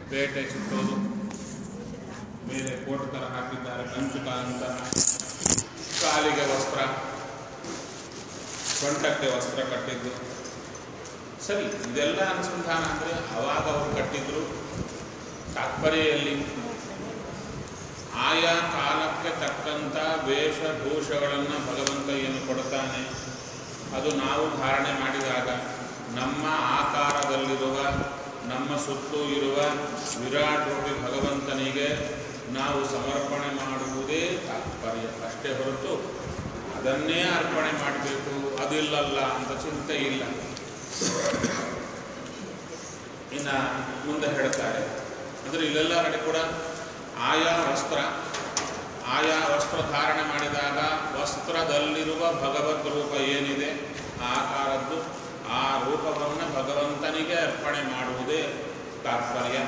ಪೇಟೆ ಸುತ್ತೋದು ಮೇಲೆ ಕೋಟ್ ಥರ ಹಾಕಿದ್ದಾರೆ ಕಂಚುಕ ಅಂತ ಕಾಲಿಗೆ ವಸ್ತ್ರ ಸೊಂಟಕ್ಕೆ ವಸ್ತ್ರ ಕಟ್ಟಿದ್ದು ಸರಿ ಇದೆಲ್ಲ ಅನುಸಂಧಾನ ಅಂದರೆ ಅವಾಗ ಅವರು ಕಟ್ಟಿದ್ರು ತಾತ್ಪರ್ಯಲ್ಲಿ ಆಯಾ ಕಾಲಕ್ಕೆ ತಕ್ಕಂಥ ವೇಷಭೂಷಗಳನ್ನು ಭಗವಂತ ಏನು ಕೊಡ್ತಾನೆ ಅದು ನಾವು ಧಾರಣೆ ಮಾಡಿದಾಗ ನಮ್ಮ ಆಕಾರದಲ್ಲಿರುವ ನಮ್ಮ ಸುತ್ತೂ ಇರುವ ವಿರಾಟ್ ರೂಪಿ ಭಗವಂತನಿಗೆ ನಾವು ಸಮರ್ಪಣೆ ಮಾಡುವುದೇ ತಾತ್ಪರ್ಯ ಅಷ್ಟೇ ಹೊರತು ಅದನ್ನೇ ಅರ್ಪಣೆ ಮಾಡಬೇಕು ಅದಿಲ್ಲಲ್ಲ ಅಂತ ಚಿಂತೆ ಇಲ್ಲ ಇನ್ನು ಮುಂದೆ ಹೇಳ್ತಾರೆ ಅಂದರೆ ಇಲ್ಲೆಲ್ಲ ಕಡೆ ಕೂಡ ಆಯಾ ವಸ್ತ್ರ ಆಯಾ ವಸ್ತ್ರ ಧಾರಣೆ ಮಾಡಿದಾಗ ವಸ್ತ್ರದಲ್ಲಿರುವ ಭಗವದ್ ರೂಪ ಏನಿದೆ ಆ ಆಕಾರದ್ದು ಆ ರೂಪವನ್ನು ಭಗವಂತನಿಗೆ ಅರ್ಪಣೆ ಮಾಡುವುದೇ ತಾತ್ಪರ್ಯ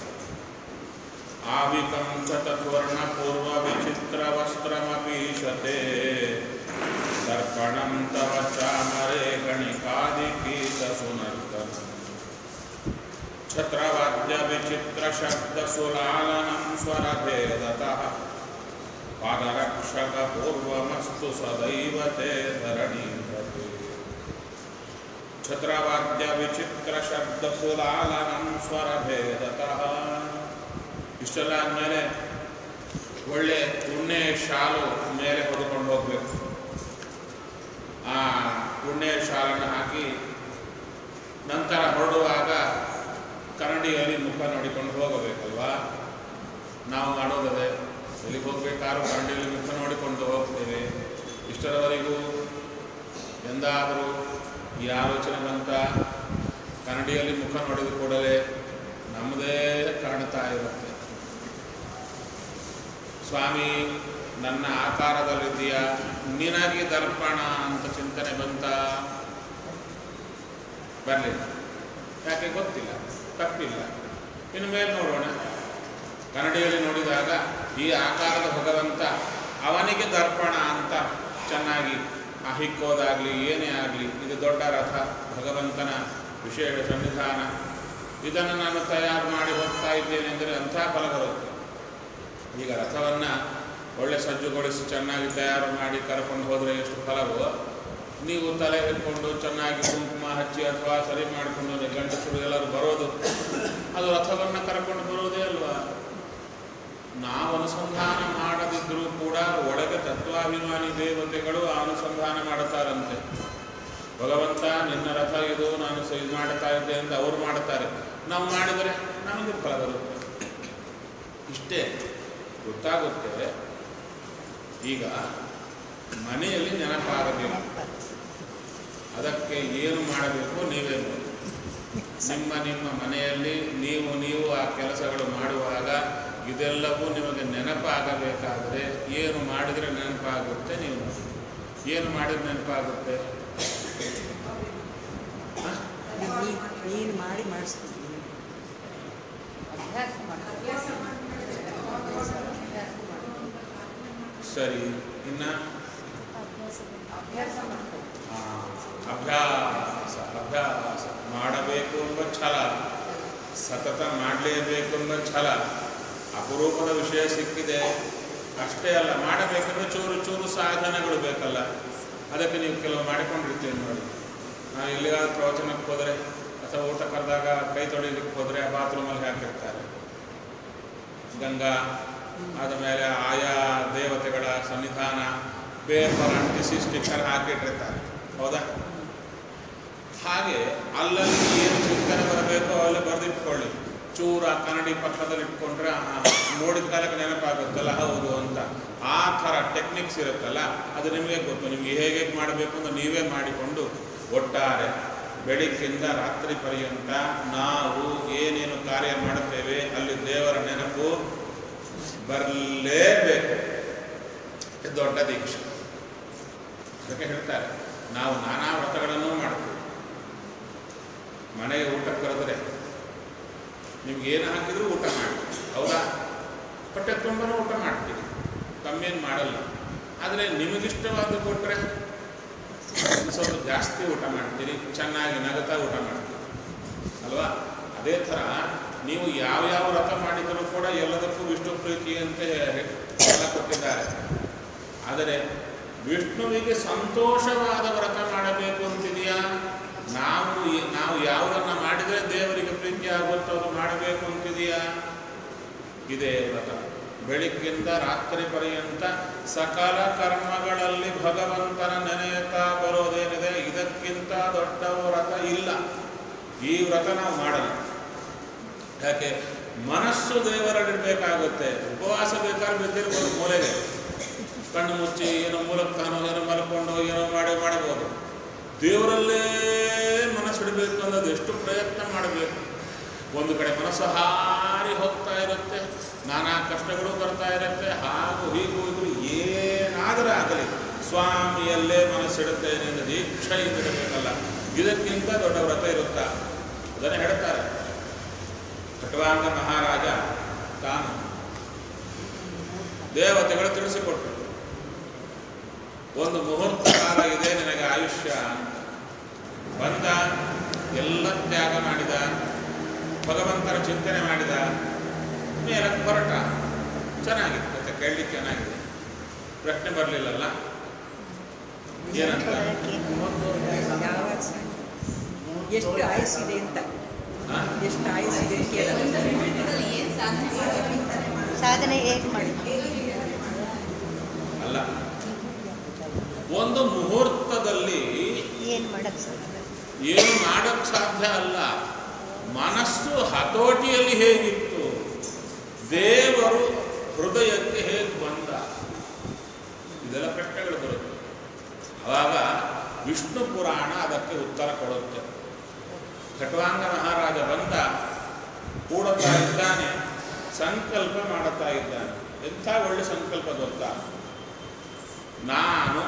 ಆವಿಕಂ ಚತುರ್ವರ್ಣ ಪೂರ್ವ ವಿಚಿತ್ರ ವಸ್ತ್ರಮಪೀಶತೆ ದರ್ಪಣಂ ತವ ಚಾಮರೆ ಗಣಿಕಾದಿಕೀತ ಸುನರ್ದನ ಛತ್ರವಾದ್ಯ ವಿಚಿತ್ರ ಶಬ್ದ ಸುಲಾಲನಂ ಸ್ವರಭೇದತಃ ಪಾದರಕ್ಷಕ ಪೂರ್ವಮಸ್ತು ಸದೈವ ತೇ ಧರಣೀಪತೆ ಛತ್ರವಾದ್ಯ ವಿಚಿತ್ರ ಶಬ್ದ ಸುಲಾಲನಂ ಸ್ವರಭೇದತಃ ಇಷ್ಟೆಲ್ಲ ಆದಮೇಲೆ ಒಳ್ಳೆ ಉಣ್ಣೆ ಶಾಲು ಮೇಲೆ ಹೊದ್ಕೊಂಡು ಹೋಗಬೇಕು ಆ ಉಣ್ಣೆ ಶಾಲನ್ನು ಹಾಕಿ ನಂತರ ಹೊರಡುವಾಗ ಕನ್ನಡಿಯಲ್ಲಿ ಮುಖ ನೋಡಿಕೊಂಡು ಹೋಗಬೇಕಲ್ವಾ ನಾವು ಮಾಡೋದದೆ ಎಲ್ಲಿಗೆ ಹೋಗ್ಬೇಕಾದ್ರೂ ಕನ್ನಡಿಯಲ್ಲಿ ಮುಖ ನೋಡಿಕೊಂಡು ಹೋಗ್ತೇವೆ ಇಷ್ಟರವರೆಗೂ ಎಂದಾದರೂ ಈ ಆಲೋಚನೆ ಬಂತ ಕನ್ನಡಿಯಲ್ಲಿ ಮುಖ ನೋಡಿದ ಕೂಡಲೇ ನಮ್ಮದೇ ಕಾಣ್ತಾ ಇರುತ್ತೆ ಸ್ವಾಮಿ ನನ್ನ ಆಕಾರದಲ್ಲಿದೆಯಾ ನಿನಗೆ ದರ್ಪಣ ಅಂತ ಚಿಂತನೆ ಬಂತ ಬರಲಿಲ್ಲ ಯಾಕೆ ಗೊತ್ತಿಲ್ಲ ತಪ್ಪಿಲ್ಲ ಇನ್ನು ಮೇಲೆ ನೋಡೋಣ ಕನ್ನಡಿಯಲ್ಲಿ ನೋಡಿದಾಗ ಈ ಆಕಾರದ ಭಗವಂತ ಅವನಿಗೆ ದರ್ಪಣ ಅಂತ ಚೆನ್ನಾಗಿ ಆ ಹಿಕ್ಕೋದಾಗಲಿ ಏನೇ ಆಗಲಿ ಇದು ದೊಡ್ಡ ರಥ ಭಗವಂತನ ವಿಶೇಷ ಸನ್ನಿಧಾನ ಇದನ್ನು ನಾನು ತಯಾರು ಮಾಡಿ ಹೋಗ್ತಾ ಇದ್ದೇನೆ ಅಂದರೆ ಅಂಥ ಫಲ ಬರುತ್ತೆ ಈಗ ರಥವನ್ನು ಒಳ್ಳೆ ಸಜ್ಜುಗೊಳಿಸಿ ಚೆನ್ನಾಗಿ ತಯಾರು ಮಾಡಿ ಕರ್ಕೊಂಡು ಹೋದರೆ ಎಷ್ಟು ಫಲವೋ ನೀವು ತಲೆ ಹಿಡ್ಕೊಂಡು ಚೆನ್ನಾಗಿ ಕುಂಕುಮ ಹಚ್ಚಿ ಅಥವಾ ಸರಿ ಮಾಡಿಕೊಂಡು ಗಂಡಸರು ಎಲ್ಲರೂ ಬರೋದು ಅದು ರಥವನ್ನು ಕರ್ಕೊಂಡು ಬರೋದೇ ಅಲ್ವಾ ನಾವು ಅನುಸಂಧಾನ ಮಾಡದಿದ್ದರೂ ಕೂಡ ಒಳಗೆ ತತ್ವಾಭಿಮಾನಿ ದೇವತೆಗಳು ಆ ಅನುಸಂಧಾನ ಮಾಡುತ್ತಾರಂತೆ ಭಗವಂತ ನಿನ್ನ ರಥ ಇದು ನಾನು ಇದು ಮಾಡ್ತಾ ಇದ್ದೆ ಅಂತ ಅವರು ಮಾಡುತ್ತಾರೆ ನಾವು ಮಾಡಿದರೆ ನಮಗೆ ಫಲ ಬರುತ್ತೆ ಇಷ್ಟೇ ಗೊತ್ತಾಗುತ್ತೆ ಈಗ ಮನೆಯಲ್ಲಿ ನೆನಪಾಗಬೇಕು ಅದಕ್ಕೆ ಏನು ಮಾಡಬೇಕು ನೀವೇ ನೋಡಿ ನಿಮ್ಮ ನಿಮ್ಮ ಮನೆಯಲ್ಲಿ ನೀವು ನೀವು ಆ ಕೆಲಸಗಳು ಮಾಡುವಾಗ ಇದೆಲ್ಲವೂ ನಿಮಗೆ ನೆನಪಾಗಬೇಕಾದರೆ ಏನು ಮಾಡಿದರೆ ನೆನಪಾಗುತ್ತೆ ನೀವು ನೋಡಿ ಏನು ಮಾಡಿದ್ರೆ ನೆನಪಾಗುತ್ತೆ ಹ? ನೀ- ನೀನು ಮಾಡಿ ಮಾಡಿಸ್ತೀನಿ ಅಭ್ಯಾಸ ಮಾಡಿ ಸರಿ ಇನ್ನು ಅಭ್ಯಾಸ ಮಾಡ್ಕೊ ಆ, ಅಭ್ಯಾಸ ಅಭ್ಯಾಸ ಮಾಡಬೇಕು ಎಂಬ ಛಲ ಸತತ ಮಾಡಲೇಬೇಕು ಎಂಬ ಛಲ ಅಪರೂಪದ ವಿಷಯ ಸಿಕ್ಕಿದೆ ಅಷ್ಟೇ ಅಲ್ಲ ಮಾಡಬೇಕಂದ್ರೆ ಚೂರು ಚೂರು ಸಾಧನಗಳು ಬೇಕಲ್ಲ ಅದಕ್ಕೆ ನೀವು ಕೆಲವು ಮಾಡಿಕೊಂಡಿರ್ತೀವಿ ನೋಡಿ ನಾವು ಎಲ್ಲಿಗಾದ್ರೂ ಪ್ರವಚನಕ್ಕೆ ಹೋದರೆ ಅಥವಾ ಊಟ ಕರೆದಾಗ ಕೈ ತೊಳಿಲಿಕ್ಕೆ ಹೋದರೆ ಆ ಬಾತ್ರೂಮಲ್ಲಿ ಹಾಕಿರ್ತಾರೆ ಗಂಗಾ ಆದ ಮೇಲೆ ಆಯಾ ದೇವತೆಗಳ ಸನ್ನಿಧಾನ ಪೇಪರ್ ಅಂಟಿಸಿ ಸ್ಟಿಕ್ಕರ್ ಹಾಕಿಟ್ಟಿರ್ತಾರೆ ಹೌದಾ ಹಾಗೆ ಅಲ್ಲಲ್ಲಿ ಏನು ಚಿಂತನೆ ಬರಬೇಕೋ ಅಲ್ಲಿ ಬರೆದಿಟ್ಕೊಳ್ಳಿ ಚೂರ ಕನ್ನಡಿ ಪಕ್ಕದಲ್ಲಿ ಇಟ್ಕೊಂಡ್ರೆ ಆ, ನೋಡಿದ ಕಾಲಕ್ಕೆ ನೆನಪಾಗುತ್ತಲ್ಲ ಹೌದು ಅಂತ ಆ ಥರ ಟೆಕ್ನಿಕ್ಸ್ ಇರುತ್ತಲ್ಲ ಅದು ನಿಮಗೆ ಗೊತ್ತು ನಿಮಗೆ ಹೇಗೆ ಹೇಗೆ ಮಾಡಬೇಕು ಅಂತ ನೀವೇ ಮಾಡಿಕೊಂಡು ಒಟ್ಟಾರೆ ಬೆಳಿಗ್ಗಿಂದ ರಾತ್ರಿ ಪರ್ಯಂತ ನಾವು ಏನೇನು ಕಾರ್ಯ ಮಾಡುತ್ತೇವೆ ಅಲ್ಲಿ ದೇವರ ನೆನಪು ಬರಲೇಬೇಕು ಇದು ದೊಡ್ಡ ದೀಕ್ಷೆ ಅದಕ್ಕೆ ಹೇಳ್ತಾರೆ ನಾವು ನಾನಾ ವ್ರತಗಳನ್ನು ಮಾಡ್ತೀವಿ ಮನೆಗೆ ಊಟಕ್ಕೆ ಕರೆದ್ರೆ ನಿಮ್ಗೆ ಏನು ಹಾಕಿದ್ರು ಊಟ ಮಾಡ್ತೀವಿ ಹೌದಾ ಹೊಟ್ಟೆ ತುಂಬನೂ ಊಟ ಮಾಡ್ತೀವಿ ಕಮ್ಮಿಯನ್ನು ಮಾಡಲ್ಲ ಆದರೆ ನಿಮಗಿಷ್ಟವಾದ ಕೊಟ್ಟರೆ ಸ್ವಲ್ಪ ಜಾಸ್ತಿ ಊಟ ಮಾಡ್ತೀರಿ ಚೆನ್ನಾಗಿ ನಗತಾ ಊಟ ಮಾಡ್ತೀರಿ ಅಲ್ವಾ ಅದೇ ಥರ ನೀವು ಯಾವ್ಯಾವ ವ್ರತ ಮಾಡಿದರೂ ಕೂಡ ಎಲ್ಲದಕ್ಕೂ ವಿಷ್ಣು ಪ್ರೀತಿ ಅಂತ ಎಲ್ಲ ಕೊಟ್ಟಿದ್ದಾರೆ ಆದರೆ ವಿಷ್ಣುವಿಗೆ ಸಂತೋಷವಾದ ವ್ರತ ಮಾಡಬೇಕು ಅಂತಿದೆಯಾ ನಾವು ಈ- ನಾವು ಯಾವುದನ್ನು ಮಾಡಿದರೆ ದೇವರಿಗೆ ಪ್ರೀತಿ ಆಗುತ್ತೋ ಅದು ಮಾಡಬೇಕು ಅಂತಿದೆಯಾ ಇದೇ ವ್ರತ ಬೆಳಿಗ್ಗಿಂದ ರಾತ್ರಿ ಪರ್ಯಂತ ಸಕಲ ಕರ್ಮಗಳಲ್ಲಿ ಭಗವಂತನ ನೆನೆಯುತ್ತಾ ಬರೋದೇನಿದೆ ಇದಕ್ಕಿಂತ ದೊಡ್ಡ ವ್ರತ ಇಲ್ಲ ಈ ವ್ರತ ನಾವು ಮಾಡಲ್ಲ ಯಾಕೆ ಮನಸ್ಸು ದೇವರಲ್ಲಿಡಬೇಕಾಗುತ್ತೆ ಉಪವಾಸ ಬೇಕಾದ್ರೆ ಬಿದ್ದಿರ್ಬೋದು ಮೂಲೆಗೆ ಕಣ್ಣು ಮುಚ್ಚಿ ಏನೋ ಮೂಲಕ್ಕಾನೋ ಏನೋ ಮಲ್ಕೊಂಡು ಏನೋ ಮಾಡಿ ಮಾಡಬಹುದು ದೇವರಲ್ಲೇ ಮನಸ್ಸಿಡಬೇಕು ಅನ್ನೋದು ಎಷ್ಟು ಪ್ರಯತ್ನ ಮಾಡಬೇಕು ಒಂದು ಕಡೆ ಮನಸ್ಸು ಹಾರಿ ಹೋಗ್ತಾ ಇರುತ್ತೆ ನಾನಾ ಕಷ್ಟಗಳು ಬರ್ತಾ ಇರುತ್ತೆ ಹಾಗೂ ಹೀಗೂ ಇದು ಏನಾದರೂ ಆಗಲಿ ಸ್ವಾಮಿಯಲ್ಲೇ ಮನಸ್ಸಿಡುತ್ತೇನೆ ಎಂದು ದೀಕ್ಷೆಯಿಂದ ಇಡಬೇಕಲ್ಲ ಇದಕ್ಕಿಂತ ದೊಡ್ಡ ವ್ರತ ಇರುತ್ತಾ ಅದನ್ನು ಹೇಳ್ತಾರೆ ಖಟ್ವಾಂಗ ಮಹಾರಾಜ ತಾನು ದೇವತೆಗಳು ತಿಳಿಸಿಕೊಟ್ರು ಒಂದು ಮುಹೂರ್ತ ಕಾಲ ಇದೆ ನಿನಗೆ ಆಯುಷ್ಯ ಅಂತ ಬಂದ ಎಲ್ಲ ತ್ಯಾಗ ಮಾಡಿದ ಭಗವಂತನ ಚಿಂತನೆ ಮಾಡಿದ ಮೇಲಕ್ಕೆ ಹೊರಟ ಚೆನ್ನಾಗಿತ್ತು ಮತ್ತೆ ಕೇಳಲಿಕ್ಕೆ ಚೆನ್ನಾಗಿದೆ ಪ್ರಶ್ನೆ ಬರಲಿಲ್ಲಲ್ಲ ಏನಂತ ಯಾವಾಗ ಸ- ಎಷ್ಟು ಆಯುಸ್ಸಿದೆ ಅಂತ ಹಾ? ಎಷ್ಟು ಆಯುಸ್ಸಿದೆ ಅಂತ ಕೇಳೋದು ಸಾಧನೆ ಹೇಗೆ ಮಾಡಿ ಅಲ್ಲ ಒಂದು ಮುಹೂರ್ತದಲ್ಲಿ ಏನು ಮಾಡಕ್ ಸಾಧ್ಯ ಏನು ಮಾಡಕ್ ಸಾಧ್ಯ ಅಲ್ಲ ಮನಸ್ಸು ಹತೋಟಿಯಲ್ಲಿ ಹೇಗಿತ್ತು ದೇವರು ಹೃದಯಕ್ಕೆ ಹೇಗೆ ಬಂದ ಇದೆಲ್ಲ ಪ್ರಶ್ನೆಗಳು ಬರುತ್ತೆ ಆವಾಗ ವಿಷ್ಣು ಪುರಾಣ ಅದಕ್ಕೆ ಉತ್ತರ ಕೊಡುತ್ತೆ ಖಟ್ವಾಂಗ ಮಹಾರಾಜ ಬಂದ ಕೂಡುತ್ತಾ ಇದ್ದಾನೆ ಸಂಕಲ್ಪ ಮಾಡುತ್ತಾ ಇದ್ದಾನೆ ಎಂಥ ಒಳ್ಳೆ ಸಂಕಲ್ಪ ಗೊತ್ತಾ ನಾನು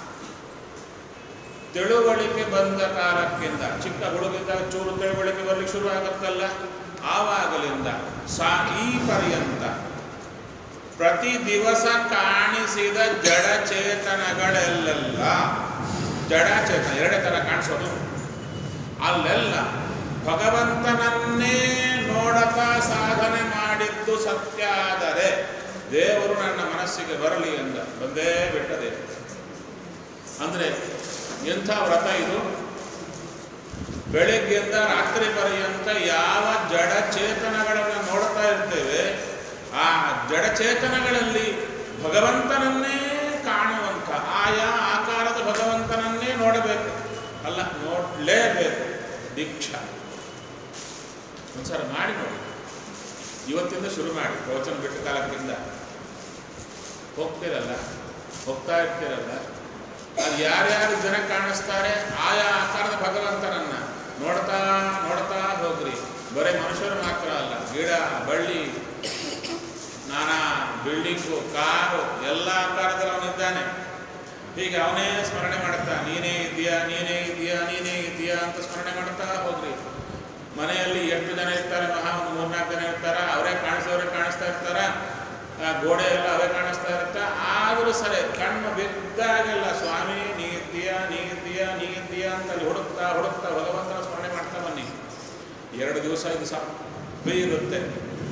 ತಿಳುವಳಿಕೆ ಬಂದ ಕಾಲಕ್ಕಿಂತ ಚಿಕ್ಕ ಹುಡುಗಿದ್ದಾಗ ಚೂರು ತಿಳುವಳಿಕೆ ಬರ್ಲಿಕ್ಕೆ ಶುರು ಆಗುತ್ತಲ್ಲ ಆವಾಗಲಿಂದ ಸಾ ಈ ಪರ್ಯಂತ ಪ್ರತಿ ದಿವಸ ಕಾಣಿಸಿದ ಜಡಚೇತನಗಳೆಲ್ಲ ಜಡಚೇತನ ಎರಡೇ ಥರ ಕಾಣಿಸೋದು ಅಲ್ಲೆಲ್ಲ ಭಗವಂತನನ್ನೇ ನೋಡತಾ ಸಾಧನೆ ಮಾಡಿದ್ದು ಸತ್ಯ ಆದರೆ ದೇವರು ನನ್ನ ಮನಸ್ಸಿಗೆ ಬರಲಿ ಎಂದ ಬಂದೇ ಬಿಟ್ಟದೆ ಅಂದರೆ ಎಂಥ ವ್ರತ ಇದು ಬೆಳಗ್ಗೆಯಿಂದ ರಾತ್ರಿ ಪರ್ಯಂತ ಯಾವ ಜಡ ಚೇತನಗಳನ್ನು ನೋಡ್ತಾ ಇರ್ತೇವೆ ಆ ಜಡಚೇತನಗಳಲ್ಲಿ ಭಗವಂತನನ್ನೇ ಕಾಣುವಂಥ ಆಯಾ ಆಕಾರದ ಭಗವಂತನನ್ನೇ ನೋಡಬೇಕು ಅಲ್ಲ ನೋಡಲೇಬೇಕು ದೀಕ್ಷಾ ಒಂದ್ಸಲ ಮಾಡಿ ನೋಡಿ ಇವತ್ತಿಂದ ಶುರು ಮಾಡಿ ಪ್ರವಚನ ಬಿಟ್ಟ ಕಾಲಕ್ಕಿಂತ ಹೋಗ್ತಿರಲ್ಲ ಹೋಗ್ತಾ ಇರ್ತಿರಲ್ಲ ಅದು ಯಾರ್ಯಾರು ಜನ ಕಾಣಿಸ್ತಾರೆ ಆಯಾ ಆಕಾರದ ಭಗವಂತನನ್ನ ನೋಡ್ತಾ ನೋಡ್ತಾ ಹೋಗ್ರಿ ಬರೀ ಮನುಷ್ಯರು ಮಾತ್ರ ಅಲ್ಲ ಗಿಡ ಬಳ್ಳಿ ನಾನಾ ಬಿಲ್ಡಿಂಗು ಕಾರು ಎಲ್ಲ ಆಕಾರದಲ್ಲಿ ಅವನಿದ್ದಾನೆ ಹೀಗೆ ಅವನೇ ಸ್ಮರಣೆ ಮಾಡ್ತಾ ನೀನೇ ಇದೆಯಾ ನೀನೇ ಇದೆಯಾ ನೀನೇ ಇದೆಯಾ ಅಂತ ಸ್ಮರಣೆ ಮಾಡ್ತಾ ಹೋಗ್ರಿ ಮನೆಯಲ್ಲಿ ಎಷ್ಟು ಜನ ಇರ್ತಾರೆ ಮಹಾ ಒಂದು ಮೂರ್ನಾಲ್ಕು ಜನ ಇರ್ತಾರ ಅವರೇ ಕಾಣಿಸೋರೇ ಕಾಣಿಸ್ತಾ ಇರ್ತಾರ ಆ ಗೋಡೆ ಎಲ್ಲ ಅವೇ ಕಾಣಿಸ್ತಾ ಇರುತ್ತಾ ಆದರೂ ಸರಿ ಕಣ್ಣು ಬಿದ್ದಾಗೆಲ್ಲ ಸ್ವಾಮಿ ನೀ ಇದ್ದೀಯಾ ನೀ ಇದ್ದೀಯಾ ನೀ ಇದ್ದೀಯಾ ಅಂತ ಅಲ್ಲಿ ಹುಡುಕ್ತಾ ಹುಡುಕ್ತಾ ಭಗವಂತನ ಸ್ಮರಣೆ ಮಾಡ್ತಾ ಬನ್ನಿ ಎರಡು ದಿವಸ ಇದು ಸಪ್ಪೆ ಇರುತ್ತೆ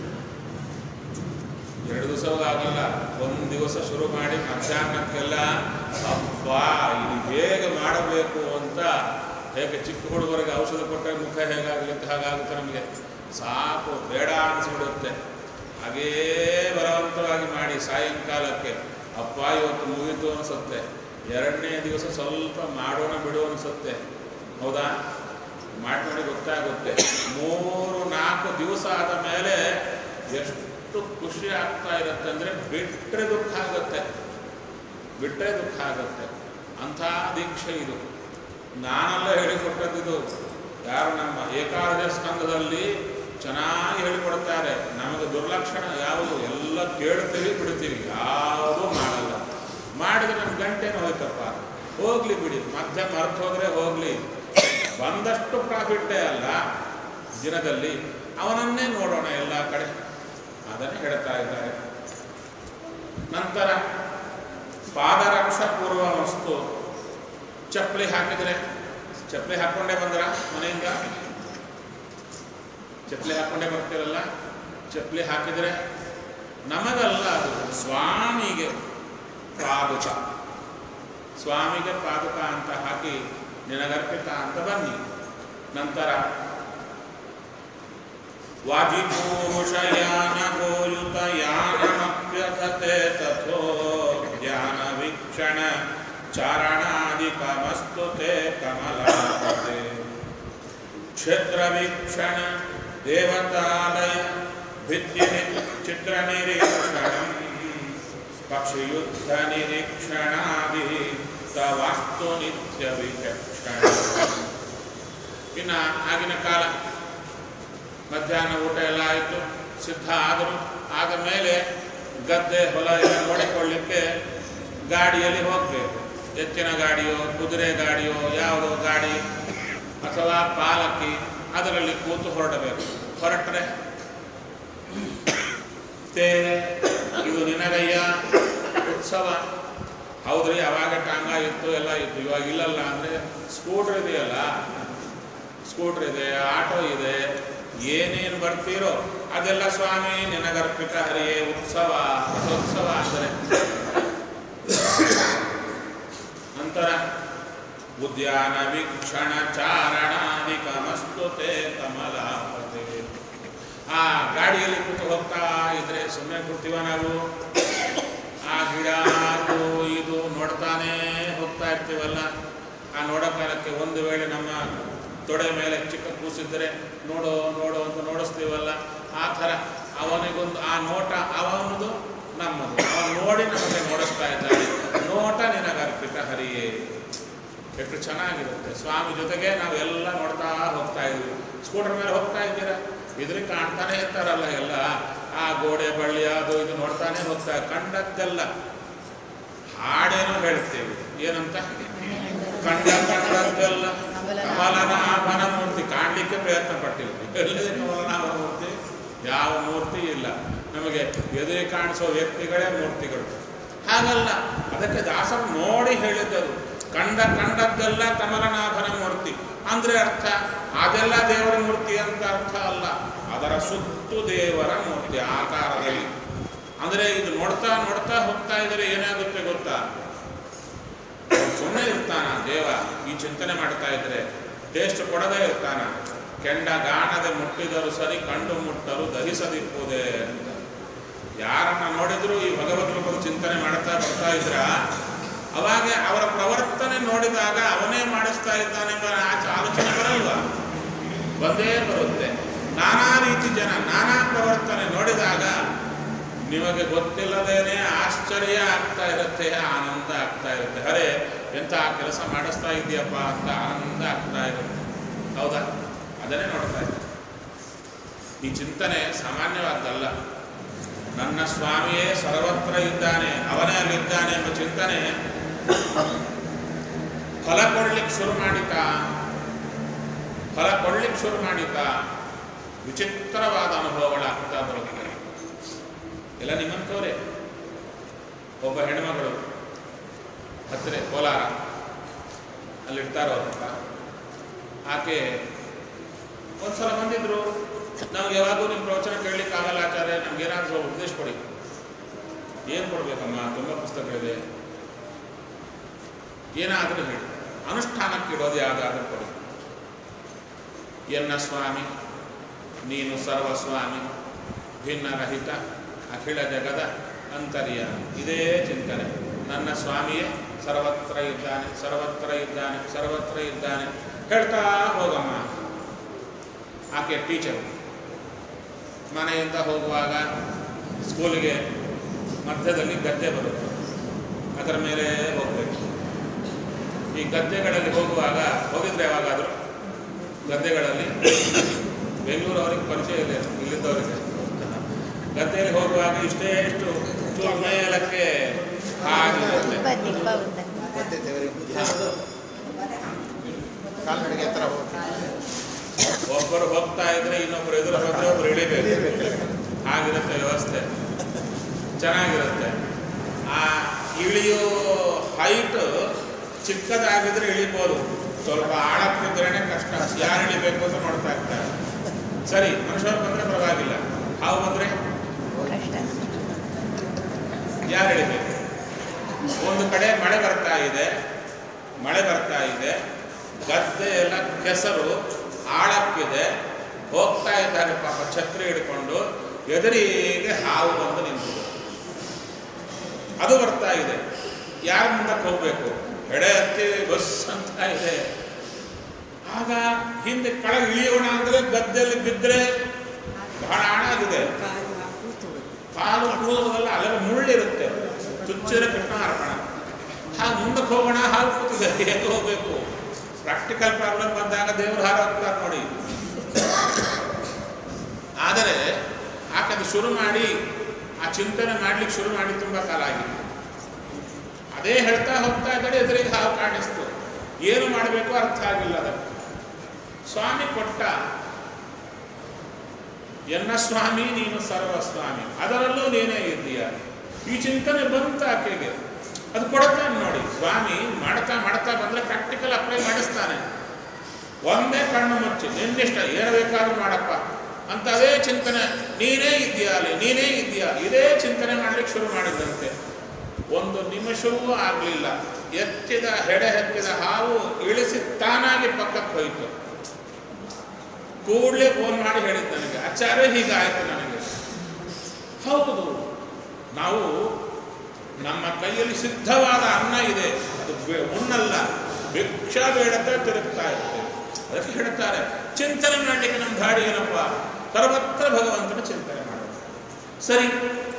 ಎರಡು ದಿವಸವಾಗಲ್ಲ ಒಂದು ದಿವಸ ಶುರು ಮಾಡಿ ಮಧ್ಯಾಹ್ನಕ್ಕೆಲ್ಲ ಅಬ್ಬ ಇದು ಹೇಗೆ ಮಾಡಬೇಕು ಅಂತ ಹೇಗೆ ಚಿಕ್ಕ ಹುಡುಗರಿಗೆ ಔಷಧ ಕೊಟ್ಟರೆ ಮುಖ ಹೇಗಾಗುತ್ತೆ ಹಾಗಾಗುತ್ತೆ ನಮಗೆ ಸಾಕು ಬೇಡ ಅನಿಸ್ಬಿಡುತ್ತೆ ಹಾಗೇ ಬಲವಂತವಾಗಿ ಮಾಡಿ ಸಾಯಂಕಾಲಕ್ಕೆ ಅಪ್ಪ ಇವತ್ತು ಮುಗೀತು ಅನಿಸುತ್ತೆ ಎರಡನೇ ದಿವಸ ಸ್ವಲ್ಪ ಮಾಡೋಣ ಬಿಡು ಅನಿಸುತ್ತೆ ಹೌದಾ ಮಾಡಿ ಮಾಡಿ ಗೊತ್ತಾಗುತ್ತೆ ಮೂರು ನಾಲ್ಕು ದಿವಸ ಆದ ಮೇಲೆ ಎಷ್ಟು ಖುಷಿ ಆಗ್ತಾ ಇರುತ್ತೆ ಅಂದರೆ ಬಿಟ್ಟರೆ ದುಃಖ ಆಗುತ್ತೆ ಬಿಟ್ಟರೆ ದುಃಖ ಆಗುತ್ತೆ ಅಂಥ ದೀಕ್ಷೆ ಇದು ನಾನೆಲ್ಲ ಹೇಳಿಕೊಟ್ಟದ್ದು ಯಾರು ನಮ್ಮ ಏಕಾದಶ ಸ್ಕಂದದಲ್ಲಿ ಚೆನ್ನಾಗಿ ಹೇಳಿಕೊಡ್ತಾರೆ ನಮಗೆ ದುರ್ಲಕ್ಷಣ ಯಾವುದು ಎಲ್ಲ ಕೇಳ್ತೀವಿ ಬಿಡ್ತೀವಿ ಯಾವುದೂ ಮಾಡಲ್ಲ ಮಾಡಿದ್ರೆ ನಮ್ಮ ಗಂಟೆನೂ ಹೋಯ್ತಪ್ಪ ಹೋಗ್ಲಿ ಬಿಡಿ ಮಧ್ಯ ಮರ್ತು ಹೋದ್ರೆ ಹೋಗ್ಲಿ ಬಂದಷ್ಟು ಪ್ರಾಫಿಟ್ಟೇ ಅಲ್ಲ ದಿನದಲ್ಲಿ ಅವನನ್ನೇ ನೋಡೋಣ ಎಲ್ಲ ಕಡೆ ಅದನ್ನೇ ಹೇಳ್ತಾ ಇದ್ದಾರೆ ನಂತರ ಪಾದರಕ್ಷ ಪೂರ್ವ ವಸ್ತು ಚಪ್ಪಲಿ ಹಾಕಿದ್ರೆ ಚಪ್ಪಲಿ ಹಾಕ್ಕೊಂಡೇ ಬಂದ್ರ ಮನೆಯಿಂದ ಚಪ್ಪಲಿ ಹಾಕ್ಕೊಂಡೇ ಬರ್ತೀರಲ್ಲ ಚಪ್ಪಲಿ ಹಾಕಿದರೆ ನಮಗಲ್ಲ ಅದು ಸ್ವಾಮಿಗೆ ಪಾದುಕ ಸ್ವಾಮಿಗೆ ಪಾದುಕ ಅಂತ ಹಾಕಿ ನಿನಗರ್ಪಿತ ಅಂತ ಬನ್ನಿ ನಂತರ ವಾಜಿಪೂಷಯಾನ ಗೋಯುತ ಯಾನಮಪ್ಯಥತೆ ತಥೋ ಜ್ಞಾನ ವೀಕ್ಷಣ ಚಾರಣಾದಿಕಮಸ್ತು ತೇ ಕಮಲಾಪತೆ ಕ್ಷೇತ್ರ ವೀಕ್ಷಣ ದೇವತಾಲಯ ಭಿತ್ತಿ ಚಿತ್ರ ನಿರೀಕ್ಷಣ ಪಕ್ಷಿಯುದ್ಧ ನಿರೀಕ್ಷಣಾದಿ ತವಾಸ್ತು ನಿತ್ಯ ವಿಚಕ್ಷಣ ಇನ್ನ ಆಗಿನ ಕಾಲ ಮಧ್ಯಾಹ್ನ ಊಟ ಎಲ್ಲ ಆಯಿತು ಸಿದ್ಧ ಆದರು ಆದ ಮೇಲೆ ಗದ್ದೆ ಹೊಲ ಎಲ್ಲ ನೋಡಿಕೊಳ್ಳಿಕ್ಕೆ ಗಾಡಿಯಲ್ಲಿ ಹೋಗಬೇಕು ಎತ್ತಿನ ಗಾಡಿಯೋ ಕುದುರೆ ಗಾಡಿಯೋ ಯಾವುದೋ ಗಾಡಿ ಅಥವಾ ಪಾಲಕಿ ಅದರಲ್ಲಿ ಕೂತು ಹೊರಡಬೇಕು ಹೊರಟ್ರೆ ತೇ ಇದು ನಿನಗಯ್ಯ ಉತ್ಸವ ಹೌದ್ರಿ ಅವಾಗ ಟಾಂಗ ಇತ್ತು ಎಲ್ಲ ಇತ್ತು ಇವಾಗ ಇಲ್ಲಲ್ಲ ಅಂದರೆ ಸ್ಕೂಟ್ರ್ ಇದೆಯಲ್ಲ ಸ್ಕೂಟ್ರ್ ಇದೆ ಆಟೋ ಇದೆ ಏನೇನು ಬರ್ತೀರೋ ಅದೆಲ್ಲ ಸ್ವಾಮಿ ನಿನಗರ್ಪಿತ ಹರಿಯೇ ಉತ್ಸವ ರಥೋತ್ಸವ ಅಂದರೆ ನಂತರ ಉದ್ಯಾನ ವೀಕ್ಷಣ ಚಾರಣಾದಿಕಮಸ್ತುತೆ ಕಮಲಾಪತೆ ಆ ಗಾಡಿಯಲ್ಲಿ ಕೂತು ಹೋಗ್ತಾ ಇದ್ರೆ ಸುಮ್ಮನೆ ಕೂರ್ತೀವ ನಾವು ಆ ಗಿಡ ಅದು ಇದು ನೋಡ್ತಾನೇ ಹೋಗ್ತಾ ಇರ್ತೀವಲ್ಲ ಆ ನೋಡೋ ಕಾಲಕ್ಕೆ ಒಂದು ವೇಳೆ ನಮ್ಮ ತೊಡೆ ಮೇಲೆ ಚಿಕ್ಕ ಕೂಸಿದ್ರೆ ನೋಡು ನೋಡು ಅಂತ ನೋಡಿಸ್ತೀವಲ್ಲ ಆ ಥರ ಅವನಿಗೊಂದು ಆ ನೋಟ ಅವನದು ನಮ್ಮದು ಅವನು ನೋಡಿ ನಮಗೆ ನೋಡಿಸ್ತಾ ಇದ್ದಾನೆ ನೋಟ ನಿನಗರ್ಪಿತ ಹರಿಯೇ ಎಷ್ಟು ಚೆನ್ನಾಗಿರುತ್ತೆ ಸ್ವಾಮಿ ಜೊತೆಗೆ ನಾವೆಲ್ಲ ನೋಡ್ತಾ ಹೋಗ್ತಾ ಇದ್ವಿ ಸ್ಕೂಟರ್ ಮೇಲೆ ಹೋಗ್ತಾ ಇದ್ದೀರಾ ಇದ್ರಿಗೆ ಕಾಣ್ತಾನೆ ಇರ್ತಾರಲ್ಲ ಎಲ್ಲ ಆ ಗೋಡೆ ಬಳ್ಳಿ ಅದು ಇದು ನೋಡ್ತಾನೆ ಹೋಗ್ತಾ ಕಂಡದ್ದೆಲ್ಲ ಹಾಡೇನೋ ಹೇಳ್ತೇವೆ ಏನಂತ ಕಂಡ ಕಂಡದ್ದೆಲ್ಲ ಕಮಲನಾಭನ ಮೂರ್ತಿ ಕಾಣಲಿಕ್ಕೆ ಪ್ರಯತ್ನ ಪಟ್ಟಿಲ್ಲ ಎಲ್ಲಿದೆ ಕಮಲನಾಭನ ಮೂರ್ತಿ ಯಾವ ಮೂರ್ತಿ ಇಲ್ಲ ನಮಗೆ ಎದುರಿ ಕಾಣಿಸೋ ವ್ಯಕ್ತಿಗಳೇ ಮೂರ್ತಿಗಳು ಹಾಗಲ್ಲ ಅದಕ್ಕೆ ದಾಸರು ನೋಡಿ ಹೇಳಿದ್ದರು ಕಂಡ ಕಂಡದ್ದೆಲ್ಲ ಕಮಲನಾಭನ ಮೂರ್ತಿ ಅಂದ್ರೆ ಅರ್ಥ ಅದೆಲ್ಲ ದೇವರ ಮೂರ್ತಿ ಅಂತ ಅರ್ಥ ಅಲ್ಲ ಅದರ ಸುತ್ತು ದೇವರ ಮೂರ್ತಿ ಆಕಾರದಲ್ಲಿ ಅಂದ್ರೆ ಇದು ನೋಡ್ತಾ ನೋಡ್ತಾ ಹೋಗ್ತಾ ಇದ್ರೆ ಏನಾಗುತ್ತೆ ಗೊತ್ತಾ ಸುಮ್ಮನೆ ಇರ್ತಾನ ದೇವ ಈ ಚಿಂತನೆ ಮಾಡ್ತಾ ಇದ್ರೆ ಟೇಸ್ಟ್ ಕೊಡದೇ ಇರ್ತಾನ ಕೆಂಡ ಗಾಣದೆ ಮುಟ್ಟಿದರು ಸರಿ ಕಂಡು ಮುಟ್ಟರು ದಹಿಸದಿಪ್ಪುದೇ ಅಂತ ಯಾರನ್ನ ನೋಡಿದ್ರು ಈ ಭಗವದ್ ರೂಪದ ಚಿಂತನೆ ಮಾಡ್ತಾ ಬರ್ತಾ ಇದ್ರ ಅವಾಗ ಅವರ ಪ್ರವರ್ತನೆ ನೋಡಿದಾಗ ಅವನೇ ಮಾಡಿಸ್ತಾ ಇದ್ದಾನೆಂಬ ಆಚ ಆಲೋಚನೆ ಬರಲ್ವಾ ಬಂದೇ ಬರುತ್ತೆ ನಾನಾ ರೀತಿ ಜನ ನಾನಾ ಪ್ರವರ್ತನೆ ನೋಡಿದಾಗ ನಿಮಗೆ ಗೊತ್ತಿಲ್ಲದೇನೆ ಆಶ್ಚರ್ಯ ಆಗ್ತಾ ಇರುತ್ತೆ ಆನಂದ ಆಗ್ತಾ ಇರುತ್ತೆ ಅರೆ ಎಂಥ ಕೆಲಸ ಮಾಡಿಸ್ತಾ ಇದೆಯಪ್ಪ ಅಂತ ಆನಂದ ಆಗ್ತಾ ಇರುತ್ತೆ ಹೌದಾ ಅದನ್ನೇ ನೋಡ್ತಾ ಇದ್ದೆ ಈ ಚಿಂತನೆ ಸಾಮಾನ್ಯವಾದ್ದಲ್ಲ ನನ್ನ ಸ್ವಾಮಿಯೇ ಸರ್ವತ್ರ ಇದ್ದಾನೆ ಅವನೇ ಅಲ್ಲಿದ್ದಾನೆ ಎಂಬ ಚಿಂತನೆ ಫಲ ಕೊಡ್ಲಿಕ್ಕೆ ಶುರು ಮಾಡಿತ ಫಲ ಕೊಡ್ಲಿಕ್ಕೆ ಶುರು ಮಾಡಿತ ವಿಚಿತ್ರವಾದ ಅನುಭವಗಳಾಗ್ತಾ ಬರುತ್ತದೆ ಎಲ್ಲ ನಿಮ್ಮಂಥವ್ರೆ ಒಬ್ಬ ಹೆಣ್ಮಗಳು ಹತ್ತಿರ ಕೋಲಾರ ಅಲ್ಲಿರ್ತಾರೋ ಅಂತ ಆಕೆ ಒಂದ್ಸಲ ಬಂದಿದ್ರು ನಾವು ಯಾವಾಗೂ ನಿಮ್ಮ ಪ್ರವಚನ ಕೇಳಲಿಕ್ಕೆ ಆಗಲ್ಲ ಆಚಾರ್ಯ ನಮ್ಗೆ ಏನಾದರೂ ಉಪದೇಶ ಕೊಡಿ ಏನು ಕೊಡ್ಬೇಕಮ್ಮ ತುಂಬ ಪುಸ್ತಕಗಳಿದೆ ಏನಾದರೂ ಹೇಳಿ ಅನುಷ್ಠಾನಕ್ಕೆ ಇಡೋದು ಯಾವುದಾದ್ರೂ ಕೊಡಿ ಎನ್ನ ಸ್ವಾಮಿ ನೀನು ಸರ್ವಸ್ವಾಮಿ ಭಿನ್ನರಹಿತ ಅಖಿಲ ಜಗದ ಅಂತರ್ಯ ಇದೇ ಚಿಂತನೆ ನನ್ನ ಸ್ವಾಮಿಯೇ ಸರ್ವತ್ರ ಇದ್ದಾನೆ ಸರ್ವತ್ರ ಇದ್ದಾನೆ ಸರ್ವತ್ರ ಇದ್ದಾನೆ ಹೇಳ್ತಾ ಹೋಗಮ್ಮ ಆಕೆ ಟೀಚರ್ ಮನೆಯಿಂದ ಹೋಗುವಾಗ ಸ್ಕೂಲಿಗೆ ಮಧ್ಯದಲ್ಲಿ ಗದ್ದೆ ಬರುತ್ತೆ ಅದರ ಮೇಲೆ ಹೋಗಬೇಕು ಈ ಗದ್ದೆಗಳಲ್ಲಿ ಹೋಗುವಾಗ ಹೋಗಿದ್ರೆ ಯಾವಾಗಾದರೂ ಗದ್ದೆಗಳಲ್ಲಿ ಬೆಂಗಳೂರು ಅವ್ರಿಗೆ ಪರಿಚಯ ಇದೆ ಇಲ್ಲಿದ್ದವರಿಗೆ ಗದ್ದೆಯಲ್ಲಿ ಹೋಗುವಾಗ ಇಷ್ಟೇ ಇಷ್ಟು ಚೂರು ಮೇಲಕ್ಕೆ ಹಾಗಿರುತ್ತೆ ದಿಬ್ಬ ದಿಬ್ಬ ಉಂಟು ಮತ್ತೆ ದೇವರಿಗೆ ಪೂಜೆ ಕಾಲ್ನಡಿಗೆ ಹತ್ರ ಹೋಗ್ತಾರೆ ಒಬ್ಬರು ಹೋಗ್ತಾ ಇದ್ರೆ ಇನ್ನೊಬ್ರು ಎದುರು ಹೋದ್ರೆ ಒಬ್ರು ಇಳಿಬೇಕು ಹಾಗಿರುತ್ತೆ ವ್ಯವಸ್ಥೆ ಚೆನ್ನಾಗಿರುತ್ತೆ ಆ ಇಳಿಯೋ ಹೈಟ್ ಚಿಕ್ಕದಾಗಿದ್ರೆ ಇಳಿಬೋದು ಸ್ವಲ್ಪ ಆಳಕ್ಕಿದ್ರೇನೆ ಕಷ್ಟ ಯಾರು ಇಳಿಬೇಕು ಅಂತ ನೋಡ್ತಾ ಇರ್ತಾರೆ ಸರಿ ಮನುಷ್ಯರು ಬಂದರೆ ಪರವಾಗಿಲ್ಲ ಹಾವು ಬಂದರೆ ಕಷ್ಟ ಯಾರು ಹೇಳಿಬೇಕು ಒಂದು ಕಡೆ ಮಳೆ ಬರ್ತಾ ಇದೆ ಮಳೆ ಬರ್ತಾ ಇದೆ ಗದ್ದೆ ಎಲ್ಲ ಕೆಸರು ಆಳಕ್ಕಿದೆ ಹೋಗ್ತಾ ಇದ್ದಾರೆ ಪಾಪ ಛತ್ರಿ ಹಿಡ್ಕೊಂಡು ಎದುರಿಗೆ ಹಾವು ಬಂದು ನಿಂತಿದೆ ಅದು ಬರ್ತಾ ಇದೆ ಯಾರ ಮುಂದಕ್ಕೆ ಹೋಗ್ಬೇಕು ಎಡೆ ಹತ್ತಿ ಬಸ್ ಅಂತ ಇದೆ ಆಗ ಹಿಂದೆ ಕೆಳಗೆ ಇಳಿಯೋಣ ಅಂದ್ರೆ ಗದ್ದೆಯಲ್ಲಿ ಬಿದ್ದರೆ ಬಹಳ ಆಣಾಗಿದೆ ಕಾಲು ಕೂತು ಕಾಲು ಕೂದಲಲ್ಲ ಅಲ್ಲೆಲ್ಲ ಮುಳ್ಳಿರುತ್ತೆ ಚುಚ್ಚಿರ ಕೃಷ್ಣ ಅರ್ಪಣ ಹಾಗೆ ಮುಂದಕ್ಕೆ ಹೋಗೋಣ ಹಾಲು ಕೂತಿದೆ ಹೇಗೆ ಹೋಗ್ಬೇಕು ಪ್ರಾಕ್ಟಿಕಲ್ ಪ್ರಾಬ್ಲಮ್ ಬಂದಾಗ ದೇವರು ಹಾರ ಹೋಗ್ತಾರೆ ನೋಡಿ ಆದರೆ ಆಕದು ಶುರು ಮಾಡಿ ಆ ಚಿಂತನೆ ಮಾಡ್ಲಿಕ್ಕೆ ಶುರು ಮಾಡಿ ತುಂಬ ಕಾಲ ಆಗಿದೆ ಅದೇ ಹೇಳ್ತಾ ಹೋಗ್ತಾ ಇದ್ದಾರೆ ಎದುರಿಗೆ ಹಾವು ಕಾಣಿಸ್ತು ಏನು ಮಾಡಬೇಕು ಅರ್ಥ ಆಗಿಲ್ಲ ಅದಕ್ಕೆ ಸ್ವಾಮಿ ಕೊಟ್ಟ ಎನ್ನ ಸ್ವಾಮಿ ನೀನು ಸರ್ವಸ್ವಾಮಿ ಅದರಲ್ಲೂ ನೀನೇ ಇದ್ದೀಯ ಈ ಚಿಂತನೆ ಬಂತ ಆಕೆಗೆ ಅದು ಕೊಡ್ತಾನೆ ನೋಡಿ ಸ್ವಾಮಿ ಮಾಡ್ತಾ ಮಾಡ್ತಾ ಬಂದ್ರೆ ಪ್ರಾಕ್ಟಿಕಲ್ ಅಪ್ಲೈ ಮಾಡಿಸ್ತಾನೆ ಒಂದೇ ಕಣ್ಣು ಮುಚ್ಚಿ ನಿನ್ನಿಷ್ಟ ಏನು ಬೇಕಾದ್ರೂ ಮಾಡಪ್ಪ ಅಂತ ಅದೇ ಚಿಂತನೆ ನೀನೇ ಇದೆಯಾ ಅಲ್ಲಿ ನೀನೇ ಇದೆಯಾ ಇದೇ ಚಿಂತನೆ ಮಾಡ್ಲಿಕ್ಕೆ ಶುರು ಮಾಡಿದಂತೆ ಒಂದು ನಿಮಿಷವೂ ಆಗಲಿಲ್ಲ ಎತ್ತಿದ ಹೆಡೆ ಎತ್ತಿದ ಹಾವು ಇಳಿಸಿ ತಾನಾಗಿ ಪಕ್ಕಕ್ಕೆ ಹೋಯಿತು ಕೂಡಲೇ ಫೋನ್ ಮಾಡಿ ಹೇಳಿದ್ದು ನನಗೆ ಆಚಾರ್ಯ ಹೀಗಾಯಿತು ನನಗೆ ಹೌದು ನಾವು ನಮ್ಮ ಕೈಯಲ್ಲಿ ಸಿದ್ಧವಾದ ಅನ್ನ ಇದೆ ಅದು ಬೆ- ಉಣ್ಣಲ್ಲ ಭಿಕ್ಷಾ ಬೇಡತ್ತೆ ತಿರುಗ್ತಾ ಇರ್ತೇವೆ ಅದಕ್ಕೆ ಹೇಳ್ತಾರೆ ಚಿಂತನೆ ಮಾಡಲಿಕ್ಕೆ ನಮ್ಮ ದಾಡಿ ಏನಪ್ಪ ಸರ್ವತ್ರ ಭಗವಂತನ ಚಿಂತನೆ ಮಾಡೋದು ಸರಿ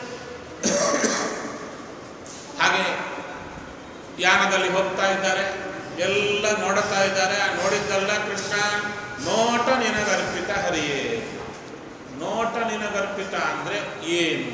ಹಾಗೆ ಯಾನದಲ್ಲಿ ಹೋಗ್ತಾ ಇದ್ದಾರೆ ಎಲ್ಲ ನೋಡುತ್ತಾ ಇದ್ದಾರೆ ಆ ನೋಡಿದ್ದಲ್ಲ ಕೃಷ್ಣ ನೋಟ ನಿನಗರ್ಪಿತ ಹರಿಯೇ ನೋಟ ನಿನಗರ್ಪಿತ ಅಂದ್ರೆ ಏನು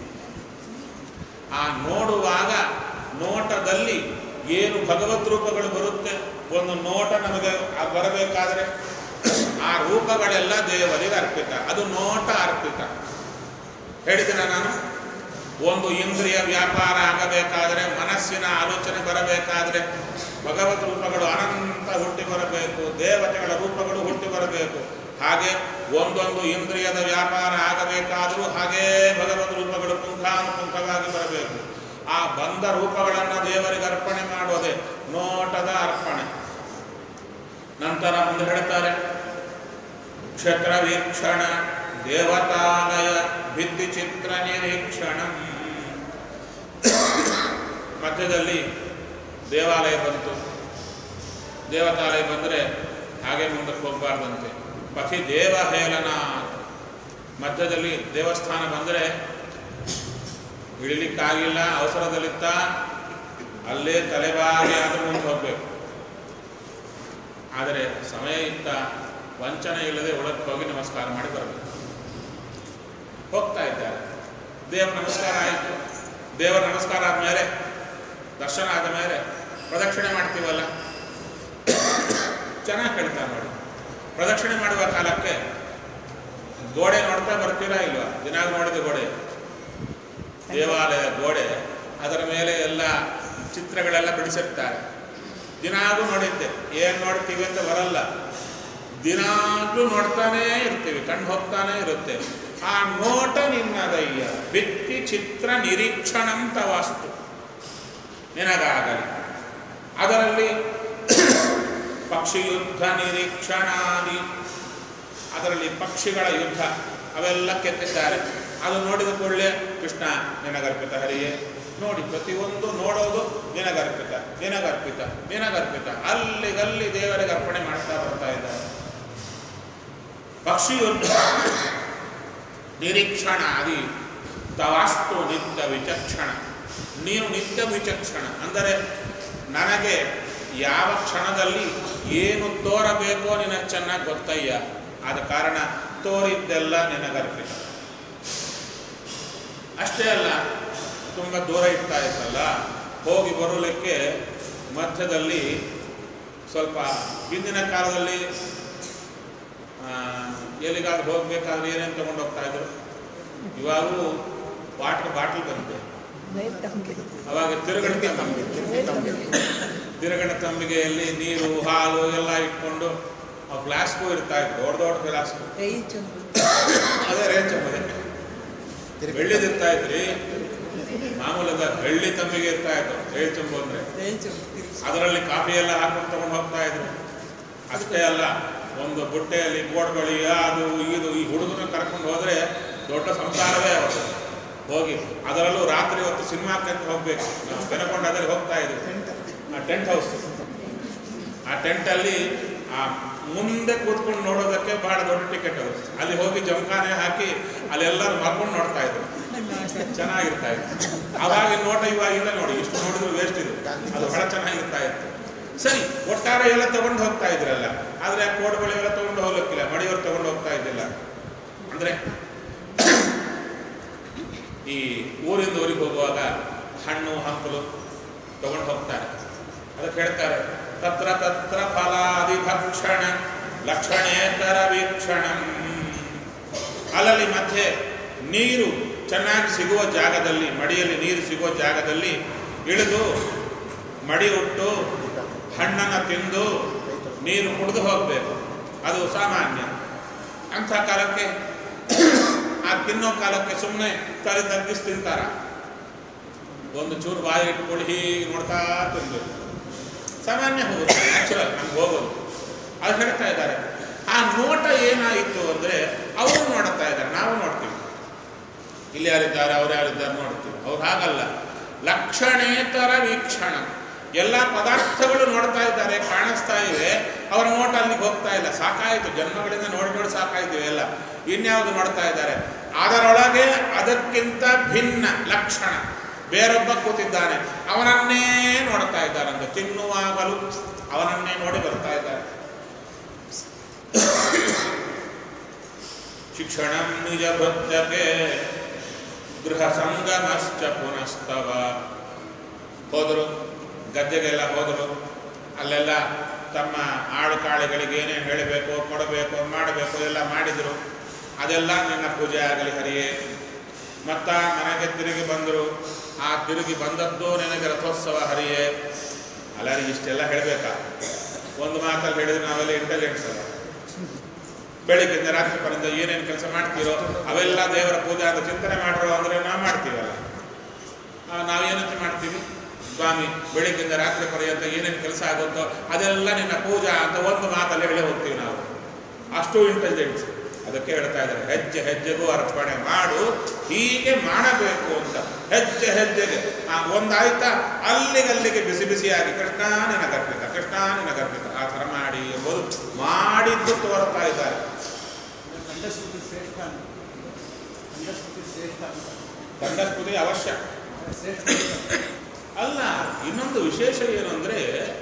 ಆ ನೋಡುವಾಗ ನೋಟದಲ್ಲಿ ಏನು ಭಗವದ್ ರೂಪಗಳು ಬರುತ್ತೆ ಒಂದು ನೋಟ ನಮಗೆ ಆ ಬರಬೇಕಾದ್ರೆ ಆ ರೂಪಗಳೆಲ್ಲ ದೇವರಿಗೆ ಅರ್ಪಿತ ಅದು ನೋಟ ಅರ್ಪಿತ ಹೇಳಿದಿನ ನಾನು ಒಂದು ಇಂದ್ರಿಯ ವ್ಯಾಪಾರ ಆಗಬೇಕಾದ್ರೆ ಮನಸ್ಸಿನ ಆಲೋಚನೆ ಬರಬೇಕಾದ್ರೆ ಭಗವದ್ ರೂಪಗಳು ಅನಂತ ಹುಟ್ಟಿ ಬರಬೇಕು ದೇವತೆಗಳ ರೂಪಗಳು ಹುಟ್ಟಿ ಬರಬೇಕು ಹಾಗೆ ಒಂದೊಂದು ಇಂದ್ರಿಯದ ವ್ಯಾಪಾರ ಆಗಬೇಕಾದರೂ ಹಾಗೇ ಭಗವದ್ ರೂಪಗಳು ಪುಂಖಾನುಪುಂಖವಾಗಿ ಬರಬೇಕು ಆ ಬಂದ ರೂಪಗಳನ್ನು ದೇವರಿಗೆ ಅರ್ಪಣೆ ಮಾಡೋದೇ ನೋಟದ ಅರ್ಪಣೆ ನಂತರ ಮುಂದೆ ಹೇಳ್ತಾರೆ ಕ್ಷತ್ರ ವೀಕ್ಷಣ ದೇವತಾಲಯ ಭಿತ್ತಿ ಚಿತ್ರ ನಿರೀಕ್ಷಣ ಮಧ್ಯದಲ್ಲಿ ದೇವಾಲಯ ಬಂತು ದೇವತಾಲಯ ಬಂದರೆ ಹಾಗೆ ಮುಂದಕ್ಕೆ ಹೋಗಬಾರ್ದಂತೆ ಪಥಿ ದೇವಹೇಳನ ಮಧ್ಯದಲ್ಲಿ ದೇವಸ್ಥಾನ ಬಂದರೆ ಇಳಿಲಿಕ್ಕಾಗಿಲ್ಲ ಅವಸರದಲ್ಲಿತ್ತ ಅಲ್ಲೇ ತಲೆಬಾಗಿ ಆದ ಮುಂದೆ ಹೋಗಬೇಕು ಆದರೆ ಸಮಯ ಇತ್ತ ವಂಚನೆ ಇಲ್ಲದೆ ಒಳಗೆ ಹೋಗಿ ನಮಸ್ಕಾರ ಮಾಡಿ ಬರಬೇಕು ಹೋಗ್ತಾ ಇದ್ದಾರೆ ದೇವ ನಮಸ್ಕಾರ ಆಯಿತು ದೇವರ ನಮಸ್ಕಾರ ಆದಮೇಲೆ ದರ್ಶನ ಆದ ಮೇಲೆ ಪ್ರದಕ್ಷಿಣೆ ಮಾಡ್ತೀವಲ್ಲ ಚೆನ್ನಾಗಿ ಕೇಳ್ತಾರೆ ನೋಡಿ ಪ್ರದಕ್ಷಿಣೆ ಮಾಡುವ ಕಾಲಕ್ಕೆ ಗೋಡೆ ನೋಡ್ತಾ ಬರ್ತೀರಾ ಇಲ್ವಾ ದಿನಾಗ ನೋಡಿದ ಗೋಡೆ ದೇವಾಲಯದ ಗೋಡೆ ಅದರ ಮೇಲೆ ಎಲ್ಲ ಚಿತ್ರಗಳೆಲ್ಲ ಬಿಡಿಸಿರ್ತಾರೆ ದಿನಾಗೂ ನೋಡಿದ್ದೆ ಏನು ನೋಡ್ತೀವಿ ಅಂತ ಬರಲ್ಲ ದಿನಾಗ್ಲೂ ನೋಡ್ತಾನೇ ಇರ್ತೀವಿ ಕಣ್ಣು ಹೋಗ್ತಾನೆ ಇರುತ್ತೆ ಆ ನೋಟ ನಿನ್ನದಯ್ಯ ಭಿತ್ತಿ ಚಿತ್ರ ನಿರೀಕ್ಷಣಂತ ವಾಸ್ತು ನಿನಗಾಗಲಿ ಅದರಲ್ಲಿ ಪಕ್ಷಿ ಯುದ್ಧ ನಿರೀಕ್ಷಣಾದಿ ಅದರಲ್ಲಿ ಪಕ್ಷಿಗಳ ಯುದ್ಧ ಅವೆಲ್ಲ ಕೆತ್ತಿದ್ದಾರೆ ಅದು ನೋಡಿದ ಕೂಡಲೇ ಕೃಷ್ಣ ನಿನಗರ್ಪಿತ ಹರಿಯೇ ನೋಡಿ ಪ್ರತಿಯೊಂದು ನೋಡೋದು ನಿನಗರ್ಪಿತ ನಿನಗರ್ಪಿತ ನಿನಗರ್ಪಿತ ಅಲ್ಲಿಗಲ್ಲಿ ದೇವರಿಗೆ ಅರ್ಪಣೆ ಮಾಡ್ತಾ ಬರ್ತಾ ಇದ್ದಾರೆ ಪಕ್ಷಿ ಯುದ್ಧ ನಿರೀಕ್ಷಣ ಆದಿ ತವಾಸ್ತು ನಿತ್ಯ ವಿಚಕ್ಷಣ ನೀನು ನಿತ್ಯ ವಿಚಕ್ಷಣ ಅಂದರೆ ನನಗೆ ಯಾವ ಕ್ಷಣದಲ್ಲಿ ಏನು ತೋರಬೇಕೋ ನಿನಗೆ ಚೆನ್ನಾಗಿ ಗೊತ್ತಯ್ಯ ಆದ ಕಾರಣ ತೋರಿದ್ದೆಲ್ಲ ನಿನಗರ್ಪಿತ ಅಷ್ಟೇ ಅಲ್ಲ ತುಂಬ ದೂರ ಇಡ್ತಾ ಇತ್ತಲ್ಲ ಹೋಗಿ ಬರೋಲಿಕ್ಕೆ ಮಧ್ಯದಲ್ಲಿ ಸ್ವಲ್ಪ ಹಿಂದಿನ ಕಾಲದಲ್ಲಿ ಆ, ಎಲ್ಲಿಗಾದ್ರೂ ಹೋಗ್ಬೇಕಾದ್ರೆ ಏನೇನು ತಗೊಂಡು ಹೋಗ್ತಾ ಇದ್ರು ಇವಾಗೂ ವಾಟರ್ ಬಾಟಲ್ ಬಂದಿದೆ ವೇವ್ ತಂಬಿಗೆ ಅವಾಗ ತಿರುಗಣ ತಂಬಿಗೆ ವೇವ್ ತಂಬಿಗೆ ತಿರುಗಣ ತಂಬಿಗೆಯಲ್ಲಿ ನೀರು ಹಾಲು ಎಲ್ಲ ಇಟ್ಕೊಂಡು ಆ ಫ್ಲಾಸ್ಕು ಇರ್ತಾ ಇತ್ತು ದೊಡ್ಡ ದೊಡ್ಡ ಫ್ಲಾಸ್ಕು ಕೈ ಚುಂಬು ಅದೇ ರೇಂಜ್ ಅದೇ ಬೆಳ್ಳಿದು ಇರ್ತಾ ಇದ್ರಿ ಮಾಮೂಲದ ಬೆಳ್ಳಿ ತಂಬಿಗೆ ಇರ್ತಾ ಇತ್ತು ರೇಲ್ ಚಂಬು ಅಂದ್ರೆ ಕೈ ಚುಂಬು ತಿರ್ಗ್ಸಿ. ಅದರಲ್ಲಿ ಕಾಫಿ ಎಲ್ಲ ಹಾಕೊಂಡು ತಗೊಂಡು ಹೋಗ್ತಾ ಇದ್ರು ಅಷ್ಟೇ ಅಲ್ಲ ಒಂದು ಬುಟ್ಟೆಯಲ್ಲಿ ಗೋಡ್ಬಳಿ ಅದು ಇದು ಈ ಹುಡುಗನ ಕರ್ಕೊಂಡು ಹೋದ್ರೆ ದೊಡ್ಡ ಸಂಸಾರವೇ ಅವರು ಹೋಗಿ ಅದರಲ್ಲೂ ರಾತ್ರಿ ಹೊತ್ತು ಸಿನಿಮಾಕ್ಕೆ ಅಂತ ಹೋಗ್ಬೇಕು ನಾವು ಬೆನಕೊಂಡು ಅದರಲ್ಲಿ ಹೋಗ್ತಾ ಇದ್ವಿ ಆ ಟೆಂಟ್ ಹೌಸ್ ಆ ಟೆಂಟಲ್ಲಿ ಆ ಮುಂದೆ ಕೂತ್ಕೊಂಡು ನೋಡೋದಕ್ಕೆ ಬಹಳ ದೊಡ್ಡ ಟಿಕೆಟ್ ಅದು ಅಲ್ಲಿ ಹೋಗಿ ಜಮಖಾನೆ ಹಾಕಿ ಅಲ್ಲೆಲ್ಲರೂ ಮರ್ಕೊಂಡು ನೋಡ್ತಾ ಇದ್ರು ಚೆನ್ನಾಗಿರ್ತಾ ಇತ್ತು ಅವಾಗಿನ ನೋಟ ಇವಾಗಿಲ್ಲ ನೋಡಿ ಇಷ್ಟು ನೋಡಿದ್ರು ವೇಸ್ಟ್ ಇದು ಅದು ಬಹಳ ಚೆನ್ನಾಗಿರ್ತಾ ಇತ್ತು ಸರಿ ಒಟ್ಟಾರೆ ಎಲ್ಲ ತಗೊಂಡು ಹೋಗ್ತಾ ಇದ್ರಲ್ಲ ಆದ್ರೆ ಆ ಕೋಡ್ಗಳು ಎಲ್ಲ ತಗೊಂಡು ಹೋಗ್ಲಿಕ್ಕಿಲ್ಲ ಮಡಿಯವರು ತಗೊಂಡು ಹೋಗ್ತಾ ಇದ್ದಿಲ್ಲ ಅಂದ್ರೆ ಈ ಊರಿಂದ ಊರಿಗೆ ಹೋಗುವಾಗ ಹಣ್ಣು ಹಂಪಲು ತಗೊಂಡು ಹೋಗ್ತಾರೆ ಅದಕ್ಕೆ ಹೇಳ್ತಾರೆ ತತ್ರ ತತ್ರ ಫಲಾದಿ ಭಕ್ಷಣ ಲಕ್ಷಣೇತರ ವೀಕ್ಷಣ ಅಲ್ಲಲ್ಲಿ ಮಧ್ಯೆ ನೀರು ಚೆನ್ನಾಗಿ ಸಿಗುವ ಜಾಗದಲ್ಲಿ ಮಡಿಯಲ್ಲಿ ನೀರು ಸಿಗುವ ಜಾಗದಲ್ಲಿ ಇಳಿದು ಮಡಿ ಉಟ್ಟು ಹಣ್ಣನ್ನು ತಿಂದು ನೀರು ಕುಡಿದು ಹೋಗಬೇಕು ಅದು ಸಾಮಾನ್ಯ ಅಂಥ ಕಾಲಕ್ಕೆ ಆ ತಿನ್ನೋ ಕಾಲಕ್ಕೆ ಸುಮ್ಮನೆ ತಲೆ ತಗ್ಗಿಸಿ ತಿಂತಾರ ಒಂದು ಚೂರು ಬಾಯಿ ಇಟ್ಕೊಂಡು ಹೀಗೆ ನೋಡ್ತಾ ತಿನ್ಬೇಕು ಸಾಮಾನ್ಯ ಹೋಗುತ್ತೆ ನ್ಯಾಚುರಲ್ ಹಂಗೆ ಹೋಗೋದು ಅದು ಹೇಳ್ತಾ ಇದ್ದಾರೆ ಆ ನೋಟ ಏನಾಯಿತು ಅಂದರೆ ಅವರು ನೋಡ್ತಾ ಇದ್ದಾರೆ ನಾವು ನೋಡ್ತೀವಿ ಇಲ್ಲಿ ಯಾರಿದ್ದಾರೆ ಅವ್ರು ಯಾರಿದ್ದಾರೆ ನೋಡ್ತೀವಿ ಅವ್ರು ಹಾಗಲ್ಲ ಲಕ್ಷಣೇತರ ವೀಕ್ಷಣ ಎಲ್ಲ ಪದಾರ್ಥಗಳು ನೋಡ್ತಾ ಇದ್ದಾರೆ ಕಾಣಿಸ್ತಾ ಇವೆ ಅವರ ನೋಟ ಅಲ್ಲಿಗೆ ಹೋಗ್ತಾ ಇಲ್ಲ ಸಾಕಾಯಿತು ಜನ್ಮಗಳಿಂದ ನೋಡಿ ನೋಡಿ ಸಾಕಾಯ್ತಿವೆ ಎಲ್ಲ ಇನ್ಯಾವುದು ನೋಡ್ತಾ ಇದ್ದಾರೆ ಅದರೊಳಗೆ ಅದಕ್ಕಿಂತ ಭಿನ್ನ ಲಕ್ಷಣ ಬೇರೊಬ್ಬ ಕೂತಿದ್ದಾನೆ ಅವನನ್ನೇ ನೋಡ್ತಾ ಇದ್ದಾರಂತೆ ತಿನ್ನುವಾಗಲೂ ಅವನನ್ನೇ ನೋಡಿ ಬರ್ತಾ ಇದ್ದಾರೆ ಶಿಕ್ಷಣ ನಿಜ ಭಕ್ತಕ್ಕೆ ಗೃಹ ಸಂಗಮಶ್ಚ ಪುನಸ್ತವ ಹೋದರು ಗದ್ದೆಗೆಲ್ಲ ಹೋದರು ಅಲ್ಲೆಲ್ಲ ತಮ್ಮ ಆಳು ಕಾಳಿಗಳಿಗೆ ಏನೇನು ಹೇಳಬೇಕು ಕೊಡಬೇಕು ಮಾಡಬೇಕು ಎಲ್ಲ ಮಾಡಿದರು ಅದೆಲ್ಲ ನಿನ್ನ ಪೂಜೆ ಆಗಲಿ ಹರಿಯೇ ಮತ್ತ ಮನೆಗೆ ತಿರುಗಿ ಬಂದರು ಆ ತಿರುಗಿ ಬಂದದ್ದು ನಿನಗೆ ರಥೋತ್ಸವ ಹರಿಯೇ ಅಲ್ಲಾರಿ ಇಷ್ಟೆಲ್ಲ ಹೇಳಬೇಕಾ ಒಂದು ಮಾತಲ್ಲಿ ಹೇಳಿದ್ರೆ ನಾವೆಲ್ಲ ಇಂಟೆಲಿಜೆನ್ಸ್ ಅಲ್ಲ ಬೆಳಿಗ್ಗೆಯಿಂದ ರಾತ್ರಿ ಪರ್ಯಂತ ಏನೇನು ಕೆಲಸ ಮಾಡ್ತೀರೋ ಅವೆಲ್ಲ ದೇವರ ಪೂಜೆ ಅಂತ ಚಿಂತನೆ ಮಾಡ್ರೋ ಅಂದರೆ ನಾವು ಮಾಡ್ತೀವಲ್ಲ ಆ, ನಾವೇನಂತ ಮಾಡ್ತೀವಿ ಸ್ವಾಮಿ ಬೆಳಿಗ್ಗೆಯಿಂದ ರಾತ್ರಿ ಪರ್ಯಂತ ಏನೇನು ಕೆಲಸ ಆಗುತ್ತೋ ಅದೆಲ್ಲ ನಿನ್ನ ಪೂಜಾ ಅಂತ ಒಂದು ಮಾತಲ್ಲಿ ಹೇಳಿ ಹೋಗ್ತೀವಿ ನಾವು ಅಷ್ಟು ಇಂಟೆಲಿಜೆನ್ಸ್ ಅದಕ್ಕೆ ಹೇಳ್ತಾ ಇದ್ದಾರೆ ಹೆಜ್ಜೆ ಹೆಜ್ಜೆಗೂ ಅರ್ಪಣೆ ಮಾಡು ಹೀಗೆ ಮಾಡಬೇಕು ಅಂತ ಹೆಜ್ಜೆ ಹೆಜ್ಜೆಗೆ ಆ ಒಂದಾಯ್ತಾ ಅಲ್ಲಿಗಲ್ಲಿಗೆ ಬಿಸಿ ಬಿಸಿಯಾಗಿ ಕೃಷ್ಣ ನಿನ ಗರ್ಭಿತ ಕೃಷ್ಣ ನಿನ ಗರ್ಭಿತ ಆ ಥರ ಮಾಡಿ ಎಂಬುದು ಮಾಡಿದ್ದು ತೋರ್ತಾ ಇದ್ದಾರೆ ಖಂಡಸ್ಮೃತಿ ಶ್ರೇಷ್ಠ ಅಂತ ಖಂಡಸ್ಮೃತಿ ಶ್ರೇಷ್ಠ ಅಂತ ದಂಡಸ್ಪುತಿ ಅವಶ್ಯ ಶ್ರೇಷ್ಠ ಅಲ್ಲ ಇನ್ನೊಂದು ವಿಶೇಷ ಏನು ಅಂದರೆ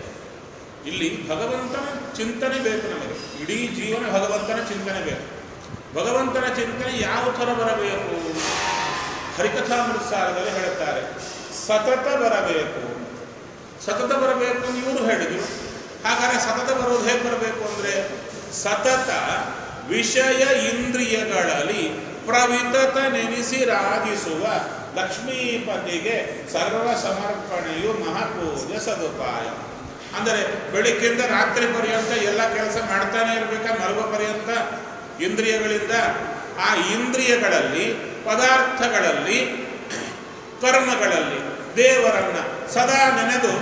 ಇಲ್ಲಿ ಭಗವಂತನ ಚಿಂತನೆ ಬೇಕು ನಮಗೆ ಇಡೀ ಜೀವನ ಭಗವಂತನ ಚಿಂತನೆ ಬೇಕು ಭಗವಂತನ ಚಿಂತನೆ ಯಾವ ಥರ ಬರಬೇಕು ಹರಿಕಥಾಮೃತಸಾರದಲ್ಲಿ ಹೇಳುತ್ತಾರೆ ಸತತ ಬರಬೇಕು ಸತತ ಬರಬೇಕು ಅಂತ ಇವರು ಹೇಳಿದರು ಹಾಗಾದ್ರೆ ಸತತ ಬರೋದು ಹೇಗೆ ಬರಬೇಕು ಅಂದರೆ ಸತತ ವಿಷಯ ಇಂದ್ರಿಯಗಳಲ್ಲಿ ಪ್ರವಿತತ ನೆನೆಸಿ ರಾಜಿಸುವ ಲಕ್ಷ್ಮೀಪತಿಗೆ ಸರ್ವ ಸಮರ್ಪಣೆಯು ಮಹಾಪೂಜೆ ಸದುಪಾಯ ಅಂದರೆ ಬೆಳಿಗ್ಗೆಯಿಂದ ರಾತ್ರಿ ಪರ್ಯಂತ ಎಲ್ಲ ಕೆಲಸ ಮಾಡ್ತಾನೆ ಇರಬೇಕಾ ಮಲಗೋ ಪರ್ಯಂತ ಇಂದ್ರಿಯಗಳಿಂದ ಆ ಇಂದ್ರಿಯಗಳಲ್ಲಿ ಪದಾರ್ಥಗಳಲ್ಲಿ ಕರ್ಮಗಳಲ್ಲಿ ದೇವರನ್ನ ಸದಾ ನೆನೆದು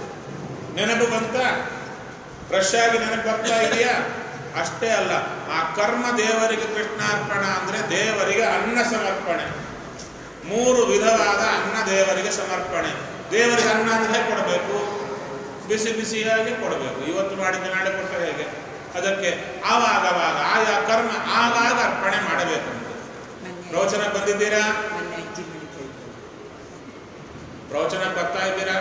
ನೆನಪು ಬಂತ ಫ್ರೆಶ್ ಆಗಿ ನೆನಪು ಬರ್ತಾ ಇದೆಯಾ ಅಷ್ಟೇ ಅಲ್ಲ ಆ ಕರ್ಮ ದೇವರಿಗೆ ಕೃಷ್ಣಾರ್ಪಣ ಅಂದ್ರೆ ದೇವರಿಗೆ ಅನ್ನ ಸಮರ್ಪಣೆ ಮೂರು ವಿಧವಾದ ಅನ್ನ ದೇವರಿಗೆ ಸಮರ್ಪಣೆ ದೇವರಿಗೆ ಅನ್ನ ಅಂದ್ರೆ ಹೇಗೆ ಕೊಡಬೇಕು ಬಿಸಿ ಬಿಸಿಯಾಗಿ ಕೊಡಬೇಕು ಇವತ್ತು ಮಾಡಿದ ನಾಳೆ ಕೊಟ್ಟರೆ ಹೇಗೆ ಅದಕ್ಕೆ ಆವಾಗವಾಗ ಆಯಾ ಕರ್ಮ ಆಗಾಗ ಅರ್ಪಣೆ ಮಾಡಬೇಕಂತೆ ಮೊನ್ನೆ ಪ್ರವಚನ ಬಂದಿದ್ದೀರಾ ಮೊನ್ನೆ ಅಜ್ಜಿ ಮಡಿತಾ ಇದ್ರು ಪ್ರವಚನ ಬರ್ತಾ ಇದ್ದೀರಾ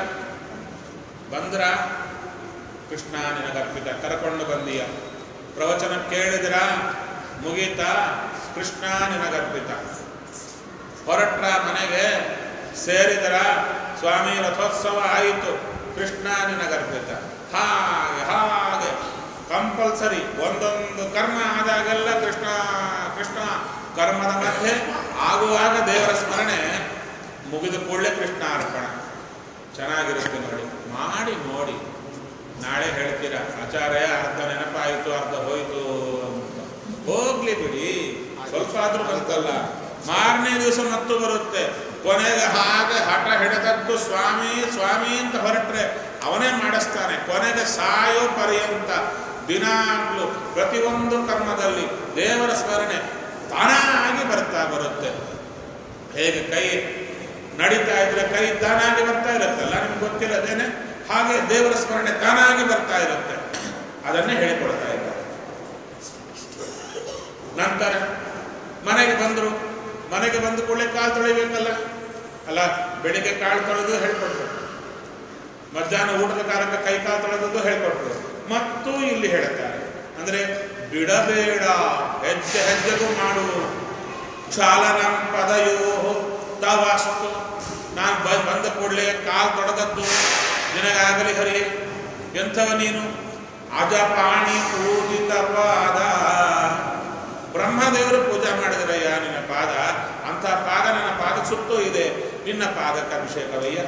ಬಂದ್ರ ಕೃಷ್ಣ ನಿನಗರ್ಪಿತ ಕರ್ಕೊಂಡು ಬಂದೀಯ ಪ್ರವಚನ ಕೇಳಿದ್ರ ಮುಗೀತಾ ಕೃಷ್ಣ ನಿನಗರ್ಪಿತ ಹೊರಟ್ರ ಮನೆಗೆ ಸೇರಿದರ ಸ್ವಾಮಿ ರಥೋತ್ಸವ ಆಯಿತು ಕೃಷ್ಣ ನಿನಗರ್ಪಿತ ಹಾಗೆ ಹಾಗೆ ಕಂಪಲ್ಸರಿ ಒಂದೊಂದು ಕರ್ಮ ಆದಾಗೆಲ್ಲ ಕೃಷ್ಣ ಕೃಷ್ಣ ಕರ್ಮದ ಮಧ್ಯೆ ಆಗುವಾಗ ದೇವರ ಸ್ಮರಣೆ ಮುಗಿದ ಕೂಡಲೇ ಕೃಷ್ಣ ಅರ್ಪಣ ಚೆನ್ನಾಗಿರುತ್ತೆ ನೋಡಿ ಮಾಡಿ ನೋಡಿ ನಾಳೆ ಹೇಳ್ತೀರಾ ಆಚಾರ್ಯ ಅರ್ಧ ನೆನಪಾಯಿತು ಅರ್ಧ ಹೋಯಿತು ಅಂತ ಹೋಗ್ಲಿ ಬಿಡಿ ಸ್ವಲ್ಪ ಆದ್ರೂ ಬಂತಲ್ಲ ಮಾರನೇ ದಿವಸ ಮತ್ತು ಬರುತ್ತೆ ಕೊನೆಗೆ ಹಾಗೆ ಹಠ ಹಿಡಿದದ್ದು ಸ್ವಾಮಿ ಸ್ವಾಮಿ ಅಂತ ಹೊರಟ್ರೆ ಅವನೇ ಮಾಡಿಸ್ತಾನೆ ಕೊನೆಗೆ ಸಾಯೋ ಪರ್ಯಂತ ದಿನಾಗ್ಲೂ ಪ್ರತಿಯೊಂದು ಕರ್ಮದಲ್ಲಿ ದೇವರ ಸ್ಮರಣೆ ತಾನಾಗಿ ಬರ್ತಾ ಬರುತ್ತೆ ಹೇಗೆ ಕೈ ನಡೀತಾ ಇದ್ರೆ ಕೈ ತಾನಾಗಿ ಬರ್ತಾ ಇರುತ್ತಲ್ಲ ನಿಮ್ಗೆ ಗೊತ್ತಿಲ್ಲದೇನೆ ಹಾಗೆ ದೇವರ ಸ್ಮರಣೆ ತಾನಾಗಿ ಬರ್ತಾ ಇರುತ್ತೆ ಅದನ್ನೇ ಹೇಳಿಕೊಡ್ತಾ ಇದ್ದಾರೆ ನಂತರ ಮನೆಗೆ ಬಂದರು ಮನೆಗೆ ಬಂದ ಕೂಡಲೇ ಕಾಲು ತೊಳಿಬೇಕಲ್ಲ ಅಲ್ಲ ಬೆಳಿಗ್ಗೆ ಕಾಳು ತೊಳೆದು ಹೇಳ್ಕೊಟ್ರು ಮಧ್ಯಾಹ್ನ ಊಟದ ಕಾಲಕ್ಕೆ ಕೈ ಕಾಲು ತೊಳೆದದ್ದು ಹೇಳ್ಕೊಟ್ರು ಮತ್ತು ಇಲ್ಲಿ ಹೇಳ್ತಾರೆ ಅಂದ್ರೆ ಬಿಡಬೇಡ ಹೆಜ್ಜೆ ಹೆಜ್ಜೆಗೂ ಮಾಡು ಕ್ಷಾಲನಂ ಪದಯೋ ತವಾಸ್ತು ನಾನು ಬ ಬಂದ ಕೂಡಲೇ ಕಾಲು ತೊಡೆದದ್ದು ನಿನಗಾಗಲಿ ಹರಿ ಎಂಥವ ನೀನು ಅಜಪಾಣಿ ಪೂಜಿತ ಪಾದ ಬ್ರಹ್ಮದೇವರು ಪೂಜೆ ಮಾಡಿದ್ರಯ್ಯ ನಿನ್ನ ಪಾದ ಅಂಥ ಪಾದ ನನ್ನ ಪಾದ ಸುತ್ತೂ ಇದೆ ನಿನ್ನ ಪಾದಕ್ಕೆ ಅಭಿಷೇಕವಯ್ಯ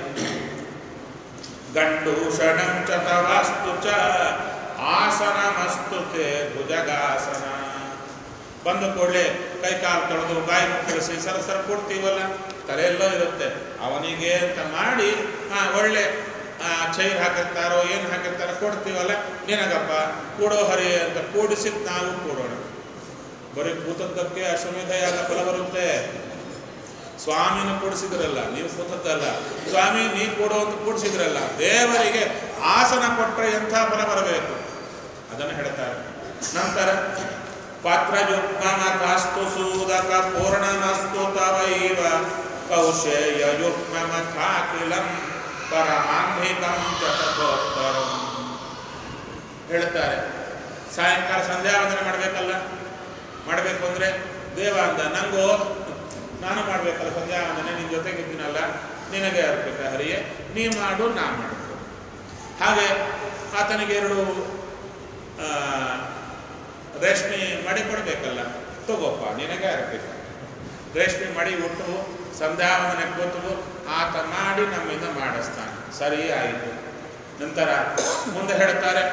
ಗಂಡೂಷಣಂ ಚ ತವಾಸ್ತು ಚ ಆಸನಮಸ್ತು ತೇ ಭುಜಗಾಸನ ಬಂದ ಕೂಡಲೇ ಕೈ ಕಾಲು ತೊಳೆದು ಬಾಯಿ ಮುಕ್ಕಳಿಸಿ ಸರ ಸರ ಕೊಡ್ತೀವಲ್ಲ ತಲೆಯಲ್ಲೋ ಇರುತ್ತೆ ಅವನಿಗೆ ಅಂತ ಮಾಡಿ ಹಾ ಒಳ್ಳೆ ಆ, ಚೈರ್ ಹಾಕಿರ್ತಾರೋ ಏನು ಹಾಕಿರ್ತಾರೋ ಕೊಡ್ತೀವಲ್ಲ ನಿನಗಪ್ಪ ಕೂಡೋ ಹರಿ ಅಂತ ಕೂಡಿಸಿದ್ ನಾವು ಕೂಡೋಣ ಬರೀ ಕೂತದ್ದಕ್ಕೆ ಅಶ್ವಮೇಧ ಯಾಗ ಫಲ ಬರುತ್ತೆ ಸ್ವಾಮಿನ ಕೂಡಿಸಿದ್ರಲ್ಲ ನೀವು ಕೂತದ್ದಲ್ಲ ಸ್ವಾಮಿ ನೀ ಕೊಡು ಅಂತ ಕೂಡಿಸಿದ್ರಲ್ಲ ದೇವರಿಗೆ ಆಸನ ಕೊಟ್ಟರೆ ಎಂಥ ಫಲ ಬರಬೇಕು ಅದನ್ನು ಹೇಳ್ತಾರೆ ನಂತರ ಪಾತ್ರಯುಗ್ಮಮಥಾಸ್ತು ಸೂದಕ ಪೂರ್ಣಮಸ್ತು ತವೈವ ಕೌಶೇಯ ಯುಗ್ಮಮಥಾಖಿಲಂ ಪರಮಾನ್ಹಿಕಂ ಚತಕೋತ್ತರಂ ಹೇಳ್ತಾರೆ ಸಾಯಂಕಾಲ ಸಂಧ್ಯಾ ವಂದನೆ ಮಾಡಬೇಕಲ್ಲ ಮಾಡಬೇಕು ಅಂದರೆ ದೇವ ಅಂದ ನಂಗೋ ನಾನು ಮಾಡಬೇಕಲ್ಲ ಸಂಧ್ಯಾ ವಂದನೆ ನಿನ್ನ ಜೊತೆಗಿದ್ದೀನಲ್ಲ ನಿನಗೆ ಅರ್ಪಿತ ಹರಿಯೇ ನೀ ಮಾಡು ನಾ ಮಾಡ್ತೀನಿ ಹಾಗೆ ಆತನಿಗೆ ಎರಡು ಆ, ರೇಷ್ಮೆ ಮಡಿ ಕೊಡಬೇಕಲ್ಲ ತಗೋಪ್ಪ ನಿನಗೆ ಅರ್ಪಿತ ರೇಷ್ಮೆ ಮಡಿ ಉಟ್ಟು ಸಂಧ್ಯಾವಂದನೆ ಕೂತು ಆತ ಮಾಡಿ ನಮ್ಮಿಂದ ಮಾಡಿಸ್ತಾನೆ ಸರಿ ಆಯಿತು ನಂತರ ಮುಂದೆ ಹೇಳ್ತಾರೆ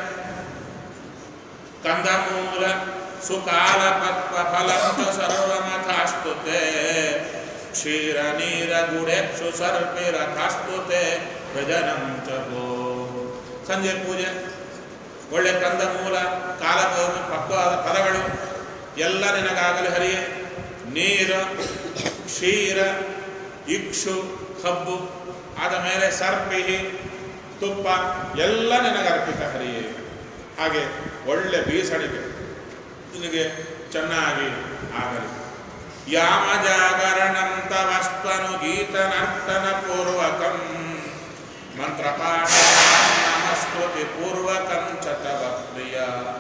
ಕಂದಮೂಲ ಸುಕಾಲ ಪಕ್ವ ಫಲಂತ ಸರ್ವಮಥಾಸ್ತುತೆ ಕ್ಷೀರ ನೀರ ಗುಡೆಕ್ಷು ಸರ್ಪಿರ ಕಾಸ್ತುತೆ ಭಜನಂ ಚ ಗೋ ಸಂಜೆ ಪೂಜೆ ಒಳ್ಳೆ ಕಂದಮೂಲ ಕಾಲ ಪಕ್ವಾದ ಫಲಗಳು ಎಲ್ಲ ನಿನಗಾಗಲಿ ಹರಿಯೇ ನೀರು ಕ್ಷೀರ ಇಕ್ಷು ಕಬ್ಬು ಆದ ಮೇಲೆ ಸರ್ಪಿಹಿ ತುಪ್ಪ ಎಲ್ಲ ನಿನಗರ್ಪಿತ ಹರಿಯೇ ಹಾಗೆ ಒಳ್ಳೆ ಬೀಸಣಿಗೆ ನಿನಗೆ ಚೆನ್ನಾಗಿ ಆಗಲಿ ಯಾಮ ಜಾಗರಣಂತ ವಸ್ತನು ಗೀತ ನರ್ತನ ಪೂರ್ವಕಂ ಮಂತ್ರಪಾಠ ನಮಸ್ಕೃತಿ ಪೂರ್ವಕಂ ಚತವ ಪ್ರಿಯ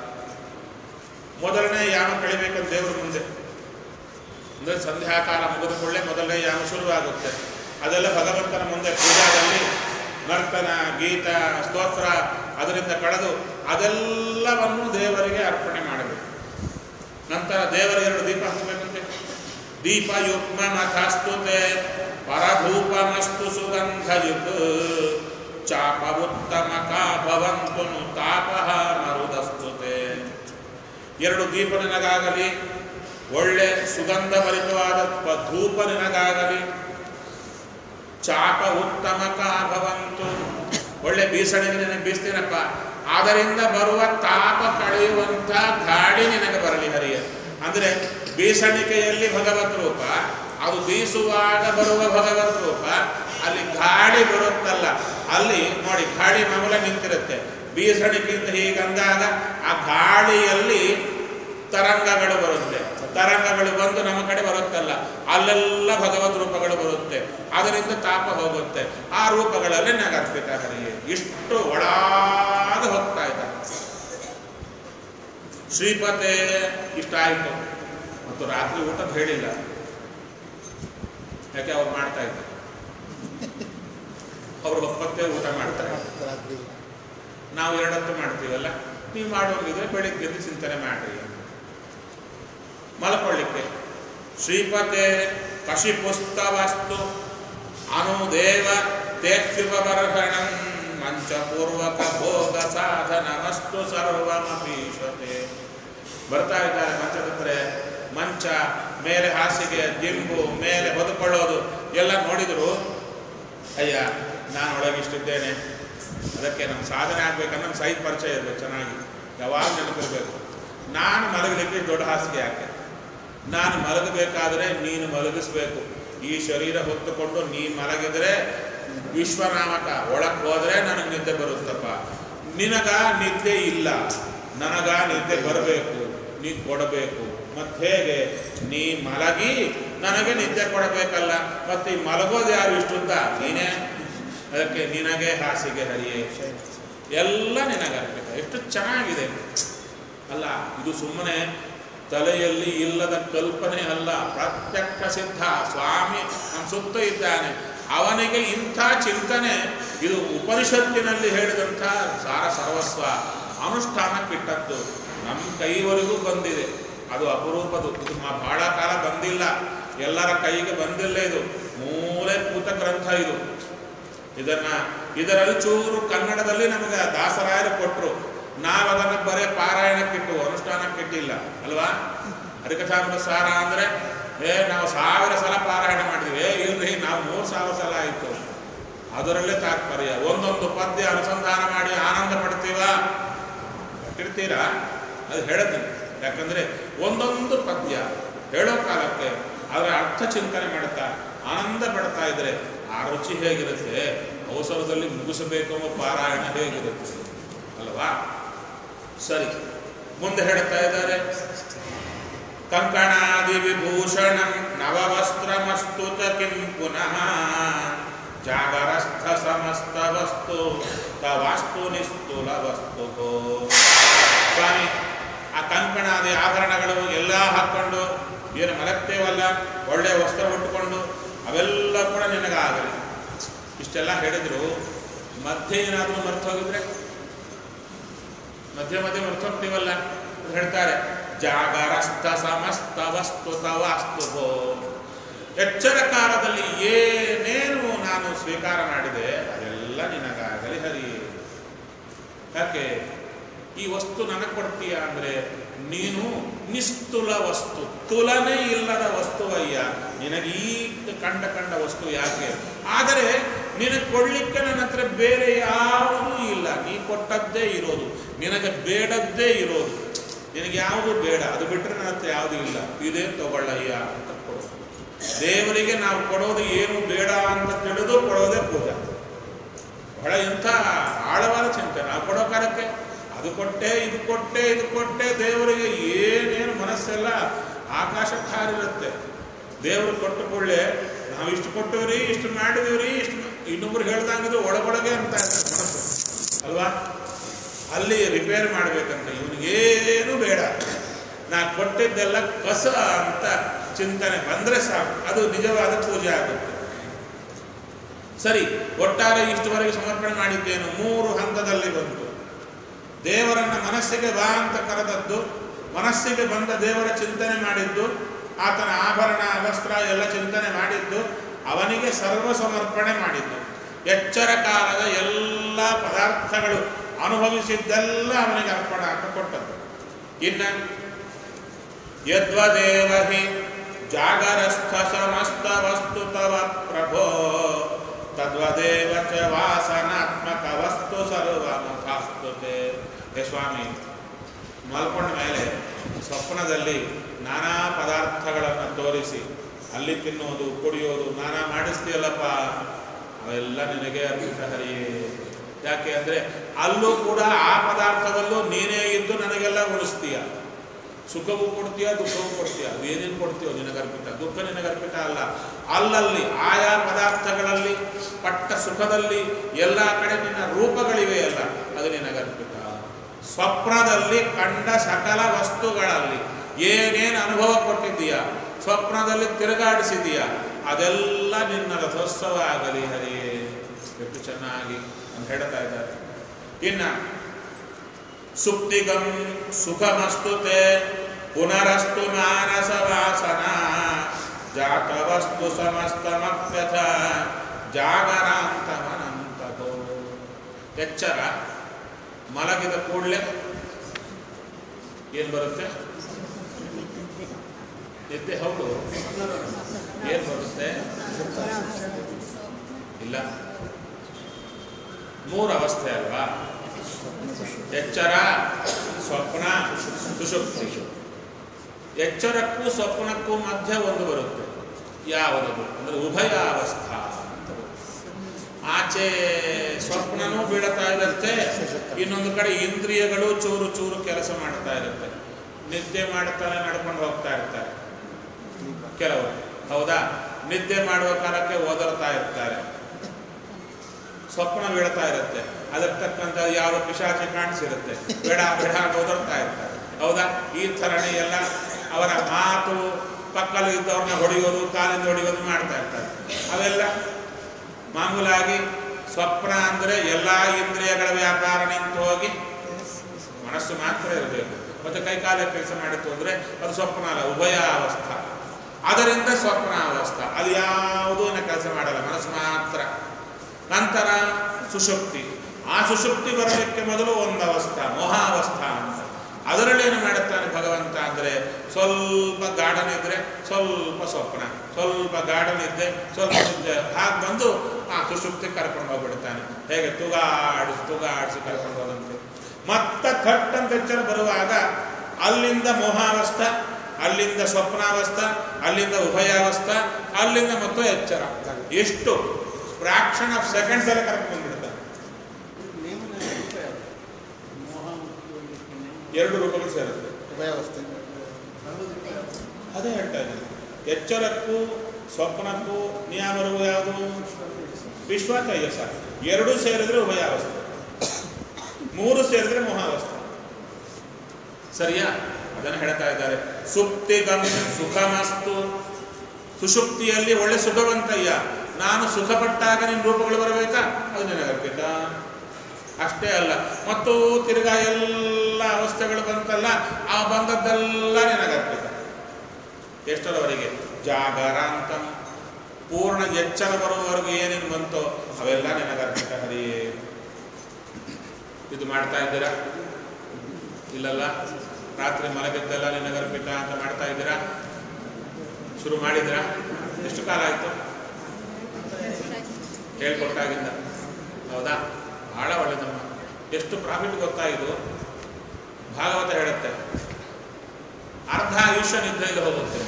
ಮೊದಲನೇ ಯಾಮ ಕಳಿಬೇಕಂತ ದೇವರ ಮುಂದೆ ಅಂದರೆ ಸಂಧ್ಯಾಕಾಲ ಮುಗಿದ ಕೂಡಲೇ ಮೊದಲನೇ ಯಾಮ ಶುರುವಾಗುತ್ತೆ ಅದೆಲ್ಲ ಭಗವಂತನ ಮುಂದೆ ಪೂಜಾದಲ್ಲಿ ನರ್ತನ ಗೀತ ಸ್ತೋತ್ರ ಅದರಿಂದ ಕಳೆದು ಅದೆಲ್ಲವನ್ನು ದೇವರಿಗೆ ಅರ್ಪಣೆ ಮಾಡಬೇಕು ನಂತರ ದೇವರಿಗೆ ಎರಡು ದೀಪ ಹಚ್ಚಬೇಕಂತೆ ದೀಪ ಯುಗ್ಮ ಮಥಾಸ್ತುತೆ ಪರಧೂಪಮಸ್ತು ಸುಗಂಧಯುತ್ ಚಾಪ ಉತ್ತಮ ಕಾ ಭವಂತು ತಾಪಃ ಮರುದಸ್ತುತೆ ಎರಡು ದೀಪ ನಿನಗಾಗಲಿ ಒಳ್ಳೆ ಸುಗಂಧ ಭರಿತವಾದ ಪ- ಧೂಪ ನಿನಗಾಗಲಿ ಚಾಪ ಉತ್ತಮ ಕಾ ಭವಂತು ಒಳ್ಳೆ ಬೀಸಣಿಗೆ ನಿನಗೆ ಬೀಸ್ತೀನಪ್ಪ ಅದರಿಂದ ಬರುವ ತಾಪ ಕಳೆಯುವಂಥ ಗಾಳಿ ನಿನಗೆ ಬರಲಿ ಹರಿಯ ಅಂದರೆ ಬೀಸಣಿಕೆಯಲ್ಲಿ ಭಗವತ್ ರೂಪ ಅದು ಬೀಸುವಾಗ ಬರುವ ಭಗವತ್ ರೂಪ ಅಲ್ಲಿ ಗಾಳಿ ಬರುತ್ತಲ್ಲ ಅಲ್ಲಿ ನೋಡಿ ಗಾಳಿ ಮಾಮೂಲ ನಿಂತಿರುತ್ತೆ ಬೀಸಣಿಕೆಯಿಂದ ಹೀಗಂದಾಗ ಆ ಗಾಳಿಯಲ್ಲಿ ತರಂಗಗಳು ಬರುತ್ತೆ ತರಂಗಗಳು ಬಂದು ನಮ್ಮ ಕಡೆ ಬರುತ್ತಲ್ಲ ಅಲ್ಲೆಲ್ಲ ಭಗವದ್ ರೂಪಗಳು ಬರುತ್ತೆ ಅದರಿಂದ ತಾಪ ಹೋಗುತ್ತೆ ಆ ರೂಪಗಳಲ್ಲಿ ನಗರ್ಪಿತ ಹರಿಯೇ ಇಷ್ಟು ಒಳಗೆ ಹೋಗ್ತಾ ಇದ್ದ ಶ್ರೀಪತೆ ಇಷ್ಟ ಆಯಿತು ಮತ್ತು ರಾತ್ರಿ ಊಟದ ಹೇಳಿಲ್ಲ ಯಾಕೆ ಅವ್ರು ಮಾಡ್ತಾ ಇದ್ದಾರೆ ಅವ್ರು ಒಪ್ಪತ್ತೆ ಊಟ ಮಾಡ್ತಾರೆ ರಾತ್ರಿ ನಾವು ಎರಡತ್ತು ಮಾಡ್ತೀವಲ್ಲ ನೀವು ಮಾಡೋಂಗಿದ್ರೆ ಬೆಳಿಗ್ಗೆ ಎದ್ದು ಚಿಂತನೆ ಮಾಡ್ರಿ ಅಂತ. ಮಲ್ಕೊಳ್ಳಿಕ್ಕೆ ಶ್ರೀಪತೆ ಕಶಿ ಪುಸ್ತವಸ್ತು ಅನುದೇವ ತೇಕ್ಷುಪರ್ಹಣಂ ಮಂಚಪೂರ್ವಕ ಭೋಗ ಸಾಧನಮಸ್ತು ಸರ್ವಮಪೀಶತೆ ಬರ್ತಾ ಇದ್ದಾರೆ ಮಂಚದ ಹತ್ರ ಮಂಚ ಮೇಲೆ ಹಾಸಿಗೆ ದಿಂಬು ಮೇಲೆ ಹೊದ್ಕೊಳ್ಳೋದು ಎಲ್ಲ ನೋಡಿದ್ರು ಅಯ್ಯ ನಾನು ಒಳಗಿಷ್ಟಿದ್ದೇನೆ ಅದಕ್ಕೆ ನಮ್ಮ ಸಾಧನೆ ಆಗ್ಬೇಕನ್ನೋ ನಮ್ಮ ಸೈಜ್ ಪರಿಚಯ ಇರಬೇಕು ಚೆನ್ನಾಗಿ ಯಾವಾಗ ನೆನಪಿರ್ಬೇಕು ನಾನು ಮಲಗಲಿಕ್ಕೆ ದೊಡ್ಡ ಹಾಸಿಗೆ ಯಾಕೆ ನಾನು ಮಲಗಬೇಕಾದ್ರೆ ನೀನು ಮಲಗಿಸ್ಬೇಕು ಈ ಶರೀರ ಹೊತ್ತುಕೊಂಡು ನೀ ಮಲಗಿದ್ರೆ ವಿಶ್ವನಾಮಕ ಒಳಗೆ ಹೋದ್ರೆ ನನಗೆ ನಿದ್ದೆ ಬರುತ್ತಪ್ಪ ನಿನಗ ನಿದ್ದೆ ಇಲ್ಲ ನನಗ ನಿದ್ದೆ ಬರಬೇಕು ನೀ ಕೊಡಬೇಕು ಮತ್ತೆ ಹೇಗೆ ನೀ ಮಲಗಿ ನನಗೆ ನಿದ್ದೆ ಕೊಡಬೇಕಲ್ಲ ಮತ್ತೆ ಈ ಮಲಗೋದು ಯಾರು ಇಷ್ಟು ಅಂತ ನೀನೇ ಅದಕ್ಕೆ ನಿನಗೆ ಹಾಸಿಗೆ ಹರಿಯೇ ಎಲ್ಲ ನಿನಗರ್ಪಿತ ಎಷ್ಟು ಚೆನ್ನಾಗಿದೆ ಅಲ್ಲ ಇದು ಸುಮ್ಮನೆ ತಲೆಯಲ್ಲಿ ಇಲ್ಲದ ಕಲ್ಪನೆ ಅಲ್ಲ ಪ್ರತ್ಯಕ್ಷ ಸಿದ್ಧ ಸ್ವಾಮಿ ನಮ್ಮ ಸುತ್ತ ಇದ್ದಾನೆ ಅವನಿಗೆ ಇಂಥ ಚಿಂತನೆ ಇದು ಉಪನಿಷತ್ತಿನಲ್ಲಿ ಹೇಳಿದಂಥ ಸಾರ ಸರ್ವಸ್ವ ಅನುಷ್ಠಾನಕ್ಕಿಟ್ಟದ್ದು ನಮ್ಮ ಕೈವರೆಗೂ ಬಂದಿದೆ ಅದು ಅಪರೂಪದು ಇದು ಮ- ಬಹಳ ಕಾಲ ಬಂದಿಲ್ಲ ಎಲ್ಲರ ಕೈಗೆ ಬಂದಿಲ್ಲ ಇದು ಮೂಲೆ ಕೂತ ಗ್ರಂಥ ಇದು ಇದನ್ನ ಇದರಲ್ಲಿ ಚೂರು ಕನ್ನಡದಲ್ಲಿ ನಮಗೆ ದಾಸರಾಯರು ಕೊಟ್ಟರು ನಾವು ಅದನ್ನು ಬರೇ ಪಾರಾಯಣಕ್ಕಿಟ್ಟು ಅನುಷ್ಠಾನಕ್ಕಿಟ್ಟಿಲ್ಲ ಅಲ್ವಾ ಹರಿಕಥಾಮೃತ ಸಾರ ಅಂದ್ರೆ ಏ ನಾವು ಸಾವಿರ ಸಲ ಪಾರಾಯಣ ಮಾಡಿದ್ವಿ ಏ ಇಲ್ರಿ ನಾವು ಮೂರು ಸಾವಿರ ಸಲ ಆಯಿತು ಅದರಲ್ಲೇ ತಾತ್ಪರ್ಯ ಒಂದೊಂದು ಪದ್ಯ ಅನುಸಂಧಾನ ಮಾಡಿ ಆನಂದ ಪಡ್ತೀವ ಪಟ್ಟಿರ್ತೀರಾ ಅದು ಹೇಳತೀನಿ ಯಾಕಂದ್ರೆ ಒಂದೊಂದು ಪದ್ಯ ಹೇಳೋ ಕಾಲಕ್ಕೆ ಅದರ ಅರ್ಥ ಚಿಂತನೆ ಮಾಡ್ತಾ ಆನಂದ ಪಡ್ತಾ ಇದ್ರೆ ಆ ರುಚಿ ಹೇಗಿರುತ್ತೆ ಅವಸರದಲ್ಲಿ ಮುಗಿಸಬೇಕು ಅನ್ನೋ ಪಾರಾಯಣ ಹೇಗಿರುತ್ತೆ ಅಲ್ವಾ ಸರಿ ಮುಂದೆ ಹೇಳ್ತಾ ಇದ್ದಾರೆ ಕಂಕಣಾದಿ ವಿಭೂಷಣ ನವವಸ್ತ್ರಮಸ್ತು ಚ ಕಿಂ ಪುನಃ ಜಾಗರಸ್ಥ ಸಮಸ್ತ ವಸ್ತು ತವಾಸ್ತು ನಿಸ್ತುಲ ವಸ್ತು ಸ್ವಾಮಿ ಆ ಕಂಕಣಾದಿ ಆಭರಣಗಳು ಎಲ್ಲ ಹಾಕ್ಕೊಂಡು ಏನು ಮಲಗ್ತೇವಲ್ಲ ಒಳ್ಳೆ ವಸ್ತ್ರ ಉಟ್ಟುಕೊಂಡು ಅವೆಲ್ಲ ಕೂಡ ನಿನಗಾಗಲಿ ಇಷ್ಟೆಲ್ಲ ಹೇಳಿದ್ರು ಮಧ್ಯೆ ಏನಾದರೂ ಮರ್ತು ಹೋಗಿದ್ರೆ ಮಧ್ಯ ಮಧ್ಯೆ ಮರ್ತು ಹೋಗ್ತೀವಲ್ಲ ಅಂತ ಹೇಳ್ತಾರೆ ಜಾಗರಸ್ಥ ಸಮಸ್ತ ವಸ್ತು ತವಾಸ್ತು ಭೋ ಎಚ್ಚರ ಕಾಲದಲ್ಲಿ ಏನೇನು ನಾನು ಸ್ವೀಕಾರ ಮಾಡಿದೆ ಅದೆಲ್ಲ ನಿನಗಾಗಲಿ ಹರಿ ಯಾಕೆ ಈ ವಸ್ತು ನನಗೆ ಕೊಡ್ತೀಯ ಅಂದ್ರೆ ನೀನು ನಿಸ್ತುಲ ವಸ್ತು ತುಲನೆ ಇಲ್ಲದ ವಸ್ತುವಯ್ಯ ನಿನಗೆ ಈ ಕಂಡ ಕಂಡ ವಸ್ತು ಯಾಕೆ ಆದರೆ ನಿನಗೆ ಕೊಡ್ಲಿಕ್ಕೆ ನನ್ನ ಹತ್ರ ಬೇರೆ ಯಾವುದೂ ಇಲ್ಲ ನೀ ಕೊಟ್ಟದ್ದೇ ಇರೋದು ನಿನಗೆ ಬೇಡದ್ದೇ ಇರೋದು ನಿನಗೆ ಯಾವುದು ಬೇಡ ಅದು ಬಿಟ್ಟರೆ ನನ್ನ ಹತ್ರ ಯಾವುದೂ ಇಲ್ಲ ಇದೇ ತಗೊಳ್ಳಯ್ಯ ಅಂತ ಕೊಡು ದೇವರಿಗೆ ನಾವು ಕೊಡೋದು ಏನು ಬೇಡ ಅಂತ ತಿಳಿದು ಕೊಡೋದೇ ಪೂಜಾ ಬಹಳ ಇಂಥ ಆಳವಾದ ಚಿಂತೆ ನಾವು ಕೊಡೋ ಕಾಲಕ್ಕೆ ಅದು ಕೊಟ್ಟೆ ಇದು ಕೊಟ್ಟೆ ಇದು ಕೊಟ್ಟೆ ದೇವರಿಗೆ ಏನೇನು ಮನಸ್ಸೆಲ್ಲ ಆಕಾಶಕ್ಕೆ ಹಾರಿರುತ್ತೆ ದೇವರು ಕೊಟ್ಟ ಕೂಡಲೇ ನಾವು ಇಷ್ಟು ಕೊಟ್ಟಿವ್ರಿ ಇಷ್ಟು ಮಾಡಿದೀವ್ರಿ ಇಷ್ಟು ಇನ್ನೊಬ್ರು ಹೇಳ್ದಂಗಿದ್ರೆ ಒಳಗೊಳಗೆ ಅಂತ ಇರ್ತದೆ ಮನಸ್ಸು ಅಲ್ವಾ ಅಲ್ಲಿ ರಿಪೇರ್ ಮಾಡ್ಬೇಕಂತ ಇವನಿಗೇನು ಬೇಡ ನಾ ಕೊಟ್ಟಿದ್ದೆಲ್ಲ ಕಸ ಅಂತ ಚಿಂತನೆ ಬಂದ್ರೆ ಸಾಕು ಅದು ನಿಜವಾದ ಪೂಜೆ ಆಗುತ್ತೆ ಸರಿ ಒಟ್ಟಾರೆ ಇಷ್ಟುವರೆಗೆ ಸಮರ್ಪಣೆ ಮಾಡಿದ್ದೇನು ಮೂರು ಹಂತದಲ್ಲಿ ಬಂತು ದೇವರನ್ನ ಮನಸ್ಸಿಗೆ ಬಾ ಅಂತ ಕರೆದದ್ದು ಮನಸ್ಸಿಗೆ ಬಂದ ದೇವರ ಚಿಂತನೆ ಮಾಡಿದ್ದು ಆತನ ಆಭರಣ ವಸ್ತ್ರ ಎಲ್ಲ ಚಿಂತನೆ ಮಾಡಿದ್ದು ಅವನಿಗೆ ಸರ್ವ ಸಮರ್ಪಣೆ ಮಾಡಿದ್ದು ಎಚ್ಚರ ಕಾಲದ ಎಲ್ಲ ಪದಾರ್ಥಗಳು ಅನುಭವಿಸಿದ್ದೆಲ್ಲ ಅವನಿಗೆ ಅರ್ಪಣ ಅಂತ ಕೊಟ್ಟದ್ದು ಇನ್ನ ಯದ್ವದೇವ ಹಿ ಜಾಗರಸ್ಥ ಸಮಸ್ತ ವಸ್ತು ತವ ಪ್ರಭೋ ತದ್ವದೇವ ಚ ವಾಸನಾತ್ಮಕ ವಸ್ತು ಸರ್ವಮುಖಾಸ್ತುತೆ ಹೇ ಸ್ವಾಮಿ ಮಲ್ಕೊಂಡ ಮೇಲೆ ಸ್ವಪ್ನದಲ್ಲಿ ನಾನಾ ಪದಾರ್ಥಗಳನ್ನು ತೋರಿಸಿ ಅಲ್ಲಿ ತಿನ್ನೋದು ಕುಡಿಯೋದು ನಾನಾ ಮಾಡಿಸ್ತೀಯಲ್ಲಪ್ಪ ಅವೆಲ್ಲ ನಿನಗೆ ಅರ್ಪಿತ ಹರಿಯೇ ಯಾಕೆ ಅಂದರೆ ಅಲ್ಲೂ ಕೂಡ ಆ ಪದಾರ್ಥದಲ್ಲೂ ನೀನೇ ಇದ್ದು ನನಗೆಲ್ಲ ಉಳಿಸ್ತೀಯ ಸುಖವೂ ಕೊಡ್ತೀಯ ದುಃಖವೂ ಕೊಡ್ತೀಯ ಏನೇನು ಕೊಡ್ತೀಯೋ ನಿನಗರ್ಪಿತ ದುಃಖ ನಿನಗರ್ಪಿತ ಅಲ್ಲ ಅಲ್ಲಲ್ಲಿ ಆಯಾ ಪದಾರ್ಥಗಳಲ್ಲಿ ಪಟ್ಟ ಸುಖದಲ್ಲಿ ಎಲ್ಲ ಕಡೆ ನಿನ್ನ ರೂಪಗಳಿವೆ ಅಲ್ಲ ಅದು ನಿನಗರ್ಪಿತ ಸ್ವಪ್ನದಲ್ಲಿ ಕಂಡ ಸಕಲ ವಸ್ತುಗಳಲ್ಲಿ ಏನೇನು ಅನುಭವ ಕೊಟ್ಟಿದ್ದೀಯ ಸ್ವಪ್ನದಲ್ಲಿ ತಿರುಗಾಡಿಸಿದೀಯ ಅದೆಲ್ಲ ನಿನ್ನ ರಥೋತ್ಸವ ಆಗಲಿ ಹರಿಯೇ ಎಷ್ಟು ಚೆನ್ನಾಗಿ ಅಂತ ಹೇಳ್ತಾ ಇದ್ದಾರೆ ಇನ್ನ ಸುಪ್ತಿಗಂ ಸುಖಮಸ್ತುತೆ ಪುನರಸ್ತು ಮಾನಸ ವಾಸನ ಜಾತವಸ್ತು ಸಮಸ್ತಮಪ್ಯಥ ಜಾಗರಾಂತಮನಂತಕೋ ಎಚ್ಚರ ಮಲಗಿದ ಕೂಡಲೇ ಏನು ಬರುತ್ತೆ ನಿದ್ದೆ ಹೌದು ಏನು ಬರುತ್ತೆ ಇಲ್ಲ ಮೂರು ಅವಸ್ಥೆ ಅಲ್ವಾ ಎಚ್ಚರ ಸ್ವಪ್ನ ಸುಷುಪ್ತಿ ಎಚ್ಚರಕ್ಕೂ ಸ್ವಪ್ನಕ್ಕೂ ಮಧ್ಯ ಒಂದು ಬರುತ್ತೆ ಯಾವುದದು ಅಂದರೆ ಉಭಯ ಅವಸ್ಥಾ ಅಂತ ಬರುತ್ತೆ. ಆಚೆ ಸ್ವಪ್ನನೂ ಬೀಳ್ತಾ ಇರುತ್ತೆ ಇನ್ನೊಂದು ಕಡೆ ಇಂದ್ರಿಯಗಳು ಚೂರು ಚೂರು ಕೆಲಸ ಮಾಡ್ತಾ ಇರುತ್ತೆ ನಿದ್ದೆ ಮಾಡ್ತಾನೆ ನಡ್ಕೊಂಡು ಹೋಗ್ತಾ ಇರ್ತಾರೆ ಕೆಲವರು ಹೌದಾ ನಿದ್ದೆ ಮಾಡುವ ಕಾಲಕ್ಕೆ ಓದರ್ತಾ ಇರ್ತಾರೆ ಸ್ವಪ್ನ ಬೀಳ್ತಾ ಇರುತ್ತೆ ಅದಕ್ಕೆ ತಕ್ಕಂತ ಯಾವ ಪಿಶಾಚಿ ಕಾಣಿಸಿರುತ್ತೆ ಬೇಡ ಬೇಡ ಅಂತ ಓದರ್ತಾ ಇರ್ತಾರೆ ಹೌದಾ ಈ ಥರನೇ ಎಲ್ಲ ಅವರ ಮಾತು ಪಕ್ಕದಲ್ಲಿ ಇದ್ದವ್ರನ್ನ ಹೊಡೆಯೋದು ಕಾಲಿಂದ ಹೊಡೆಯೋದು ಮಾಡ್ತಾ ಇರ್ತಾರೆ ಅವೆಲ್ಲ ಮಾಮೂಲಾಗಿ ಸ್ವಪ್ನ ಅಂದರೆ ಎಲ್ಲ ಇಂದ್ರಿಯಗಳ ವ್ಯಾಪಾರ ನಿಂತು ಹೋಗಿ ಮನಸ್ಸು ಮಾತ್ರ ಇರಬೇಕು ಮತ್ತೆ ಕೈ ಕಾಲ ಕೆಲಸ ಮಾಡಿತ್ತು ಅಂದರೆ ಅದು ಸ್ವಪ್ನ ಅಲ್ಲ ಉಭಯ ಅವಸ್ಥಾ ಅದರಿಂದ ಸ್ವಪ್ನ ಅವಸ್ಥಾ ಅದು ಯಾವುದೂ ಏನೋ ಕೆಲಸ ಮಾಡಲ್ಲ ಮನಸ್ಸು ಮಾತ್ರ ನಂತರ ಸುಷುಪ್ತಿ ಆ ಸುಷುಪ್ತಿ ಬರಲಿಕ್ಕೆ ಮೊದಲು ಒಂದು ಅವಸ್ಥಾ ಮೋಹಾವಸ್ಥಾ ಅಂತ ಅದರಲ್ಲಿ ಏನು ಮಾಡುತ್ತಾನೆ ಭಗವಂತ ಅಂದರೆ ಸ್ವಲ್ಪ ಗಾರ್ಡನ್ ಇದ್ರೆ ಸ್ವಲ್ಪ ಸ್ವಪ್ನ ಸ್ವಲ್ಪ ಗಾರ್ಡನ್ ಇದ್ದೆ ಸ್ವಲ್ಪ ನಿದ್ದೆ ಹಾಗೆ ಬಂದು ಆ ಸುಷುಪ್ತಿ ಕರ್ಕೊಂಡು ಹೋಗ್ಬಿಡ್ತಾನೆ ಹೇಗೆ ತೂಗಾಡಿಸಿ ತೂಗಾಡಿಸಿ ಕರ್ಕೊಂಡು ಹೋದಂತೆ ಮತ್ತೆ ಥಟ್ ಅಂತ ಎಚ್ಚರ ಬರುವಾಗ ಅಲ್ಲಿಂದ ಮೋಹಾವಸ್ಥಾ ಅಲ್ಲಿಂದ ಸ್ವಪ್ನಾವಸ್ಥಾ ಅಲ್ಲಿಂದ ಉಭಯಾವಸ್ಥಾ ಅಲ್ಲಿಂದ ಮತ್ತು ಎಚ್ಚರ ಎಷ್ಟು ಫ್ರಾಕ್ಷನ್ ಆಫ್ ಸೆಕೆಂಡ್ಸ್ ಅಲ್ಲಿ ಕರ್ಕೊಂಡು ಬಂದ್ಬಿಡ್ತಾನೆ ನೇಮನ ರೂಪ ಯಾವುದು? ಮೋಹ ಮತ್ತು ಇದಕ್ಕೆ ನೇಮ. ಎರಡು ರೂಪಗಳು ಸೇರುತ್ತೆ ಉಭಯಾವಸ್ಥೆ ಅದೇ ಹೇಳ್ತಾ ಇದ್ದೀನಿ ಎಚ್ಚರಕ್ಕೂ ಸ್ವಪ್ನಕ್ಕೂ ನಿಯಾಮರು ಯಾವುದು ವಿಶ್ವ ತೈಯಸ ಎರಡು ಸೇರಿದ್ರೆ ಉಭಯಾವಸ್ಥೆ ಮೂರು ಸೇರಿದ್ರೆ ಮೋಹಾವಸ್ಥೆ ಸರಿಯಾ ಅದನ್ನು ಹೇಳ್ತಾ ಇದ್ದಾರೆ ಸುಪ್ತಿಗಂ ಸುಖಮಸ್ತು ಸುಷುಪ್ತಿಯಲ್ಲಿ ಒಳ್ಳೆ ಸುಖವಂತಯ್ಯ ನಾನು ಸುಖಪಟ್ಟಾಗ ನಿನ್ನ ರೂಪಗಳು ಬರಬೇಕಾ ಅದು ನನಗರ್ಪಿತ ಅಷ್ಟೇ ಅಲ್ಲ ಮತ್ತು ತಿರ್ಗಾ ಎಲ್ಲ ಅವಸ್ಥೆಗಳು ಬಂತಲ್ಲ ಆ ಬಂದದ್ದೆಲ್ಲ ನಿನಗರ್ಪಿತ ಎಷ್ಟರವರೆಗೆ ಜಾಗರಾಂತ ಪೂರ್ಣ ಎಚ್ಚರ ಬರುವವರೆಗೂ ಏನೇನು ಬಂತೋ ಅವೆಲ್ಲ ನಿನಗರ್ಪಿತ ಹರಿಯೇ ಇದು ಮಾಡ್ತಾ ಇದ್ದೀರಾ ಇಲ್ಲಲ್ಲ ರಾತ್ರಿ ಮಲಗಿದ್ದೆಲ್ಲ ನಿನಗರ್ಪಿತ ಅಂತ ಮಾಡ್ತಾ ಇದ್ದೀರಾ ಶುರು ಮಾಡಿದ್ದೀರಾ ಎಷ್ಟು ಕಾಲ ಆಯಿತು ಹೇಳ್ಕೊಟ್ಟಾಗಿಂದ ಹೌದಾ ಬಹಳ ಒಳ್ಳೆದಮ್ಮ ಎಷ್ಟು ಪ್ರಾಫಿಟ್ ಗೊತ್ತಾ ಇದು ಭಾಗವತ ಹೇಳುತ್ತೆ ಅರ್ಧ ಆಯುಷ್ಯ ನಿದ್ರೆಯಲ್ಲಿ ಹೋಗುತ್ತೆ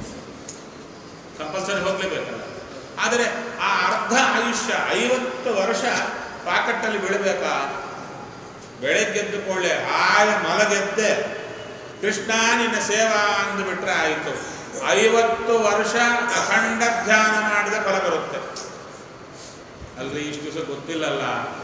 ಕಂಪಲ್ಸರಿ ಹೋಗ್ಲೇಬೇಕಲ್ಲ ಆದರೆ ಆ ಅರ್ಧ ಆಯುಷ್ಯ ಐವತ್ತು ವರ್ಷ ಪಾಕಟ್ಟಲ್ಲಿ ಬೀಳಬೇಕಾ ಬೆಳಗ್ಗೆದ್ದು ಕೊಳ್ಳೆ ಆಯ ಮಲಗೆದ್ದೆ ಕೃಷ್ಣ ನಿನ್ನ ಸೇವಾ ಅಂದುಬಿಟ್ರೆ ಆಯಿತು ಐವತ್ತು ವರ್ಷ ಅಖಂಡ ಧ್ಯಾನ ಮಾಡಿದ ಫಲ ಬರುತ್ತೆ ಅಲ್ರಿ ಇಷ್ಟು ದಿವಸ ಗೊತ್ತಿಲ್ಲಲ್ಲ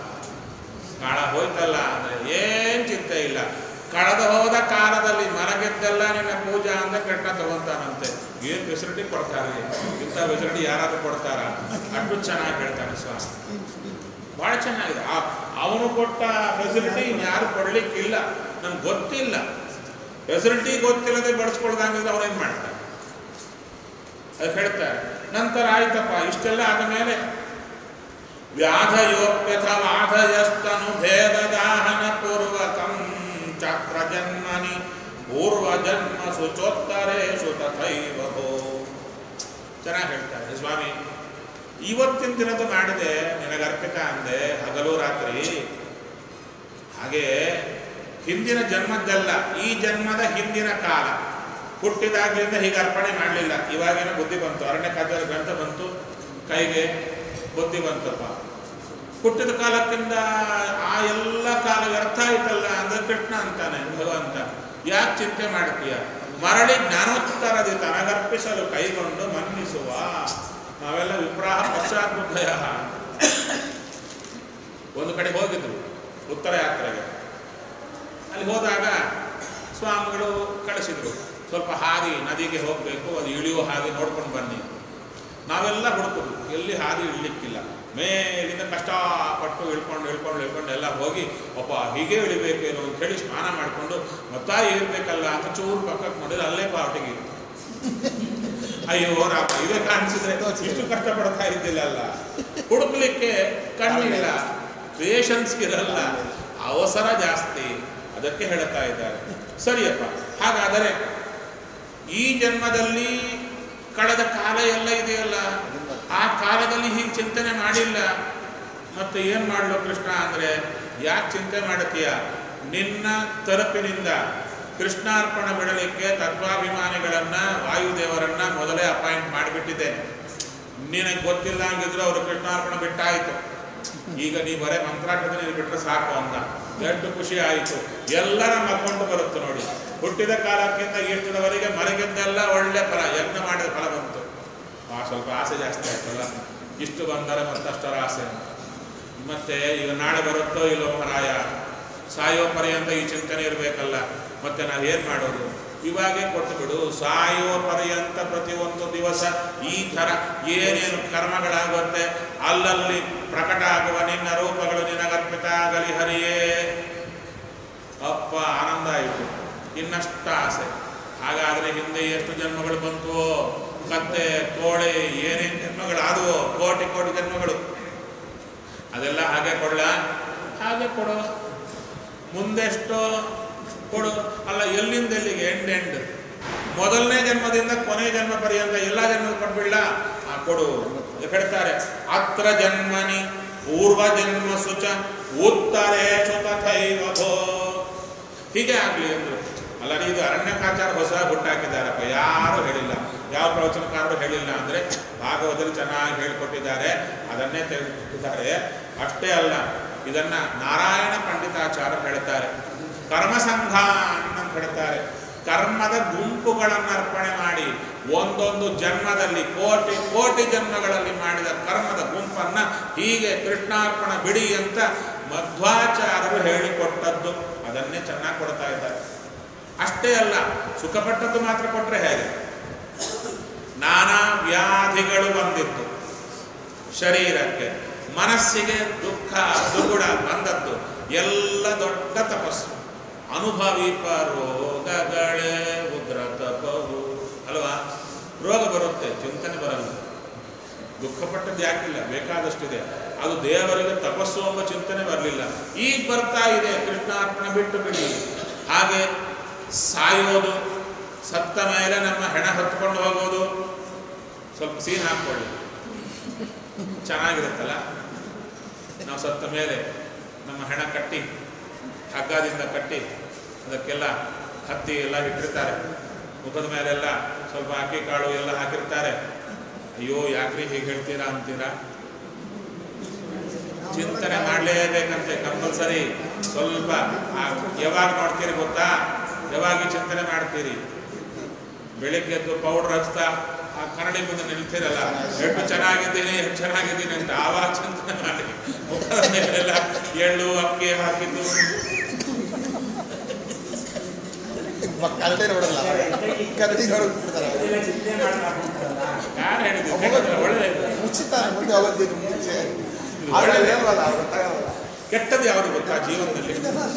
ಕಾಳ ಹೋಯ್ತಲ್ಲ ಅಂದ್ರೆ ಏನ್ ಚಿಂತೆ ಇಲ್ಲ ಕಳೆದ ಹೋದ ಕಾಲದಲ್ಲಿ ಮಲಗೆದ್ದೆಲ್ಲ ನಿನ್ನ ಪೂಜಾ ಅಂದ್ರೆ ಕೃಷ್ಣ ತಗೊಂತಾನಂತೆ ಏನ್ ಫೆಸಿಲಿಟಿ ಕೊಡ್ತಾರೆ ಇಂಥ ಫೆಸಿಲಿಟಿ ಯಾರಾದ್ರೂ ಕೊಡ್ತಾರ ಅಷ್ಟು ಚೆನ್ನಾಗಿ ಹೇಳ್ತಾನೆ ಸ್ವಾಮಿ ಬಹಳ ಚೆನ್ನಾಗಿದೆ ಆ ಅವನು ಕೊಟ್ಟ ಫೆಸಿಲಿಟಿ ಇನ್ಯಾರು ಕೊಡ್ಲಿಕ್ಕಿಲ್ಲ ನಮ್ಗೆ ಗೊತ್ತಿಲ್ಲ ಫೆಸಿಲಿಟಿ ಗೊತ್ತಿಲ್ಲದೆ ಬಳಸ್ಕೊಳ್ದಂಗಿದ್ರೆ ಅವನೇನ್ ಮಾಡ್ತಾನೆ ಅದು ಹೇಳ್ತಾರೆ ನಂತರ ಆಯ್ತಪ್ಪ ಇಷ್ಟೆಲ್ಲ ಆದ ಮೇಲೆ ವ್ಯಾಧಯೋಪ್ಯಥ ವಾಧಯಸ್ತನು ಭೇದದಾಹನ ಪೂರ್ವಕಂ ಚಕ್ರ ಜನ್ಮನಿ ಪೂರ್ವ ಜನ್ಮ ಶುಚೋತ್ತರೇಶು ತಥೈವ ಭೋ ಚೆನ್ನಾಗಿ ಹೇಳ್ತಾರೆ ಸ್ವಾಮಿ ಇವತ್ತಿನ ದಿನದ ಮಾಡಿದೆ ನಿನಗರ್ಪಿತ ಅಂದೆ ಹಗಲು ರಾತ್ರಿ ಹಾಗೆ ಹಿಂದಿನ ಜನ್ಮದ್ದಲ್ಲ ಈ ಜನ್ಮದ ಹಿಂದಿನ ಕಾಲ ಹುಟ್ಟಿದಾಗ್ಲಿಂದ ಹೀಗೆ ಅರ್ಪಣೆ ಮಾಡಲಿಲ್ಲ ಇವಾಗೇನೋ ಬುದ್ಧಿ ಬಂತು ಅರಣ್ಯ ಖಾತೆಯಲ್ಲಿ ಗ್ರಂಥ ಬಂತು ಕೈಗೆ ಬುದ್ಧಿ ಬಂತಪ್ಪ ಹುಟ್ಟಿದ ಕಾಲಕ್ಕಿಂತ ಆ ಎಲ್ಲ ಕಾಲ ವ್ಯರ್ಥ ಆಯ್ತಲ್ಲ ಅಂದ್ರೆ ಕೃಷ್ಣ ಅಂತಾನೆ ಭಗವಂತ ಯಾಕೆ ಚಿಂತೆ ಮಾಡ್ತೀಯ ಮರಳಿ ಜ್ಞಾನೋತ್ತರದಿ ತನಗರ್ಪಿಸಲು ಕೈಗೊಂಡು ಮನ್ನಿಸುವ ನಾವೆಲ್ಲ ವಿಪ್ರಾಹ ಪಶ್ಚಾತ್ಬುದ್ಧಯ ಒಂದು ಕಡೆ ಹೋಗಿದ್ರು ಉತ್ತರ ಯಾತ್ರೆಗೆ ಅಲ್ಲಿ ಹೋದಾಗ ಸ್ವಾಮಿಗಳು ಕಳಿಸಿದ್ರು ಸ್ವಲ್ಪ ಹಾದಿ ನದಿಗೆ ಹೋಗಬೇಕು ಅದು ಇಳಿಯುವ ಹಾದಿ ನೋಡ್ಕೊಂಡು ಬನ್ನಿ ನಾವೆಲ್ಲ ಹುಡುಕುದು ಎಲ್ಲಿ ಹಾದಿ ಇಳಿಲಿಕ್ಕಿಲ್ಲ ಮೇಲಿಂದ ಕಷ್ಟಪಟ್ಟು ಇಳ್ಕೊಂಡು ಇಳ್ಕೊಂಡು ಇಳ್ಕೊಂಡು ಎಲ್ಲ ಹೋಗಿ ಒಬ್ಬ ಹೀಗೆ ಇಳಿಬೇಕೇನೋ ಅಂತ ಹೇಳಿ ಸ್ನಾನ ಮಾಡಿಕೊಂಡು ಮತ್ತಾ ಇರ್ಬೇಕಲ್ಲ ಅಂತ ಚೂರು ಪಕ್ಕಕ್ಕೆ ನೋಡಿದ್ರೆ ಅಲ್ಲೇ ಪಾವಟಿಗೆ ಅಯ್ಯೋ ರಾಮ ಇದೇ ಕಾಣಿಸಿದ್ರೆ ಇಷ್ಟು ಕಷ್ಟಪಡ್ತಾ ಇದ್ದಿಲ್ಲಲ್ಲ ಹುಡುಕ್ಲಿಕ್ಕೆ ಕಣ್ಣಿಲ್ಲ ಪೇಷನ್ಸ್ ಇರಲ್ಲ ಅವಸರ ಜಾಸ್ತಿ ಅದಕ್ಕೆ ಹೇಳ್ತಾ ಇದ್ದಾರೆ ಸರಿಯಪ್ಪ ಹಾಗಾದರೆ ಈ ಜನ್ಮದಲ್ಲಿ ಕಳೆದ ಕಾಲ ಎಲ್ಲ ಇದೆಯಲ್ಲ ಆ ಕಾಲದಲ್ಲಿ ಹೀಗೆ ಚಿಂತನೆ ಮಾಡಿಲ್ಲ ಮತ್ತೆ ಏನು ಮಾಡಲು ಕೃಷ್ಣ ಅಂದರೆ ಯಾಕೆ ಚಿಂತೆ ಮಾಡತೀಯ ನಿನ್ನ ತರಪಿನಿಂದ ಕೃಷ್ಣಾರ್ಪಣ ಬಿಡಲಿಕ್ಕೆ ತತ್ವಾಭಿಮಾನಿಗಳನ್ನ ವಾಯುದೇವರನ್ನ ಮೊದಲೇ ಅಪಾಯಿಂಟ್ ಮಾಡಿಬಿಟ್ಟಿದ್ದೇನೆ ನಿನಗೆ ಗೊತ್ತಿಲ್ಲ ಹಂಗಿದ್ರು ಅವರು ಕೃಷ್ಣಾರ್ಪಣ ಬಿಟ್ಟಾಯಿತು ಈಗ ನೀ ಬರೇ ಮಂತ್ರಾಟದ ನೀನು ಬಿಟ್ಟರೆ ಸಾಕು ಅಂದ ಎಷ್ಟು ಖುಷಿ ಆಯಿತು ಎಲ್ಲ ನಮ್ಮ ಅಕೌಂಟ್ ಬರುತ್ತೆ ನೋಡಿ ಹುಟ್ಟಿದ ಕಾಲಕ್ಕಿಂತ ಇಷ್ಟದವರೆಗೆ ಮಲಗಿದ್ದೆಲ್ಲ ಒಳ್ಳೆ ಫಲ ಯಜ್ಞ ಮಾಡಿದ ಫಲ ಬಂತು ಆ ಸ್ವಲ್ಪ ಆಸೆ ಜಾಸ್ತಿ ಆಯ್ತಲ್ಲ ಇಷ್ಟು ಬಂದರೆ ಮತ್ತಷ್ಟರ ಆಸೆ ಮತ್ತೆ ಈಗ ನಾಳೆ ಬರುತ್ತೋ ಇಲ್ಲೋ ಪರಾಯ ಸಾಯೋ ಪರ್ಯಂತ ಈ ಚಿಂತನೆ ಇರಬೇಕಲ್ಲ ಮತ್ತೆ ನಾವೇನು ಮಾಡೋದು ಇವಾಗೇ ಕೊಟ್ಟು ಬಿಡು ಸಾಯೋ ಪರ್ಯಂತ ಪ್ರತಿಯೊಂದು ದಿವಸ ಈ ಥರ ಏನೇನು ಕರ್ಮಗಳಾಗುತ್ತೆ ಅಲ್ಲಲ್ಲಿ ಪ್ರಕಟ ಆಗುವ ನಿನ್ನ ರೂಪಗಳು ನಿನಗರ್ಪಿತ ಆಗಲಿ ಹರಿಯೇ ಅಪ್ಪ ಆನಂದ ಆಯಿತು ಇನ್ನಷ್ಟು ಆಸೆ ಹಾಗಾದರೆ ಹಿಂದೆ ಎಷ್ಟು ಜನ್ಮಗಳು ಬಂತು ಕತ್ತೆ ಕೋಳೆ ಏನೇನು ಜನ್ಮಗಳಾದವೋ ಕೋಟಿ ಕೋಟಿ ಜನ್ಮಗಳು ಅದೆಲ್ಲ ಹಾಗೆ ಕೊಡ್ಲ ಹಾಗೆ ಕೊಡು ಮುಂದೆಷ್ಟೋ ಕೊಡು ಅಲ್ಲ ಎಲ್ಲಿಂದ ಎಲ್ಲಿಗೆ ಎಂಡ್ ಎಂಡ್ ಮೊದಲನೇ ಜನ್ಮದಿಂದ ಕೊನೆ ಜನ್ಮ ಪರ್ಯಂತ ಎಲ್ಲ ಜನ್ಮ ಕೊಟ್ಬಿಡ್ಲ ಆ ಕೊಡು ಹೇಳ್ತಾರೆ ಅತ್ರ ಜನ್ಮನಿ ಪೂರ್ವ ಜನ್ಮ ಸುಚ ಉತ್ತರೇಶು ತಥೈವಭೋ ಹೀಗೆ ಆಗ್ಲಿ ಅಂದ್ರು ಅಲ್ಲ ಇದು ಅರಣ್ಯಕಾಚಾರ ಹೊಸ ಹುಟ್ಟಾಕಿದ್ದಾರಪ್ಪ ಯಾರು ಹೇಳಿಲ್ಲ ಯಾವ ಪ್ರವಚನಕಾರರು ಹೇಳಿಲ್ಲ ಅಂದ್ರೆ ಭಾಗವತದಲ್ಲಿ ಚೆನ್ನಾಗಿ ಹೇಳಿಕೊಟ್ಟಿದ್ದಾರೆ ಅದನ್ನೇ ತೆಗೆದುಕೊಟ್ಟಿದ್ದಾರೆ ಅಷ್ಟೇ ಅಲ್ಲ ಇದನ್ನ ನಾರಾಯಣ ಪಂಡಿತಾಚಾರ ಹೇಳ್ತಾರೆ ಕರ್ಮಸಂಘ ಅಂತ ಹೇಳ್ತಾರೆ ಕರ್ಮದ ಗುಂಪುಗಳನ್ನು ಅರ್ಪಣೆ ಮಾಡಿ ಒಂದೊಂದು ಜನ್ಮದಲ್ಲಿ ಕೋಟಿ ಕೋಟಿ ಜನ್ಮಗಳಲ್ಲಿ ಮಾಡಿದ ಕರ್ಮದ ಗುಂಪನ್ನ ಹೀಗೆ ಕೃಷ್ಣಾರ್ಪಣ ಬಿಡಿ ಅಂತ ಮಧ್ವಾಚಾರ್ಯರು ಹೇಳಿಕೊಟ್ಟದ್ದು ಅದನ್ನೇ ಚೆನ್ನಾಗಿ ಕೊಡ್ತಾ ಇದ್ದಾರೆ ಅಷ್ಟೇ ಅಲ್ಲ ಸುಖಪಟ್ಟದ್ದು ಮಾತ್ರ ಕೊಟ್ಟರೆ ಹೇಗೆ ನಾನಾ ವ್ಯಾಧಿಗಳು ಬಂದಿತ್ತು ಶರೀರಕ್ಕೆ ಮನಸ್ಸಿಗೆ ದುಃಖ ದುಗುಡ ಬಂದದ್ದು ಎಲ್ಲ ದೊಡ್ಡ ತಪಸ್ಸು ಅನುಭವೀಪ ರೋಗಗಳೇ ಉಗ್ರ ತಪವು ಅಲ್ವಾ ರೋಗ ಬರುತ್ತೆ ಚಿಂತನೆ ಬರಲ್ಲ ದುಃಖಪಟ್ಟದ್ದು ಯಾಕಿಲ್ಲ ಬೇಕಾದಷ್ಟಿದೆ ಅದು ದೇವರಿಗೆ ತಪಸ್ಸು ಎಂಬ ಚಿಂತನೆ ಬರಲಿಲ್ಲ ಈಗ ಬರ್ತಾ ಇದೆ ಕೃಷ್ಣಾರ್ಪಣೆ ಬಿಟ್ಟು ಬಿಡಿ ಹಾಗೆ ಸಾಯೋದು ಸತ್ತ ಮೇಲೆ ನಮ್ಮ ಹೆಣ ಹೊತ್ಕೊಂಡು ಹೋಗೋದು ಸ್ವಲ್ಪ ಸೀನ್ ಹಾಕ್ಕೊಳ್ಳಿ ಚೆನ್ನಾಗಿರುತ್ತಲ್ಲ ನಾವು ಸತ್ತ ಮೇಲೆ ನಮ್ಮ ಹೆಣ ಕಟ್ಟಿ ಹಗ್ಗದಿಂದ ಕಟ್ಟಿ ಅದಕ್ಕೆಲ್ಲ ಹತ್ತಿ ಎಲ್ಲ ಇಟ್ಟಿರ್ತಾರೆ ಮುಖದ ಮೇಲೆಲ್ಲ ಸ್ವಲ್ಪ ಅಕ್ಕಿ ಕಾಳು ಎಲ್ಲ ಹಾಕಿರ್ತಾರೆ ಅಯ್ಯೋ ಯಾಕ್ರಿ ಹೀಗೆ ಹೇಳ್ತೀರಾ ಅಂತೀರಾ ಚಿಂತನೆ ಮಾಡಲೇಬೇಕಂತೆ ಕಂಪಲ್ಸರಿ ಸ್ವಲ್ಪ ಆ ಯಾವಾಗ ನೋಡ್ತೀರಿ ಗೊತ್ತಾ ಯಾವಾಗ ಈ ಚಿಂತನೆ ಮಾಡ್ತೀರಿ ಬೆಳಿಗ್ಗೆ ಎದ್ದು ಪೌಡರ್ ಹಚ್ತಾ ಆ ಕನ್ನಡಿ ಮುಂದೆ ನಿಲ್ತೀರಲ್ಲ ಎಷ್ಟು ಚೆನ್ನಾಗಿದ್ದೀನಿ ಎಷ್ಟು ಚೆನ್ನಾಗಿದ್ದೀನಿ ಅಂತ ಆವಾಗ ಚಿಂತನೆ ಮಾಡಿ ಮುಖದ ಮೇಲೆಲ್ಲ ಎಳ್ಳು ಅಕ್ಕಿ ಹಾಕಿದ್ದು ಕರಡಿ ನೋಡಲ್ಲ ಕರಡಿ ನೋಡ್ಬಿಡ್ತಾರೆ ಯಾರು ಹೇಳಿದ್ರು ಕೆಟ್ಟದ್ದು ಒಳ್ಳೆಯದು ಮುಚ್ಚಿತ ಮುಂದೆ ಅವತ್ತಿನ ಮುಂಚೆ ಆದ್ರೆ ಹೇಳಲ್ಲ ಗೊತ್ತಾಗಲ್ಲ ಕೆಟ್ಟದ್ದು ಯಾವುದು ಗೊತ್ತಾ ಜೀವನದಲ್ಲಿ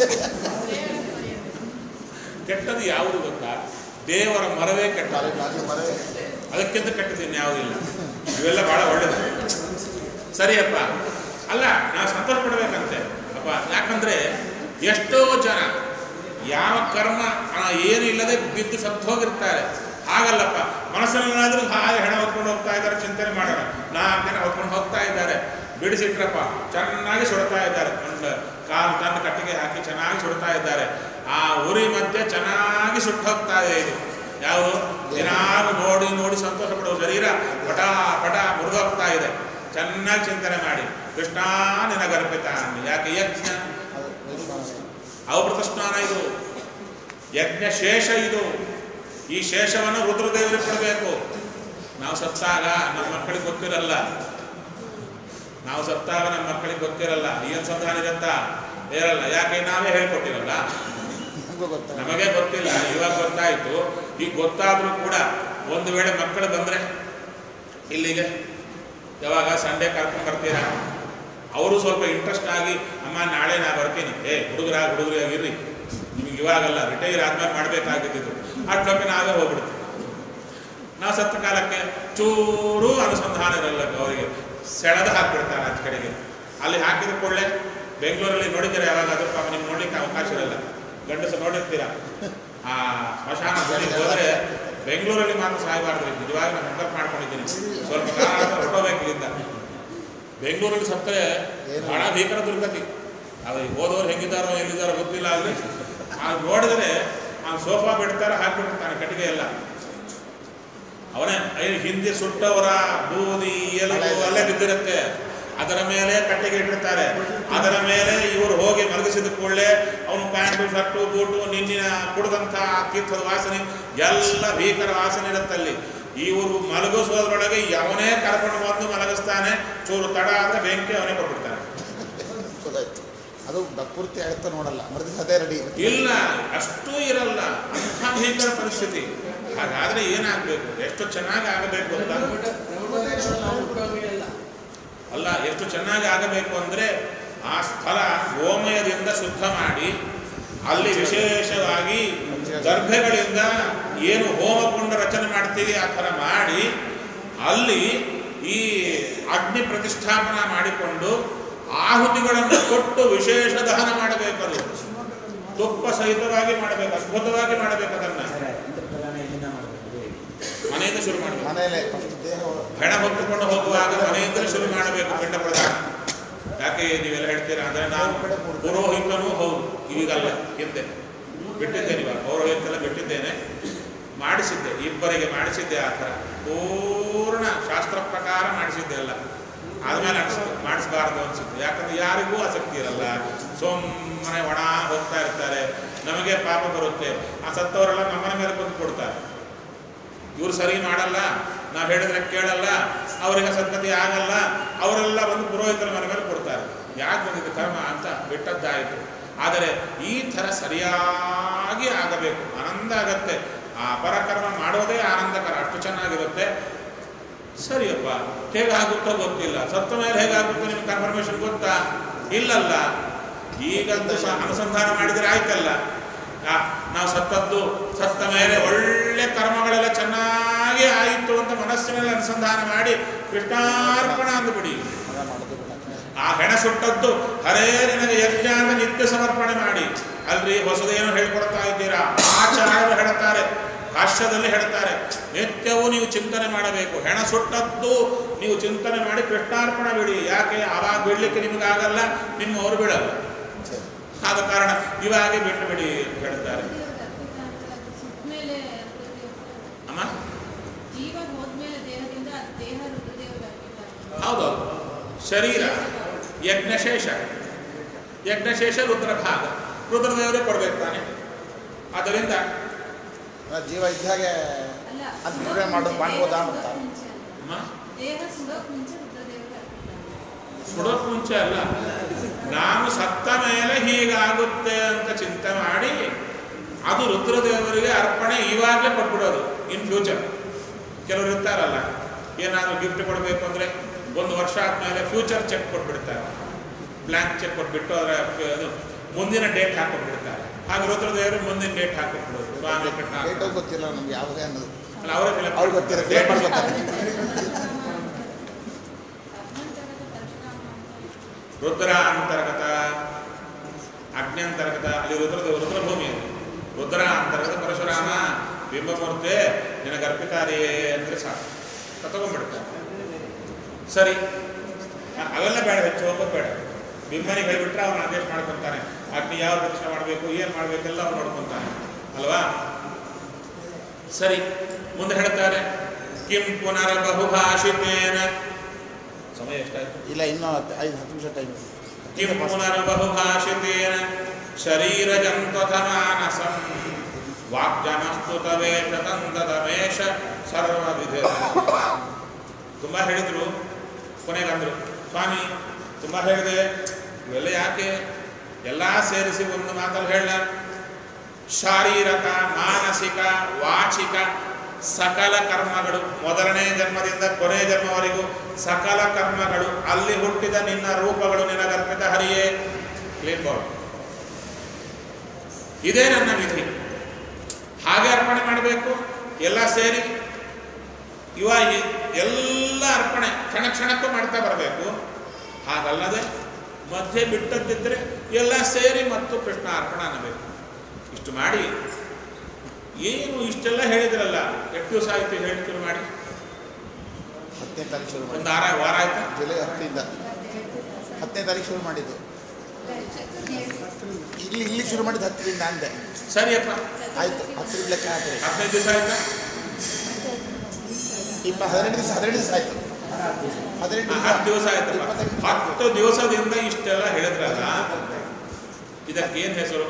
ಕೆಟ್ಟದ್ದು ಯಾವುದು ಗೊತ್ತಾ ದೇವರ ಮರವೇ ಕೆಟ್ಟದು ಅದು ಮರವೇ ಅದಕ್ಕಿಂತ ಕೆಟ್ಟದಿನ್ನು ಯಾವುದಿಲ್ಲ ಇವೆಲ್ಲ ಬಹಳ ಒಳ್ಳೇದು ಸರಿಯಪ್ಪ ಅಲ್ಲ ನಾವು ಸಂತೋಷ ಪಡ್ಬೇಕಂತೆ ಅಪ್ಪ ಯಾಕಂದ್ರೆ ಎಷ್ಟೋ ಜನ ಯಾವ ಕರ್ಮ ಆ, ಏನು ಇಲ್ಲದೆ ಬಿದ್ದು ಸತ್ತು ಹೋಗಿರ್ತಾರೆ ಹಾಗಲ್ಲಪ್ಪ ಮನಸ್ಸಲ್ಲಾದ್ರೂ ಹಾಗೆ ಹೆಣ ಹೊತ್ಕೊಂಡು ಹೋಗ್ತಾ ಇದ್ದಾರೆ ಚಿಂತನೆ ಮಾಡೋಣ ನಾಲ್ಕು ಜನ ಹೊತ್ಕೊಂಡು ಹೋಗ್ತಾ ಇದ್ದಾರೆ ಬಿಡಿಸಿಟ್ರಪ್ಪ ಚೆನ್ನಾಗಿ ಸುಡ್ತಾ ಇದ್ದಾರೆ ಒಂದು ಕಾಲು ತಂದು ಕಟ್ಟಿಗೆ ಹಾಕಿ ಚೆನ್ನಾಗಿ ಸುಡ್ತಾ ಇದ್ದಾರೆ ಆ ಉರಿ ಮಧ್ಯೆ ಚೆನ್ನಾಗಿ ಸುಟ್ಟು ಹೋಗ್ತಾ ಇದೆ ಇದು ಯಾವುದು ದಿನಾಲು ನೋಡಿ ನೋಡಿ ಸಂತೋಷ ಪಡುವ ಶರೀರ ಪಟ ಪಟ ಮುರಿದೋಗ್ತಾ ಇದೆ ಚೆನ್ನಾಗಿ ಚಿಂತನೆ ಮಾಡಿ ಕೃಷ್ಣ ನಿನಗರ್ಪಿತ ಅಂದು. ಯಾಕೆ ಯಜ್ಞ ಅದು ನಿರ್ಮಾಣ. ಅವೃತ ಸ್ನಾನ ಇದು ಯಜ್ಞ ಶೇಷ ಇದು ಈ ಶೇಷವನ್ನು ರುದ್ರದೇವರಿಗೆ ಕೊಡಬೇಕು ನಾವು ಸತ್ತಾಗ ನಮ್ಮ ಮಕ್ಕಳಿಗೆ ಗೊತ್ತಿರಲ್ಲ ನಾವು ಸತ್ತಾಗ ನಮ್ಮ ಮಕ್ಕಳಿಗೆ ಗೊತ್ತಿರಲ್ಲ ಏನು ಸಂಧಾನ ಇರುತ್ತಾ ಇರಲ್ಲ ಯಾಕೆ ನಾವೇ ಹೇಳ್ಕೊಟ್ಟಿರಲ್ಲ ನಮಗೂ ಗೊತ್ತಾಗ ನಮಗೆ ಗೊತ್ತಿಲ್ಲ ಇವಾಗ ಗೊತ್ತಾಯಿತು ಈಗ ಗೊತ್ತಾದರೂ ಕೂಡ ಒಂದು ವೇಳೆ ಮಕ್ಕಳು ಬಂದರೆ ಇಲ್ಲಿಗೆ ಯಾವಾಗ ಸಂಡೇ ಕರ್ಕೊಂಡು ಬರ್ತೀರಾ ಅವರು ಸ್ವಲ್ಪ ಇಂಟ್ರೆಸ್ಟ್ ಆಗಿ ಅಮ್ಮ ನಾಳೆ ನಾ ಬರ್ತೀನಿ ಏ ಹುಡುಗರ ಹುಡುಗರಾಗಿರ್ರಿ ನಿಮಗೆ ಇವಾಗಲ್ಲ ರಿಟೈರ್ ಆದ್ಮೇಲೆ ಮಾಡಬೇಕಾಗಿದ್ದು ಅಷ್ಟೊಕ್ಕೆ ನಾವೇ ಹೋಗ್ಬಿಡ್ತೀವಿ ನಾವು ಸತ್ತ ಕಾಲಕ್ಕೆ ಚೂರು ಅನುಸಂಧಾನ ಇರಲ್ಲ ಅವರಿಗೆ ಸೆಳೆದು ಹಾಕ್ಬಿಡ್ತಾರೆ ಆಚ ಕಡೆಗೆ ಅಲ್ಲಿ ಹಾಕಿದ ಕೂಡಲೇ ಬೆಂಗಳೂರಲ್ಲಿ ನೋಡಿದ್ದೀರಾ ಯಾವಾಗಾದ್ರೂ ಪಾಪ ನಿಮ್ಗೆ ನೋಡ್ಲಿಕ್ಕೆ ಅವಕಾಶ ಇರಲ್ಲ ಗಂಡಸು ನೋಡಿರ್ತೀರಾ ಆ ಸ್ಮಶಾನ ಬಳಿಗೆ ಹೋದ್ರೆ ಬೆಂಗಳೂರಲ್ಲಿ ಮಾತ್ರ ಸಾಯಬಾರ್ದು ನಿಜವಾಗಿ ನಾನು ಸಂಕಲ್ಪ ಮಾಡ್ಕೊಂಡಿದ್ದೀನಿ ಸ್ವಲ್ಪ ಕಾಲ ಆದ್ಮೇಲೆ ಹೊರಟೋಗ್ಬೇಕು ಇಲ್ಲಿಂದ ಬೆಂಗಳೂರಲ್ಲಿ ಸತ್ತರೆ ಬಹಳ ಭೀಕರ ದುರ್ಗತಿ ಅದು ಈ ಹೋದವ್ರು ಹೆಂಗಿದ್ದಾರೋ ಎಲ್ಲಿದ್ದಾರೋ ಗೊತ್ತಿಲ್ಲ ಅಲ್ಲಿ ಆ ನೋಡಿದ್ರೆ ಆ ಸೋಫಾ ಬಿಡ್ತಾರೆ ಹಾಕ್ಬಿಟ್ಟಿರ್ತಾನೆ ಕಟ್ಟಿಗೆ ಎಲ್ಲ ಅವನೇ ಐ ಹಿಂದೆ ಸುಟ್ಟವರ ಬೂದಿ ಎಲುಬು ಅಲ್ಲೇ ಬಿದ್ದಿರುತ್ತೆ ಅದರ ಮೇಲೆ ಕಟ್ಟಿಗೆ ಇಟ್ಟಿರ್ತಾರೆ ಅದರ ಮೇಲೆ ಇವರು ಹೋಗಿ ಮಲಗಿಸಿದ ಕೂಡಲೇ ಅವನು ಪ್ಯಾಂಟು ಶರ್ಟು ಬೂಟು ನಿನ್ನಿನ ಕುಡಿದಂಥ ತೀರ್ಥದ ವಾಸನೆ ಎಲ್ಲ ಭೀಕರ ವಾಸನೆ ಇರುತ್ತಲ್ಲಿ ಇವರು ಮಲಗಿಸೋದ್ರೊಳಗೆ ಅವನೇ ಕರ್ಕೊಂಡು ಬಂದು ಮಲಗಿಸ್ತಾನೆ ಚೂರು ತಡ ಆದರೆ ಬೆಂಕಿ ಅವನೇ ಕೊಟ್ಬಿಡ್ತಾನೆ ಗೊತ್ತಾಯ್ತು ಅದು ಬ- ಪೂರ್ತಿ ಆಗುತ್ತೆ ನೋಡಲ್ಲ ಮರುದಿವಸ ಅದೇ ರೆಡಿ ಇಲ್ಲ ಅಷ್ಟೂ ಇರಲ್ಲ ಅಂಥ ಭೀಕರ ಪರಿಸ್ಥಿತಿ ಹಾಗಾದ್ರೆ ಏನಾಗಬೇಕು ಎಷ್ಟು ಚೆನ್ನಾಗಿ ಆಗಬೇಕು ಅಂತ ಉಪಯೋಗ ಇಲ್ಲ ಅಲ್ಲ ಎಷ್ಟು ಚೆನ್ನಾಗಿ ಆಗಬೇಕು ಅಂದರೆ ಆ ಸ್ಥಳ ಗೋಮಯದಿಂದ ಶುದ್ಧ ಮಾಡಿ ಅಲ್ಲಿ ವಿಶೇಷವಾಗಿ ಗರ್ಭೆಗಳಿಂದ ಏನು ಹೋಮಕುಂಡ ರಚನೆ ಮಾಡ್ತೀವಿ ಆ ಥರ ಮಾಡಿ ಅಲ್ಲಿ ಈ ಅಗ್ನಿ ಪ್ರತಿಷ್ಠಾಪನ ಮಾಡಿಕೊಂಡು ಆಹುತಿಗಳನ್ನು ಕೊಟ್ಟು ವಿಶೇಷ ದಹನ ಮಾಡಬೇಕದು ತುಪ್ಪ ಸಹಿತವಾಗಿ ಮಾಡಬೇಕು ಅದ್ಭುತವಾಗಿ ಮಾಡಬೇಕು ಅದನ್ನ ಮನೆಯಿಂದ ಶುರು ಮಾಡಬೇಕು ಮನೆಯಲ್ಲೇ ಫಸ್ಟ್ ದೇಹ ಹೆಣ ಹೊತ್ತುಕೊಂಡು ಹೋಗುವಾಗ ಮನೆಯಿಂದಲೇ ಶುರು ಮಾಡಬೇಕು ಪಿಂಡ ಪ್ರದಾನ ಯಾಕೆ ನೀವೆಲ್ಲ ಹೇಳ್ತೀರಾ ಅಂದ್ರೆ ನಾನು ಪುರೋಹಿತನೂ ಹೌದು ಈಗಲ್ಲ ಹಿಂದೆ ಬಿಟ್ಟಿದ್ದೇನೆ ಇವಾಗ ಪೌರೋಹಿತೆಲ್ಲ ಬಿಟ್ಟಿದ್ದೇನೆ ಮಾಡಿಸಿದ್ದೆ ಇಬ್ಬರಿಗೆ ಮಾಡಿಸಿದ್ದೆ ಆ ಥರ ಪೂರ್ಣ ಶಾಸ್ತ್ರ ಪ್ರಕಾರ ಮಾಡಿಸಿದ್ದೆ ಎಲ್ಲ ಆದ್ಮೇಲೆ ಅನಿಸ್ತು ಮಾಡಿಸಬಾರ್ದು ಅನ್ಸುತ್ತೆ ಯಾಕಂದ್ರೆ ಯಾರಿಗೂ ಆಸಕ್ತಿ ಇರಲ್ಲ ಸುಮ್ಮನೆ ಒಣ ಹೋಗ್ತಾ ಇರ್ತಾರೆ ನಮಗೆ ಪಾಪ ಬರುತ್ತೆ ಆ ಸತ್ತವರೆಲ್ಲ ನಮ್ಮನೆ ಮೇಲೆ ಬಂದು ಕೊಡ್ತಾರೆ ಇವ್ರು ಸರಿ ಮಾಡಲ್ಲ ನಾವು ಹೇಳಿದ್ರೆ ಕೇಳಲ್ಲ ಅವರಿಗೆ ಸದ್ಗತಿ ಆಗಲ್ಲ ಅವರೆಲ್ಲ ಬಂದು ಪುರೋಹಿತರ ಮನೆ ಮೇಲೆ ಕೊಡ್ತಾರೆ ಯಾಕೆ ಬಂದಿದ್ದು ಕರ್ಮ ಅಂತ ಬಿಟ್ಟದ್ದಾಯಿತು ಆದರೆ ಈ ಥರ ಸರಿಯಾಗಿ ಆಗಬೇಕು ಆನಂದ ಆಗತ್ತೆ ಆ ಪರಕರ್ಮ ಮಾಡೋದೇ ಆನಂದಕರ ಅಷ್ಟು ಚೆನ್ನಾಗಿರುತ್ತೆ ಸರಿಯಪ್ಪ ಹೇಗಾಗುತ್ತೋ ಗೊತ್ತಿಲ್ಲ ಸತ್ತ ಮೇಲೆ ಹೇಗಾಗುತ್ತೋ ನಿಮ್ಗೆ ಕನ್ಫರ್ಮೇಶನ್ ಗೊತ್ತಾ ಇಲ್ಲಲ್ಲ ಈಗಂತೂ ಸಹ ಅನುಸಂಧಾನ ಮಾಡಿದರೆ ಆಯ್ತಲ್ಲ ಆ, ನಾವು ಸತ್ತದ್ದು ಸತ್ತ ಮೇಲೆ ಒಳ್ಳೆ ಕರ್ಮಗಳೆಲ್ಲ ಚೆನ್ನಾಗಿ ಆಯಿತು ಅಂತ ಮನಸ್ಸಿನಲ್ಲಿ ಅನುಸಂಧಾನ ಮಾಡಿ ಕೃಷ್ಣಾರ್ಪಣ ಅಂದುಬಿಡಿ ಮಗ ಮಾಡೋದು ಬಿಡಕ್ಕೆ. ಆ ಹೆಣ ಸುಟ್ಟದ್ದು ಹರೇ ನಿನಗೆ ಯಜ್ಞ ಅಂತ ನಿತ್ಯ ಸಮರ್ಪಣೆ ಮಾಡಿ ಅಲ್ರಿ ಹೊಸದೇನು ಹೇಳ್ಕೊಡ್ತಾ ಇದ್ದೀರಾ ಆಚಾರ್ಯರು ಹೇಳ್ತಾರೆ ಭಾಷ್ಯದಲ್ಲಿ ಹೇಳ್ತಾರೆ ನಿತ್ಯವೂ ನೀವು ಚಿಂತನೆ ಮಾಡಬೇಕು ಹೆಣ ಸುಟ್ಟದ್ದು ನೀವು ಚಿಂತನೆ ಮಾಡಿ ಕೃಷ್ಣಾರ್ಪಣ ಬಿಡಿ ಯಾಕೆ ಆವಾಗ ಬಿಡ್ಲಿಕ್ಕೆ ನಿಮಗಾಗಲ್ಲ ನಿಮ್ಮವರು ಬಿಡಲ್ಲ ಸರಿ. ಆದ ಕಾರಣ ಇವಾಗೆ ಬಿಟ್ಟು ಬಿಡಿ ಅಂತ ಹೇಳ್ತಾರೆ ಸುತ್ತಮೇಲೆ ಅಮ್ಮ ಜೀವ ಹೋದ್ಮೇಲೆ ದೇಹದಿಂದ ಆ ದೇಹ ರುದ್ರದೇವರಿಗೆ ಅರ್ಪಿತ ಹೌದೌದು ಶರೀರ ಯಜ್ಞಶೇಷ ಯಜ್ಞಶೇಷ ರುದ್ರಭಾಗ ರುದ್ರದೇವರೇ ಕೊಡ್ಬೇಕು ತಾನೆ ಆದ್ದರಿಂದ ಆ ಜೀವ ಇದ್ದಾಗೆ ಅಲ್ಲ ಅದು ಸುಡೋಕ್ ಬಿಡುಗಡೆ ಮಾಡೋದು ಮುಂಚೆ, ಮಾಡ್ಬೋದಾ ದೇಹ ಅಂತ ಸುಡೋಕ್ ಮುಂಚೆ ಅಲ್ಲ. ಅಮ್ಮ ದೇಹ ಸುಡೋಕ್ ಮುಂಚೆ ರುದ್ರದೇವರಿಗೆ ಅರ್ಪಿತ ಸುಡೋಕ್ ಮುಂಚೆ ಅಲ್ಲ ನಾನು ಸತ್ತ ಮೇಲೆ ಹೀಗಾಗುತ್ತೆ ಅಂತ ಚಿಂತೆ ಮಾಡಿ ಅದು ರುದ್ರದೇವರಿಗೆ ಅರ್ಪಣೆ ಇವಾಗಲೇ ಕೊಟ್ಬಿಡೋದು ಇನ್ ಫ್ಯೂಚರ್ ಕೆಲವರು ಇರ್ತಾರಲ್ಲ ಏನಾದರೂ ಗಿಫ್ಟ್ ಕೊಡಬೇಕು ಅಂದರೆ ಒಂದು ವರ್ಷ ಆದಮೇಲೆ ಫ್ಯೂಚರ್ ಚೆಕ್ ಕೊಟ್ಬಿಡ್ತಾರೆ ಬ್ಲ್ಯಾಂಕ್ ಚೆಕ್ ಕೊಟ್ಬಿಟ್ಟು ಅದರ ಅದು ಮುಂದಿನ ಡೇಟ್ ಹಾಕೊಟ್ಬಿಡ್ತಾರೆ ಹಾಗೆ ರುದ್ರದೇವರು ಮುಂದಿನ ಡೇಟ್ ಹಾಕೊಟ್ಬಿಡೋದು ಸ್ವಾಮಿ ಕೃಷ್ಣ ಡೇಟು ಗೊತ್ತಿಲ್ಲ ನಮ್ಗೆ ಯಾವುದೇ ಅನ್ನೋದು ಅಲ್ಲ ಅವರೇ ಅವ್ರಿಗೆ ಗೊತ್ತಿರುತ್ತೆ ಡೇಟ್ ಏನ್ ಮಾಡ್ತಾರೆ ಅಗ್ನಂತರದ ಪರಶುರಾಮ ಅಂತ ರುದ್ರ ಅಂತರ್ಗತ ಅಗ್ನ್ಯಂತರ್ಗತ ಅಲ್ಲಿ ರುದ್ರ ರುದ್ರಭೂಮಿ ಅದು ರುದ್ರ ಅಂತರ್ಗತ ಪರಶುರಾಮ ಬಿಂಬಮೂರ್ತಿ ನಿನಗೆ ಅರ್ಪಿತಾರಿಯೇ ಅಂದರೆ ಸಾಕು ತಗೊಂಡ್ಬಿಡ್ತಾರೆ ಸರಿ ಅ- ಅವೆಲ್ಲ ಬೇಡ ಹೆಚ್ಚು ಹೋಗೋದು ಬೇಡ ಬಿಂಬನಿಗೆ ಹೇಳಿಬಿಟ್ರೆ ಅವನು ಆದೇಶ ಮಾಡ್ಕೊತಾನೆ ಅಗ್ನಿ ಯಾವ ದಕ್ಷಿಣ ಮಾಡಬೇಕು ಏನು ಮಾಡಬೇಕೆಲ್ಲ ಅವ್ನು ನೋಡ್ಕೊತಾನೆ ಅಲ್ವಾ ಸರಿ ಮುಂದೆ ಹೇಳ್ತಾರೆ ಕಿಂ ಪುನರ ಬಹುಭಾಷಿತೇನ ಸಮಯ ಎಷ್ಟಾಯ್ತು ಇಲ್ಲ ಇನ್ನೂ ಹತ್ತು- ಐದು ಹತ್ತು ನಿಮಿಷ ಟೈಮ್ किं पुनर्बहुभाषितेन शरीरजं त्वथ मानसं ವಾಕ್ಯಮಸ್ತು ತವೇಶ ತಂದದಮೇಶ ಸರ್ವವಿಧ ತುಂಬ ಹೇಳಿದರು ಕೊನೆಗಂದರು ಸ್ವಾಮಿ ತುಂಬ ಹೇಳಿದೆ ಇವೆಲ್ಲ ಯಾಕೆ ಎಲ್ಲ ಸೇರಿಸಿ ಒಂದು ಮಾತಲ್ಲಿ ಹೇಳ ಶಾರೀರಕ ಮಾನಸಿಕ ವಾಚಿಕ ಸಕಲ ಕರ್ಮಗಳು ಮೊದಲನೇ ಜನ್ಮದಿಂದ ಕೊನೆ ಜನ್ಮವರೆಗೂ ಸಕಲ ಕರ್ಮಗಳು ಅಲ್ಲಿ ಹುಟ್ಟಿದ ನಿನ್ನ ರೂಪಗಳು ನಿನಗರ್ಪಿತ ಹರಿಯೇ ಕ್ಲೀನ್ ಬೋರ್ಡ್ ಇದೇ ನನ್ನ ವಿಧಿ ಹಾಗೆ ಅರ್ಪಣೆ ಮಾಡಬೇಕು ಎಲ್ಲ ಸೇರಿ ಇವ ಈ ಎಲ್ಲ ಅರ್ಪಣೆ ಕ್ಷಣ ಕ್ಷಣಕ್ಕೂ ಮಾಡ್ತಾ ಬರಬೇಕು ಹಾಗಲ್ಲದೆ ಮಧ್ಯೆ ಬಿಟ್ಟದ್ದಿದ್ರೆ ಎಲ್ಲ ಸೇರಿ ಮತ್ತು ಕೃಷ್ಣ ಅರ್ಪಣ ಅನ್ನಬೇಕು ಇಷ್ಟು ಮಾಡಿ ಏನು ಇಷ್ಟೆಲ್ಲ ಹೇಳಿದ್ರಲ್ಲ ಎಷ್ಟು ದಿವಸ ಆಯ್ತು ಹೇಳ್ತೀವಿ ಮಾಡಿ ಹತ್ತನೇ ತಾರೀಕು ಶುರು ಮಾಡಿ ಒಂದು ವಾರ ವಾರ ಆಯ್ತಾ ಜುಲೈ ಹತ್ತರಿಂದ ಹತ್ತನೇ ತಾರೀಕು ಶುರು ಮಾಡಿದ್ದು ಇಲ್ಲಿ ಇಲ್ಲಿ ಶುರು ಮಾಡಿದ್ದು ಹತ್ತರಿಂದ ಅಂದೆ ಸರಿಯಪ್ಪ ಆಯ್ತು ಹತ್ತರಿಂದ ಲೆಕ್ಕ ಹಾಕಿರಿ ಹದಿನೈದು ದಿವಸ ಆಯ್ತಾ ಇಪ್ಪ ಹದಿನೆಂಟು ದಿವಸ ಹದಿನೆಂಟು ದಿವಸ ಆಯ್ತು ಹದಿನೆಂಟು ಆ, ಹತ್ತು ದಿವಸ ಆಯ್ತಲ್ಲ ಇಪ್ಪತ್ತೈದು ಹತ್ತು ದಿವಸದಿಂದ ಇಷ್ಟೆಲ್ಲ ಹೇಳಿದ್ರಲ್ಲ ಇದಕ್ಕೇನು ಹೆಸರು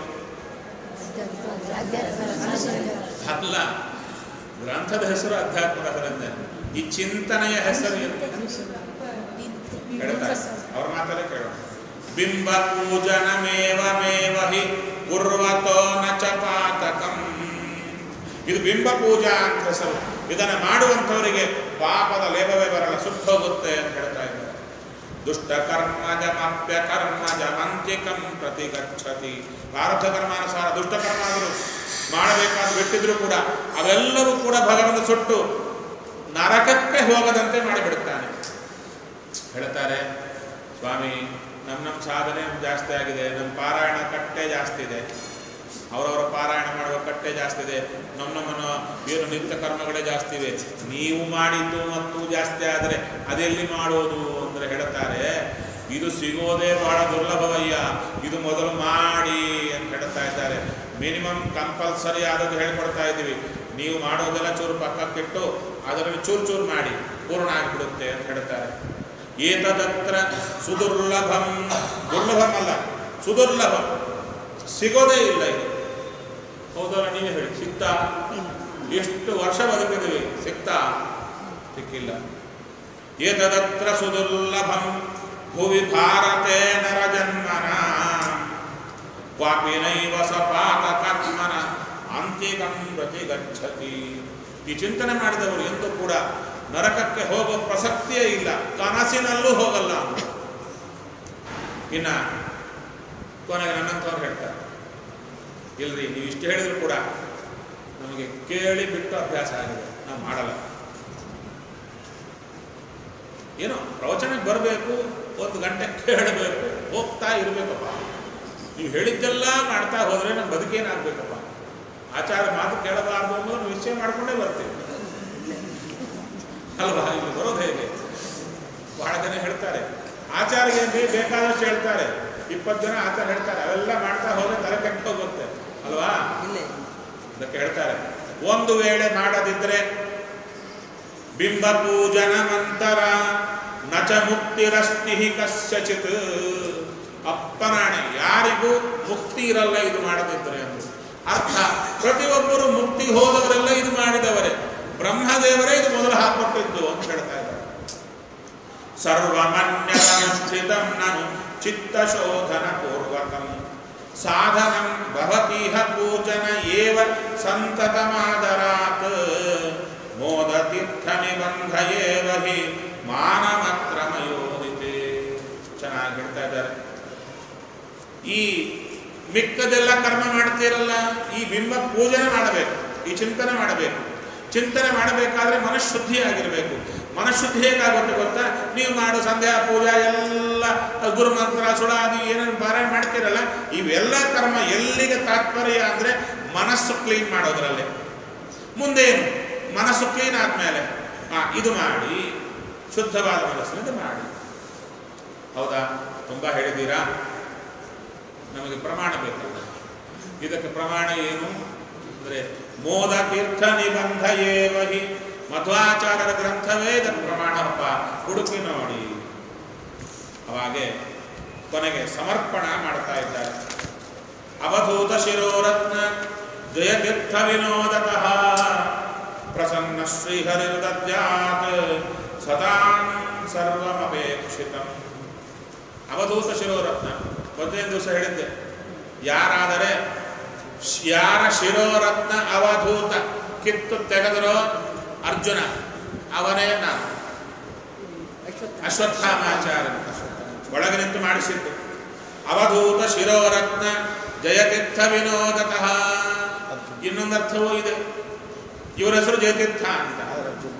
ಅಲ್ಲ ಗ್ರಂಥದ ಹೆಸರು ಅಧ್ಯಾತ್ಮ ರಸರಂಜನೆ ಈ ಚಿಂತನೆಯ ಹೆಸರು ಏನು ಹೇಳ್ತಾರೆ ಅವ್ರ ಮಾತಲ್ಲೇ ಕೇಳೋಣ ಬಿಂಬ ಪೂಜನಮೇವ ಮೇವ ಹಿ ಕುರ್ವತೋ ನ ಚ ಪಾತಕಂ ಇದು ಬಿಂಬ ಪೂಜಾ ಅಂತ ಹೆಸರು ಇದನ್ನು ಮಾಡುವಂಥವರಿಗೆ ಪಾಪದ ಲೇಪವೇ ಬರಲ್ಲ ಸುಟ್ಟು ಹೋಗುತ್ತೆ ಅಂತ ಹೇಳ್ತಾ ಇದ್ದಾರೆ ದುಷ್ಟ ಕರ್ಮಜಮಪ್ಯ ಕರ್ಮಜಮಂತಿಕಂ ಪ್ರತಿ ಗಚ್ಚತಿ ಪ್ರಾರಬ್ಧ ಕರ್ಮಾನುಸಾರ ದುಷ್ಟ ಕರ್ಮಾದರು ಮಾಡಬೇಕಾದ ಬಿಟ್ಟಿದ್ರು ಕೂಡ ಅವೆಲ್ಲವೂ ಕೂಡ ಭಗವಂತ ಸುಟ್ಟು ನರಕಕ್ಕೆ ಹೋಗದಂತೆ ಮಾಡಿಬಿಡುತ್ತಾನೆ ಹೇಳ್ತಾರೆ ಸ್ವಾಮಿ ನಮ್ಮ ನಮ್ಮ ಸಾಧನೆ ಜಾಸ್ತಿ ಆಗಿದೆ ನಮ್ಮ ಪಾರಾಯಣ ಕಟ್ಟೆ ಜಾಸ್ತಿ ಇದೆ ಅವರವರ ಪಾರಾಯಣ ಮಾಡುವ ಕಟ್ಟೆ ಜಾಸ್ತಿ ಇದೆ ನಮ್ಮ ನಮ್ಮನ್ನು ಏನು ನಿತ್ಯ ಕರ್ಮಗಳೇ ಜಾಸ್ತಿ ಇವೆ ನೀವು ಮಾಡಿದ್ದು ಮತ್ತು ಜಾಸ್ತಿ ಆದರೆ ಅದೆಲ್ಲಿ ಮಾಡೋದು ಅಂದರೆ ಹೇಳ್ತಾರೆ ಇದು ಸಿಗೋದೇ ಬಹಳ ದುರ್ಲಭವಯ್ಯ ಇದು ಮೊದಲು ಮಾಡಿ ಅಂತ ಹೇಳ್ತಾ ಇದ್ದಾರೆ ಮಿನಿಮಮ್ ಕಂಪಲ್ಸರಿ ಆದದ್ದು ಹೇಳ್ಕೊಡ್ತಾ ಇದ್ದೀವಿ ನೀವು ಮಾಡೋದೆಲ್ಲ ಚೂರು ಪಕ್ಕಕ್ಕಿಟ್ಟು ಅದರಲ್ಲಿ ಚೂರು ಚೂರು ಮಾಡಿ ಪೂರ್ಣ ಆಗಿಬಿಡುತ್ತೆ ಅಂತ ಹೇಳ್ತಾರೆ ಏತದತ್ರ ಸುದುರ್ಲಭಂ ದುರ್ಲಭಂ ಅಲ್ಲ ಸುದುರ್ಲಭಂ ಸಿಗೋದೇ ಇಲ್ಲ ಇದು ಹೌದಲ್ಲ ನೀವೇ ಹೇಳಿ ಸಿಗ್ತಾ ಎಷ್ಟು ವರ್ಷ ಬದುಕಿದ್ವಿ ಸಿಗ್ತಾ ಸಿಕ್ಕಿಲ್ಲ ಏತದತ್ರ ಸುದುರ್ಲಭಂ ಭುವಿ ಭಾರತೆ ನರಜನ್ಮನ ಕ್ವಾಪಿ ನೈವ ಸಪಾತಕರ್ಮನ ಅಂತಿಕಂ ಪ್ರತಿ ಗಚ್ಚತಿ ಈ ಚಿಂತನೆ ಮಾಡಿದವರು ಎಂದೂ ಕೂಡ ನರಕಕ್ಕೆ ಹೋಗೋ ಪ್ರಸಕ್ತಿಯೇ ಇಲ್ಲ ಕನಸಿನಲ್ಲೂ ಹೋಗಲ್ಲ ಅಂತ ಇನ್ನ ಕೊನೆಗೆ ನನ್ನಂಥವ್ರು ಹೇಳ್ತಾರೆ ಇಲ್ರಿ ನೀವು ಇಷ್ಟು ಹೇಳಿದ್ರು ಕೂಡ ನಮಗೆ ಕೇಳಿ ಬಿಟ್ಟು ಅಭ್ಯಾಸ ಆಗಿದೆ ನಾವು ಮಾಡಲ್ಲ ಏನೋ ಪ್ರವಚನಕ್ಕೆ ಬರಬೇಕು ಒಂದು ಗಂಟೆ ಕೇಳಬೇಕು ಹೋಗ್ತಾ ಇರಬೇಕಪ್ಪ ನೀವು ಹೇಳಿದ್ದೆಲ್ಲ ಮಾಡ್ತಾ ಹೋದ್ರೆ ನಮ್ಮ ಬದುಕೇನಾಗಬೇಕಪ್ಪ ಆಚಾರ ಮಾತು ಕೇಳಬಾರ್ದು ಅನ್ನೋದು ನಿಶ್ಚಯ ಮಾಡ್ಕೊಂಡೇ ಬರ್ತೀವಿ ಅಲ್ವಾ ಇಲ್ಲಿ ಬರೋದು ಹೇಗೆ ಬಹಳ ಜನ ಹೇಳ್ತಾರೆ ಆಚಾರ್ಯ ಬೇಕಾದಷ್ಟು ಹೇಳ್ತಾರೆ ಇಪ್ಪತ್ತು ಜನ ಆಚಾರ ಹೇಳ್ತಾರೆ ಅವೆಲ್ಲ ಮಾಡ್ತಾ ಹೋದ್ರೆ ತಲೆ ಕೆಟ್ಟು ಹೋಗುತ್ತೆ ಅಲ್ವಾ ಇಲ್ಲ ಅದಕ್ಕೆ ಹೇಳ್ತಾರೆ ಒಂದು ವೇಳೆ ಮಾಡದಿದ್ರೆ ಬಿಂಬ ಪೂಜನ ನಂತರ ನಚ ಮುಕ್ತಿರಸ್ತಿ ಕಸ್ಯಚಿತ್ ಅಪ್ಪನಾಣೆ ಯಾರಿಗೂ ಮುಕ್ತಿ ಇರಲ್ಲ ಇದು ಮಾಡದಿದ್ರೆ ಅಂತ ಅರ್ಥ ಪ್ರತಿಯೊಬ್ಬರು ಮುಕ್ತಿ ಹೋದವರೆಲ್ಲ ಇದು ಮಾಡಿದವರೇ ಬ್ರಹ್ಮದೇವರೇ ಇದು ಮೊದಲು ಹಾಕೊಟ್ಟಿದ್ದು ಅಂತ ಹೇಳ್ತಾ ಇದ್ದಾರೆ ಸರ್ವಮನ್ಯತನುಷ್ಠಿತಂ ನನು ಚಿತ್ತಶೋಧನ ಪೂರ್ವಕಂ ಸಾಧನಂ ಭವತೀಹ ಪೂಜನ ಏವ ಸಂತತಮಾದರಾತ್ ಮೋದತೀರ್ಥ ನಿಬಂಧ ಏವ ಹಿ ಮಾನಮಕ್ರಮಯೋದಿತೆ ಚೆನ್ನಾಗಿ ಹೇಳ್ತಾ ಇದ್ದಾರೆ ಈ ಮಿಕ್ಕದೆಲ್ಲ ಕರ್ಮ ಮಾಡ್ತೀರಲ್ಲ ಈ ಬಿಂಬ ಪೂಜನೆ ಮಾಡಬೇಕು ಈ ಚಿಂತನೆ ಮಾಡಬೇಕು ಚಿಂತನೆ ಮಾಡಬೇಕಾದ್ರೆ ಮನಃಶುದ್ಧಿ ಆಗಿರಬೇಕು ಮನಃಶುದ್ಧಿ ಹೇಗಾಗುತ್ತೆ ಗೊತ್ತಾ ನೀವು ಮಾಡೋ ಸಂಧ್ಯಾ ಪೂಜಾ ಎಲ್ಲ ಗುರುಮಂತ್ರ ಸುಳಾದಿ ಏನೇನು ಪಾರಾಯಣ ಮಾಡ್ತೀರಲ್ಲ ಇವೆಲ್ಲ ಕರ್ಮ ಎಲ್ಲಿಗೆ ತಾತ್ಪರ್ಯ ಅಂದರೆ ಮನಸ್ಸು ಕ್ಲೀನ್ ಮಾಡೋದ್ರಲ್ಲಿ ಮುಂದೆ ಏನು ಮನಸ್ಸು ಕ್ಲೀನ್ ಆದಮೇಲೆ ಹಾ ಇದು ಮಾಡಿ ಶುದ್ಧವಾದ ಮನಸ್ಸಿನಿಂದ ಮಾಡಿ ಹೌದಾ ತುಂಬ ಹೇಳಿದ್ದೀರಾ ನಮಗೆ ಪ್ರಮಾಣ ಬೇಕಲ್ಲ ಇದಕ್ಕೆ ಪ್ರಮಾಣ ಏನು ಅಂದರೆ ಮೋದ ತೀರ್ಥ ನಿಬಂಧ ಏವ ಹಿ ಮಧ್ವಾಚಾರ್ಯರ ಗ್ರಂಥವೇ ಇದಕ್ಕೆ ಪ್ರಮಾಣಪ್ಪ ಹುಡುಕಿ ನೋಡಿ ಅವಾಗೆ ಕೊನೆಗೆ ಸಮರ್ಪಣ ಮಾಡ್ತಾ ಇದ್ದಾರೆ ಅವಧೂತ ಶಿರೋರತ್ನ ಜಯತೀರ್ಥ ವಿನೋದತಃ ಪ್ರಸನ್ನ ಶ್ರೀಹರಿರ್ದದ್ಯಾತ್ ಸದಾಂ ಸರ್ವಮಪೇಕ್ಷಿತಂ ಅವಧೂತ ಶಿರೋರತ್ನ ಮೊದಲನೇ ದಿವಸ ಹೇಳಿದ್ದೆ ಯಾರಾದರೆ ಶ್- ಯಾರ ಶಿರೋರತ್ನ ಅವಧೂತ ಕಿತ್ತು ತೆಗೆದರೋ ಅರ್ಜುನ ಅವನೇ ನಾನು ಅಶ್ವತ್ಥಾಮಾಚಾರ್ಯ ಒಳಗೆ ನಿಂತು ಮಾಡಿಸಿದ್ದು ಅವಧೂತ ಶಿರೋರತ್ನ ಜಯತೀರ್ಥ ವಿನೋದತಃ ಇನ್ನೊಂದು ಅರ್ಥವೂ ಇದೆ ಇವರ ಹೆಸರು ಜಯತೀರ್ಥ ಅಂತ ಆದ್ರೆ ಅರ್ಜುನ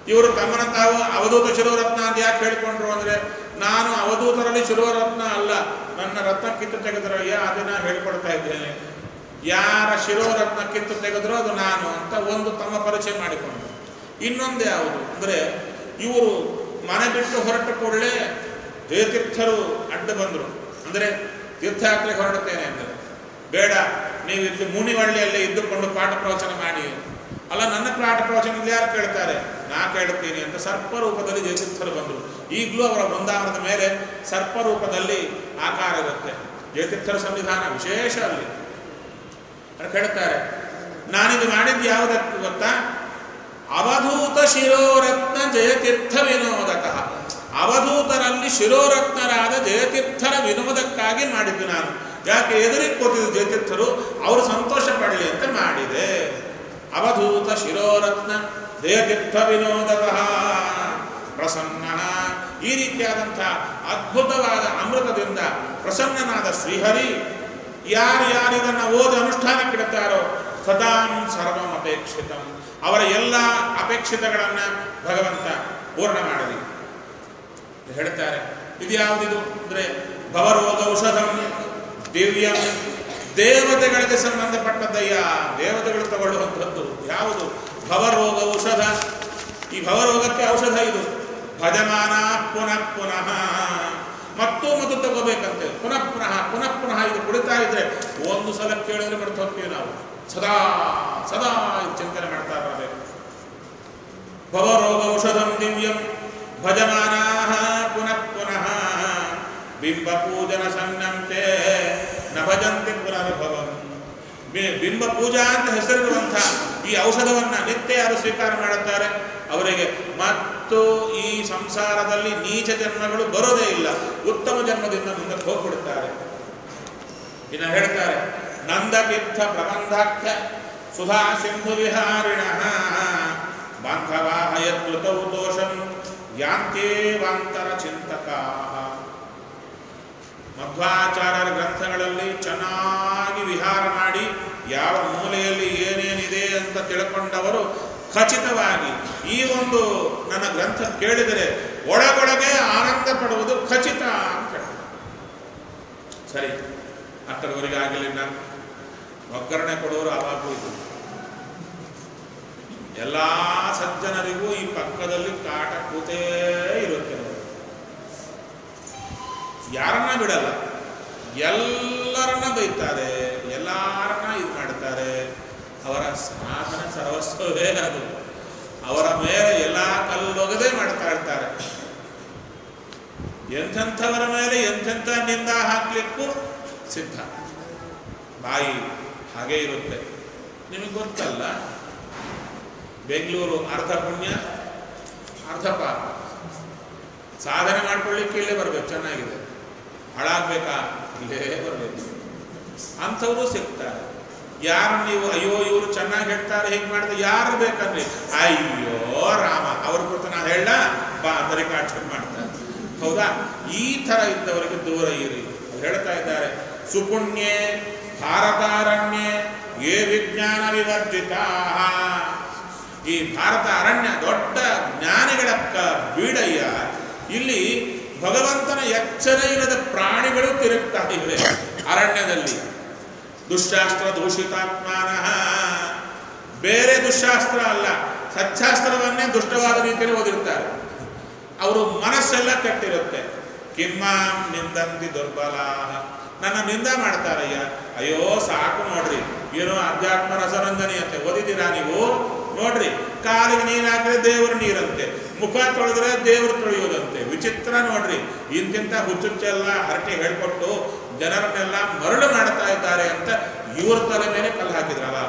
ಇವರು ತಮ್ಮನ ತಾವು ಅವಧೂತ ಶಿರೋರತ್ನ ಅಂತ ಯಾಕೆ ಹೇಳ್ಕೊಂಡ್ರು ಅಂದ್ರೆ ನಾನು ಅವಧೂತರಲ್ಲಿ ಶಿರೋರತ್ನ ಅಲ್ಲ ನನ್ನ ರತ್ನ ಕಿತ್ತು ತೆಗೆದ್ರಯ್ಯ ಅದನ್ನ ಹೇಳ್ಕೊಡ್ತಾ ಇದ್ದೇನೆ ಯಾರ ಶಿರೋರತ್ನ ಕಿತ್ತು ತೆಗೆದ್ರೋ ಅದು ನಾನು ಅಂತ ಒಂದು ತಮ್ಮ ಪರಿಚಯ ಮಾಡಿಕೊಂಡ್ರು ಇನ್ನೊಂದು ಯಾವುದು ಅಂದ್ರೆ ಇವರು ಮನೆ ಬಿಟ್ಟು ಹೊರಟ ಕೂಡಲೇ ಜಯತೀರ್ಥರು ಅಡ್ಡ ಬಂದರು ಅಂದ್ರೆ ತೀರ್ಥಯಾತ್ರೆ ಹೊರಡುತ್ತೇನೆ ಅಂದರೆ ಬೇಡ ನೀವು ಇಲ್ಲಿ ಮುನಿವಳ್ಳಿಯಲ್ಲೇ ಇದ್ದುಕೊಂಡು ಪಾಠ ಪ್ರವಚನ ಮಾಡಿ ಅಲ್ಲ ನನ್ನ ಪಾಠ ಪ್ರವಚನ ಇಲ್ಲಿ ಯಾರು ಕೇಳ್ತಾರೆ ನಾ ಕೇಳುತ್ತೀನಿ ಅಂತ ಸರ್ಪ ರೂಪದಲ್ಲಿ ಜಯತೀರ್ಥರು ಬಂದರು ಈಗಲೂ ಅವರ ಬೃಂದಾವನದ ಮೇಲೆ ಸರ್ಪ ರೂಪದಲ್ಲಿ ಆಕಾರ ಇರುತ್ತೆ ಜಯತೀರ್ಥರ ಸಂವಿಧಾನ ವಿಶೇಷ ಅಲ್ಲಿ ಅವ್ರು ಹೇಳ್ತಾರೆ ನಾನಿದು ಮಾಡಿದ್ದು ಯಾವುದಕ್ಕೆ ಗೊತ್ತಾ ಅವಧೂತ ಶಿರೋರತ್ನ ಜಯತೀರ್ಥ ವಿನೋದಕಃ ಅವಧೂತರಲ್ಲಿ ಶಿರೋರತ್ನರಾದ ಜಯತೀರ್ಥರ ವಿನೋದಕ್ಕಾಗಿ ಮಾಡಿದ್ದು ನಾನು ಯಾಕೆ ಎದುರಿಗೆ ಕೂತಿದ್ದು ಜಯತೀರ್ಥರು ಅವರು ಸಂತೋಷ ಪಡಲಿ ಅಂತ ಮಾಡಿದೆ ಅವಧೂತ ಶಿರೋರತ್ನ ಜಯತೀರ್ಥ ವಿನೋದಕಃ ಪ್ರಸನ್ನ ಈ ರೀತಿಯಾದಂತಹ ಅದ್ಭುತವಾದ ಅಮೃತದಿಂದ ಪ್ರಸನ್ನನಾದ ಶ್ರೀಹರಿ ಯಾರು ಯಾರು ಇದನ್ನು ಓದಿ ಅನುಷ್ಠಾನಕ್ಕಿಡುತ್ತಾರೋ ಸದಾಂ ಸರ್ವಂ ಅಪೇಕ್ಷಿತಂ ಅವರ ಎಲ್ಲ ಅಪೇಕ್ಷಿತಗಳನ್ನು ಭಗವಂತ ಪೂರ್ಣ ಮಾಡಲಿ ಹೇಳ್ತಾರೆ ಇದು ಯಾವುದಿದು ಅಂದ್ರೆ ಭವರೋಗ ಔಷಧಂ ದಿವ್ಯಂ ದೇವತೆಗಳಿಗೆ ಸಂಬಂಧಪಟ್ಟದ್ದಯ್ಯ ದೇವತೆಗಳು ತಗೊಳ್ಳುವಂಥದ್ದು ಯಾವುದು ಭವರೋಗ ಔಷಧ ಈ ಭವರೋಗಕ್ಕೆ ಔಷಧ ಇದು ಭಜಮಾನ ಪುನಃ ಪುನಃ ಮತ್ತು ಮತ್ತು ತಗೋಬೇಕಂತೆ ಪುನಃ ಪುನಃ ಪುನಃ ಪುನಃ ಇದು ಕುಡಿತಾ ಇದ್ರೆ ಒಂದು ಸಲ ಕೇಳಿದ್ರೆ ಮರ್ತು ಹೋಗ್ತೀವಿ ನಾವು ಸದಾ ಸದಾ ಇದು ಚಿಂತನೆ ಮಾಡ್ತಾ ಇರಬೇಕು ಭವರೋಗ ಔಷಧಂ ದಿವ್ಯಂ ಭಜಮಾನಾ ಪುನಃ ಪುನಃ ಬಿಂಬ ಪೂಜನ ಸಂಗಂತೆ ನ ಭಜಂತಿ ಪುನರ್ಭವಂ ಬಿ- ಬಿಂಬ ಪೂಜಾ ಅಂತ ಹೆಸರಿರುವಂಥ ಈ ಔಷಧವನ್ನ ನಿತ್ಯ ಯಾರು ಸ್ವೀಕಾರ ಮಾಡುತ್ತಾರೆ ಅವರಿಗೆ ಮತ್ತು ಈ ಸಂಸಾರದಲ್ಲಿ ನೀಚ ಜನ್ಮಗಳು ಬರೋದೇ ಇಲ್ಲ ಉತ್ತಮ ಜನ್ಮದಿಂದ ಮುಂದಕ್ಕೆ ಹೋಗ್ಬಿಡುತ್ತಾರೆ ಇನ್ನು ಹೇಳ್ತಾರೆ ನಂದತೀರ್ಥ ಪ್ರಬಂಧಾಖ್ಯ ಸುಧಾ ಸಿಂಧು ವಿಹಾರಿಣ ಬಾಂಧವಾ ಯತ್ಕೃತೌ ದೋಷಂ ಯಾಂತೇವಾಂತರ ಚಿಂತಕಾ ಮಧ್ವಾಚಾರ್ಯರ ಗ್ರಂಥಗಳಲ್ಲಿ ಚೆನ್ನಾಗಿ ವಿಹಾರ ಮಾಡಿ ಯಾವ ಮೂಲೆಯಲ್ಲಿ ಏನೇನಿದೆ ಅಂತ ತಿಳ್ಕೊಂಡವರು ಖಚಿತವಾಗಿ ಈ ಒಂದು ನನ್ನ ಗ್ರಂಥ ಕೇಳಿದರೆ ಒಳಗೊಳಗೆ ಆನಂದ ಪಡುವುದು ಖಚಿತ ಅಂತ ಹೇಳ್ತಾರೆ. ಸರಿ ಅಷ್ಟರವರೆಗೆ ಆಗಲಿಲ್ಲ ಒಗ್ಗರಣೆ ಕೊಡೋರು ಅವಾಗೂ ಇದು ಎಲ್ಲ ಸಜ್ಜನರಿಗೂ ಈ ಪಕ್ಕದಲ್ಲಿ ಕಾಟ ಕೂತೇ ಇರುತ್ತೆ ನೋಡಿ. ಯಾರನ್ನ ಬಿಡಲ್ಲ ಎಲ್ಲರನ್ನ ಬೈತಾರೆ ಎಲ್ಲರನ್ನ ಇದು ಮಾಡ್ತಾರೆ ಅವರ ಸಾಧನ ಸರ್ವಸ್ವವೇ ಅದು ಅವರ ಮೇಲೆ ಎಲ್ಲ ಕಲ್ಲೊಗದೆ ಮಾಡ್ತಾ ಇರ್ತಾರೆ ಎಂಥೆಂಥವರ ಮೇಲೆ ಎಂಥೆಂಥ ನಿಂದ ಹಾಕ್ಲಿಕ್ಕೂ ಸಿದ್ಧ ಬಾಯಿ ಹಾಗೆ ಇರುತ್ತೆ ನಿಮಗೆ ಗೊತ್ತಲ್ಲ ಬೆಂಗಳೂರು ಅರ್ಧ ಪುಣ್ಯ ಅರ್ಧ ಪಾಪ ಸಾಧನೆ ಮಾಡ್ಕೊಳ್ಳಿಕ್ಕೆ ಇಲ್ಲೇ ಬರ್ಬೇಕು ಚೆನ್ನಾಗಿದೆ ಹಾಳಾಗ್ಬೇಕಾ ಇಲ್ಲೇ ಬರಬೇಕು ಅಂಥವರು ಸಿಗ್ತಾರೆ ಯಾರು ನೀವು ಅಯ್ಯೋ ಇವರು ಚೆನ್ನಾಗಿ ಹೇಳ್ತಾರೆ ಹಿಂಗೆ ಮಾಡಿದ್ರೆ ಯಾರು ಬೇಕನ್ರಿ ಅಯ್ಯೋ ರಾಮ ಅವ್ರ ಕುರಿತು ನಾನು ಹೇಳ ಬಾ ಬರಿಕಾಡ್ಸ್ಕೊಂಡು ಮಾಡ್ತಾರೆ ಹೌದಾ ಈ ಥರ ಇದ್ದವರಿಗೆ ದೂರ ಇರಿ ಅವ್ರು ಹೇಳ್ತಾ ಇದ್ದಾರೆ ಸುಪುಣ್ಯೆ ಭಾರತಾರಣ್ಯೆ ಏ ವಿಜ್ಞಾನ ವಿವರ್ಜಿತಾ ಈ ಭಾರತ ಅರಣ್ಯ ದೊಡ್ಡ ಜ್ಞಾನಿಗಳ ಕ ಬೀಡಯ್ಯ ಇಲ್ಲಿ ಭಗವಂತನ ಎಚ್ಚರ ಇಲ್ಲದ ಪ್ರಾಣಿಗಳು ತಿರುಗ್ತಾ ಇವೆ ಅರಣ್ಯದಲ್ಲಿ ದುಶ್ಶಾಸ್ತ್ರ ದೂಷಿತಾತ್ಮಾನ ಬೇರೆ ದುಶ್ಶಾಸ್ತ್ರ ಅಲ್ಲ ಸಚ್ಚಾಸ್ತ್ರವನ್ನೇ ದುಷ್ಟವಾದ ರೀತಿಯಲ್ಲಿ ಓದಿರ್ತಾರೆ ಅವರು ಮನಸ್ಸೆಲ್ಲ ಕೆಟ್ಟಿರುತ್ತೆ ಕಿಮ್ಮಾಂ ನಿಂದಂತಿ ದುರ್ಬಲ ನನ್ನ ನಿಂದ ಮಾಡ್ತಾರಯ್ಯ ಅಯ್ಯೋ ಸಾಕು ನೋಡ್ರಿ ಏನೋ ಅಧ್ಯಾತ್ಮ ರಸರಂಜನೆ ಅಂತೆ ಓದಿದ್ದೀರಾ ನೀವು ನೋಡ್ರಿ ಕಾಲಿಗೆ ನೀರು ಹಾಕಿದ್ರೆ ದೇವರು ನೀರಂತೆ ಮುಖ ತೊಳೆದ್ರೆ ದೇವರು ತೊಳೆಯೋದಂತೆ ವಿಚಿತ್ರ ನೋಡ್ರಿ ಇಂತಿಂತ ಹುಚ್ಚುಚ್ಚೆಲ್ಲ ಹರಟೆ ಹೇಳ್ಕೊಟ್ಟು ಜನರನ್ನೆಲ್ಲ ಮರಳು ಮಾಡ್ತಾ ಇದ್ದಾರೆ ಅಂತ ಇವ್ರ ತಲೆ ಮೇಲೆ ಕಲ್ಲು ಹಾಕಿದ್ರಲ್ಲ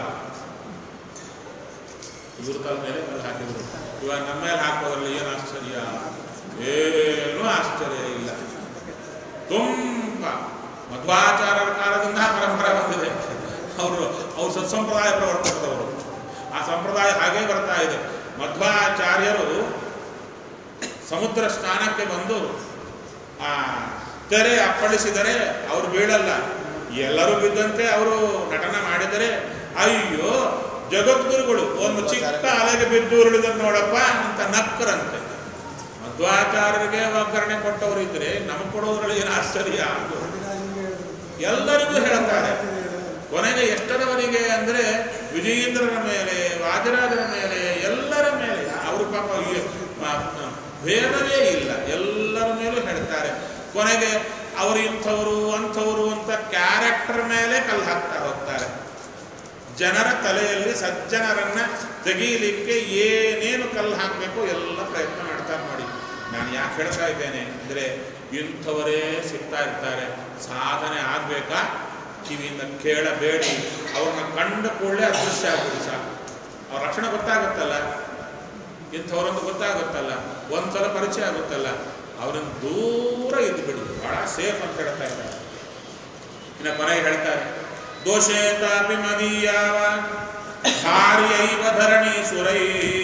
ಇವ್ರ ತಲೆ ಮೇಲೆ ಕಲ್ಲು ಹಾಕಿದ್ರು ಇವಾಗ ನಮ್ಮ ಮೇಲೆ ಹಾಕೋದ್ರಲ್ಲಿ ಏನು ಆಶ್ಚರ್ಯ ಏನೂ ಆಶ್ಚರ್ಯ ಇಲ್ಲ ತುಂಬ ಮಧ್ವಾಚಾರ್ಯರ ಕಾಲದಿಂದ ಪರಂಪರೆ ಬಂದಿದೆ ಅವರು ಅವ್ರು ಸತ್ಸಂಪ್ರದಾಯ ಪ್ರವರ್ತಕದವರು ಆ ಸಂಪ್ರದಾಯ ಹಾಗೇ ಬರ್ತಾ ಇದೆ ಮಧ್ವಾಚಾರ್ಯರು ಸಮುದ್ರ ಸ್ನಾನಕ್ಕೆ ಬಂದು ಆ ತೆರೆ ಅಪ್ಪಳಿಸಿದರೆ ಅವರು ಬೀಳಲ್ಲ ಎಲ್ಲರೂ ಬಿದ್ದಂತೆ ಅವರು ನಟನ ಮಾಡಿದರೆ ಅಯ್ಯೋ ಜಗದ್ಗುರುಗಳು ಒಂದು ಚಿಕ್ಕ ಅಲೆಗೆ ಬಿದ್ದು ಉರುಳಿದನ್ನು ನೋಡಪ್ಪ ಅಂತ ನಕ್ಕರಂತೆ ಮಧ್ವಾಚಾರ್ಯರಿಗೆ ಒಗ್ಗರಣೆ ಕೊಟ್ಟವರು ಇದ್ರೆ ನಮಗೆ ಕೊಡೋದ್ರಲ್ಲಿ ಏನು ಆಶ್ಚರ್ಯ ಎಲ್ಲರಿಗೂ ಹೇಳ್ತಾರೆ ಕೊನೆಗೆ ಎಷ್ಟರವರೆಗೆ ಅಂದ್ರೆ ವಿಜಯೇಂದ್ರನ ಮೇಲೆ ವಾಜರಾಜರ ಮೇಲೆ ಎಲ್ಲರ ಮೇಲೆ ಅವರು ಪಾಪ ಈ ಮ- ಮ- ಭೇದವೇ ಇಲ್ಲ ಎಲ್ಲರ ಮೇಲೂ ಹೇಳ್ತಾರೆ ಕೊನೆಗೆ ಅವರು ಇಂಥವರು ಅಂಥವರು ಅಂತ ಕ್ಯಾರೆಕ್ಟರ್ ಮೇಲೆ ಕಲ್ಲು ಹಾಕ್ತಾ ಹೋಗ್ತಾರೆ ಜನರ ತಲೆಯಲ್ಲಿ ಸಜ್ಜನರನ್ನ ತೆಗೀಲಿಕ್ಕೆ ಏನೇನು ಕಲ್ಲು ಹಾಕಬೇಕು ಎಲ್ಲ ಪ್ರಯತ್ನ ಮಾಡ್ತಾರೆ ನೋಡಿ ನಾನು ಯಾಕೆ ಹೇಳ್ತಾ ಇದ್ದೇನೆ ಅಂದರೆ ಇಂಥವರೇ ಸಿಗ್ತಾ ಇರ್ತಾರೆ ಸಾಧನೆ ಆಗಬೇಕಾ ಕಿವಿಯಿಂದ ಕೇಳಬೇಡಿ ಅವ್ರನ್ನ ಕಂಡ ಕೂಡಲೇ ಅದೃಶ್ಯ ಆಗ್ಬಿಡಿ ಸಾಕು ಅವ್ರ ರಕ್ಷಣೆ ಗೊತ್ತಾಗುತ್ತಲ್ಲ ಇಂಥವ್ರೊಂದು ಗೊತ್ತಾಗುತ್ತಲ್ಲ ಒಂದ್ಸಲ ಪರಿಚಯ ಆಗುತ್ತಲ್ಲ ಅವ್ರನ್ನ ದೂರ ಇದ್ದು ಬಿಡಿ ಬಹಳ ಸೇಫ್ ಅಂತ ಹೇಳ್ತಾ ಇದ್ದಾರೆ ಇನ್ನು ಕೊನೆಗೆ ಹೇಳ್ತಾರೆ ದೋಷೇತಾಪಿ ಮದೀಯಾವ ಕಾರ್ಯೈವ ಧರಣಿ ಸುರೈ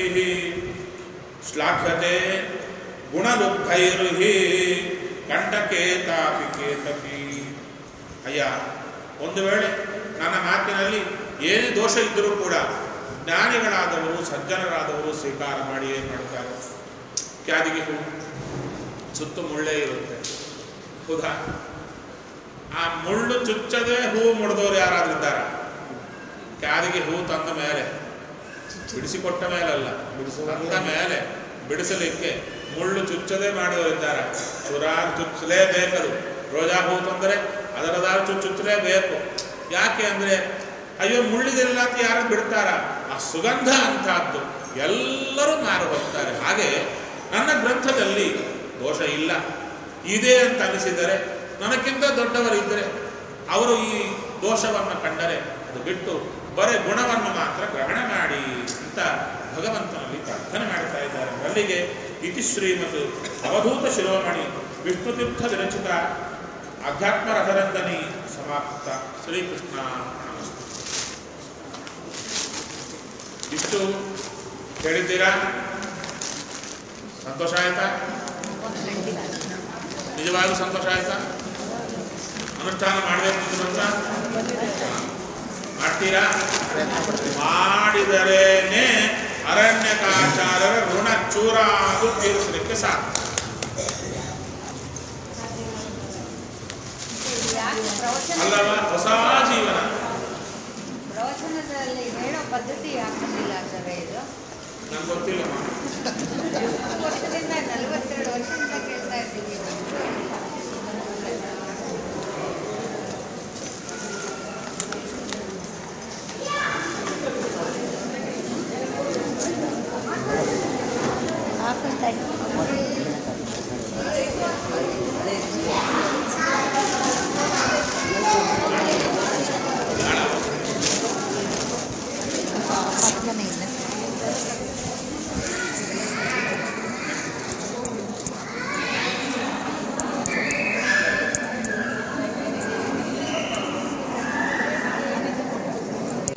ಶ್ಲಾಘತೆ ಗುಣಲುಬ್ಧೈರ್ಹಿ ಕಂಠಕೇತಾಪಿ ಕೇತಪಿ ಅಯ್ಯ ಒಂದು ವೇಳೆ ನನ್ನ ಮಾತಿನಲ್ಲಿ ಏನೇ ದೋಷ ಇದ್ದರೂ ಕೂಡ ಜ್ಞಾನಿಗಳಾದವರು ಸಜ್ಜನರಾದವರು ಸ್ವೀಕಾರ ಮಾಡಿ ಏನು ಮಾಡ್ತಾರೆ ಕ್ಯಾದಿಗೆ ಹೂ ಸುತ್ತು ಮುಳ್ಳೇ ಇರುತ್ತೆ ಹೌದಾ ಆ ಮುಳ್ಳು ಚುಚ್ಚದೆ ಹೂ ಮುಡ್ದವ್ರು ಯಾರಾದ್ರೂ ಇದ್ದಾರ ಕ್ಯಾದಿಗೆ ಹೂ ತಂದ ಮೇಲೆ ಬಿಡಿಸಿಕೊಟ್ಟ ಮೇಲಲ್ಲ ತಂದ ಮೇಲೆ ಬಿಡಿಸಲಿಕ್ಕೆ ಮುಳ್ಳು ಚುಚ್ಚದೆ ಮಾಡಿದವರಿದ್ದಾರೆ ಸುರಾರು ಚುಚ್ಚಲೇಬೇಕದು ರೋಜಾ ಹೂ ತಂದರೆ ಅದರದಾರು ಚು ಚುಚ್ಚಲೇಬೇಕು ಯಾಕೆ ಅಂದ್ರೆ ಅಯ್ಯೋ ಮುಳ್ಳಿದೆಲ್ಲ ಅಂತ ಯಾರು ಬಿಡ್ತಾರ ಆ ಸುಗಂಧ ಅಂತಹದ್ದು ಎಲ್ಲರೂ ಮಾರು ಹೋಗ್ತಾರೆ ಹಾಗೆ ನನ್ನ ಗ್ರಂಥದಲ್ಲಿ ದೋಷ ಇಲ್ಲ ಇದೆ ಅಂತ ಅನಿಸಿದರೆ ನನಗಿಂತ ದೊಡ್ಡವರಿದ್ದರೆ ಅವರು ಈ ದೋಷವನ್ನು ಕಂಡರೆ ಅದು ಬಿಟ್ಟು ಬರೇ ಗುಣವನ್ನು ಮಾತ್ರ ಗ್ರಹಣ ಮಾಡಿ ಅಂತ ಭಗವಂತನಲ್ಲಿ ಪ್ರಾರ್ಥನೆ ಮಾಡ್ತಾ ಇದ್ದಾರೆ ಅಲ್ಲಿಗೆ ಇತಿ ಶ್ರೀಮತ್ ಅವಧೂತ ಶಿರೋಮಣಿ ವಿಷ್ಣುತೀರ್ಥ ವಿರಚಿತ ಅಧ್ಯಾತ್ಮ ರಥರಂದನಿ ಸಮಾಪ್ತ ಶ್ರೀಕೃಷ್ಣ ನಮಸ್ತೆ ಇಷ್ಟು ಹೇಳಿದ್ದೀರಾ ಸಂತೋಷ ಆಯ್ತಾ ನಿಜವಾಗ್ಲೂ ಸಂತೋಷ ಆಯ್ತಾ ಅನುಷ್ಠಾನ ಮಾಡಬೇಕು ಅಂತ ಮಾಡ್ತೀರಾ ಮಾಡಿದರೇನೆ ಅರಣ್ಯಕಾಚಾರ್ಯರ ಋಣ ಚೂರಾದು ತೀರಿಸಲಿಕ್ಕೆ ಸಾಧ್ಯ ಯಾಕೆ ಪ್ರವಚನ ಅಲ್ಲವ ಹೊಸ ಜೀವನ ಪ್ರವಚನದಲ್ಲಿ ಹೇಳೋ ಪದ್ಧತಿ ಯಾಕೆ ಇಲ್ಲ ಸರ್ ಇದು ನಂಗೆ ಗೊತ್ತಿಲ್ಲ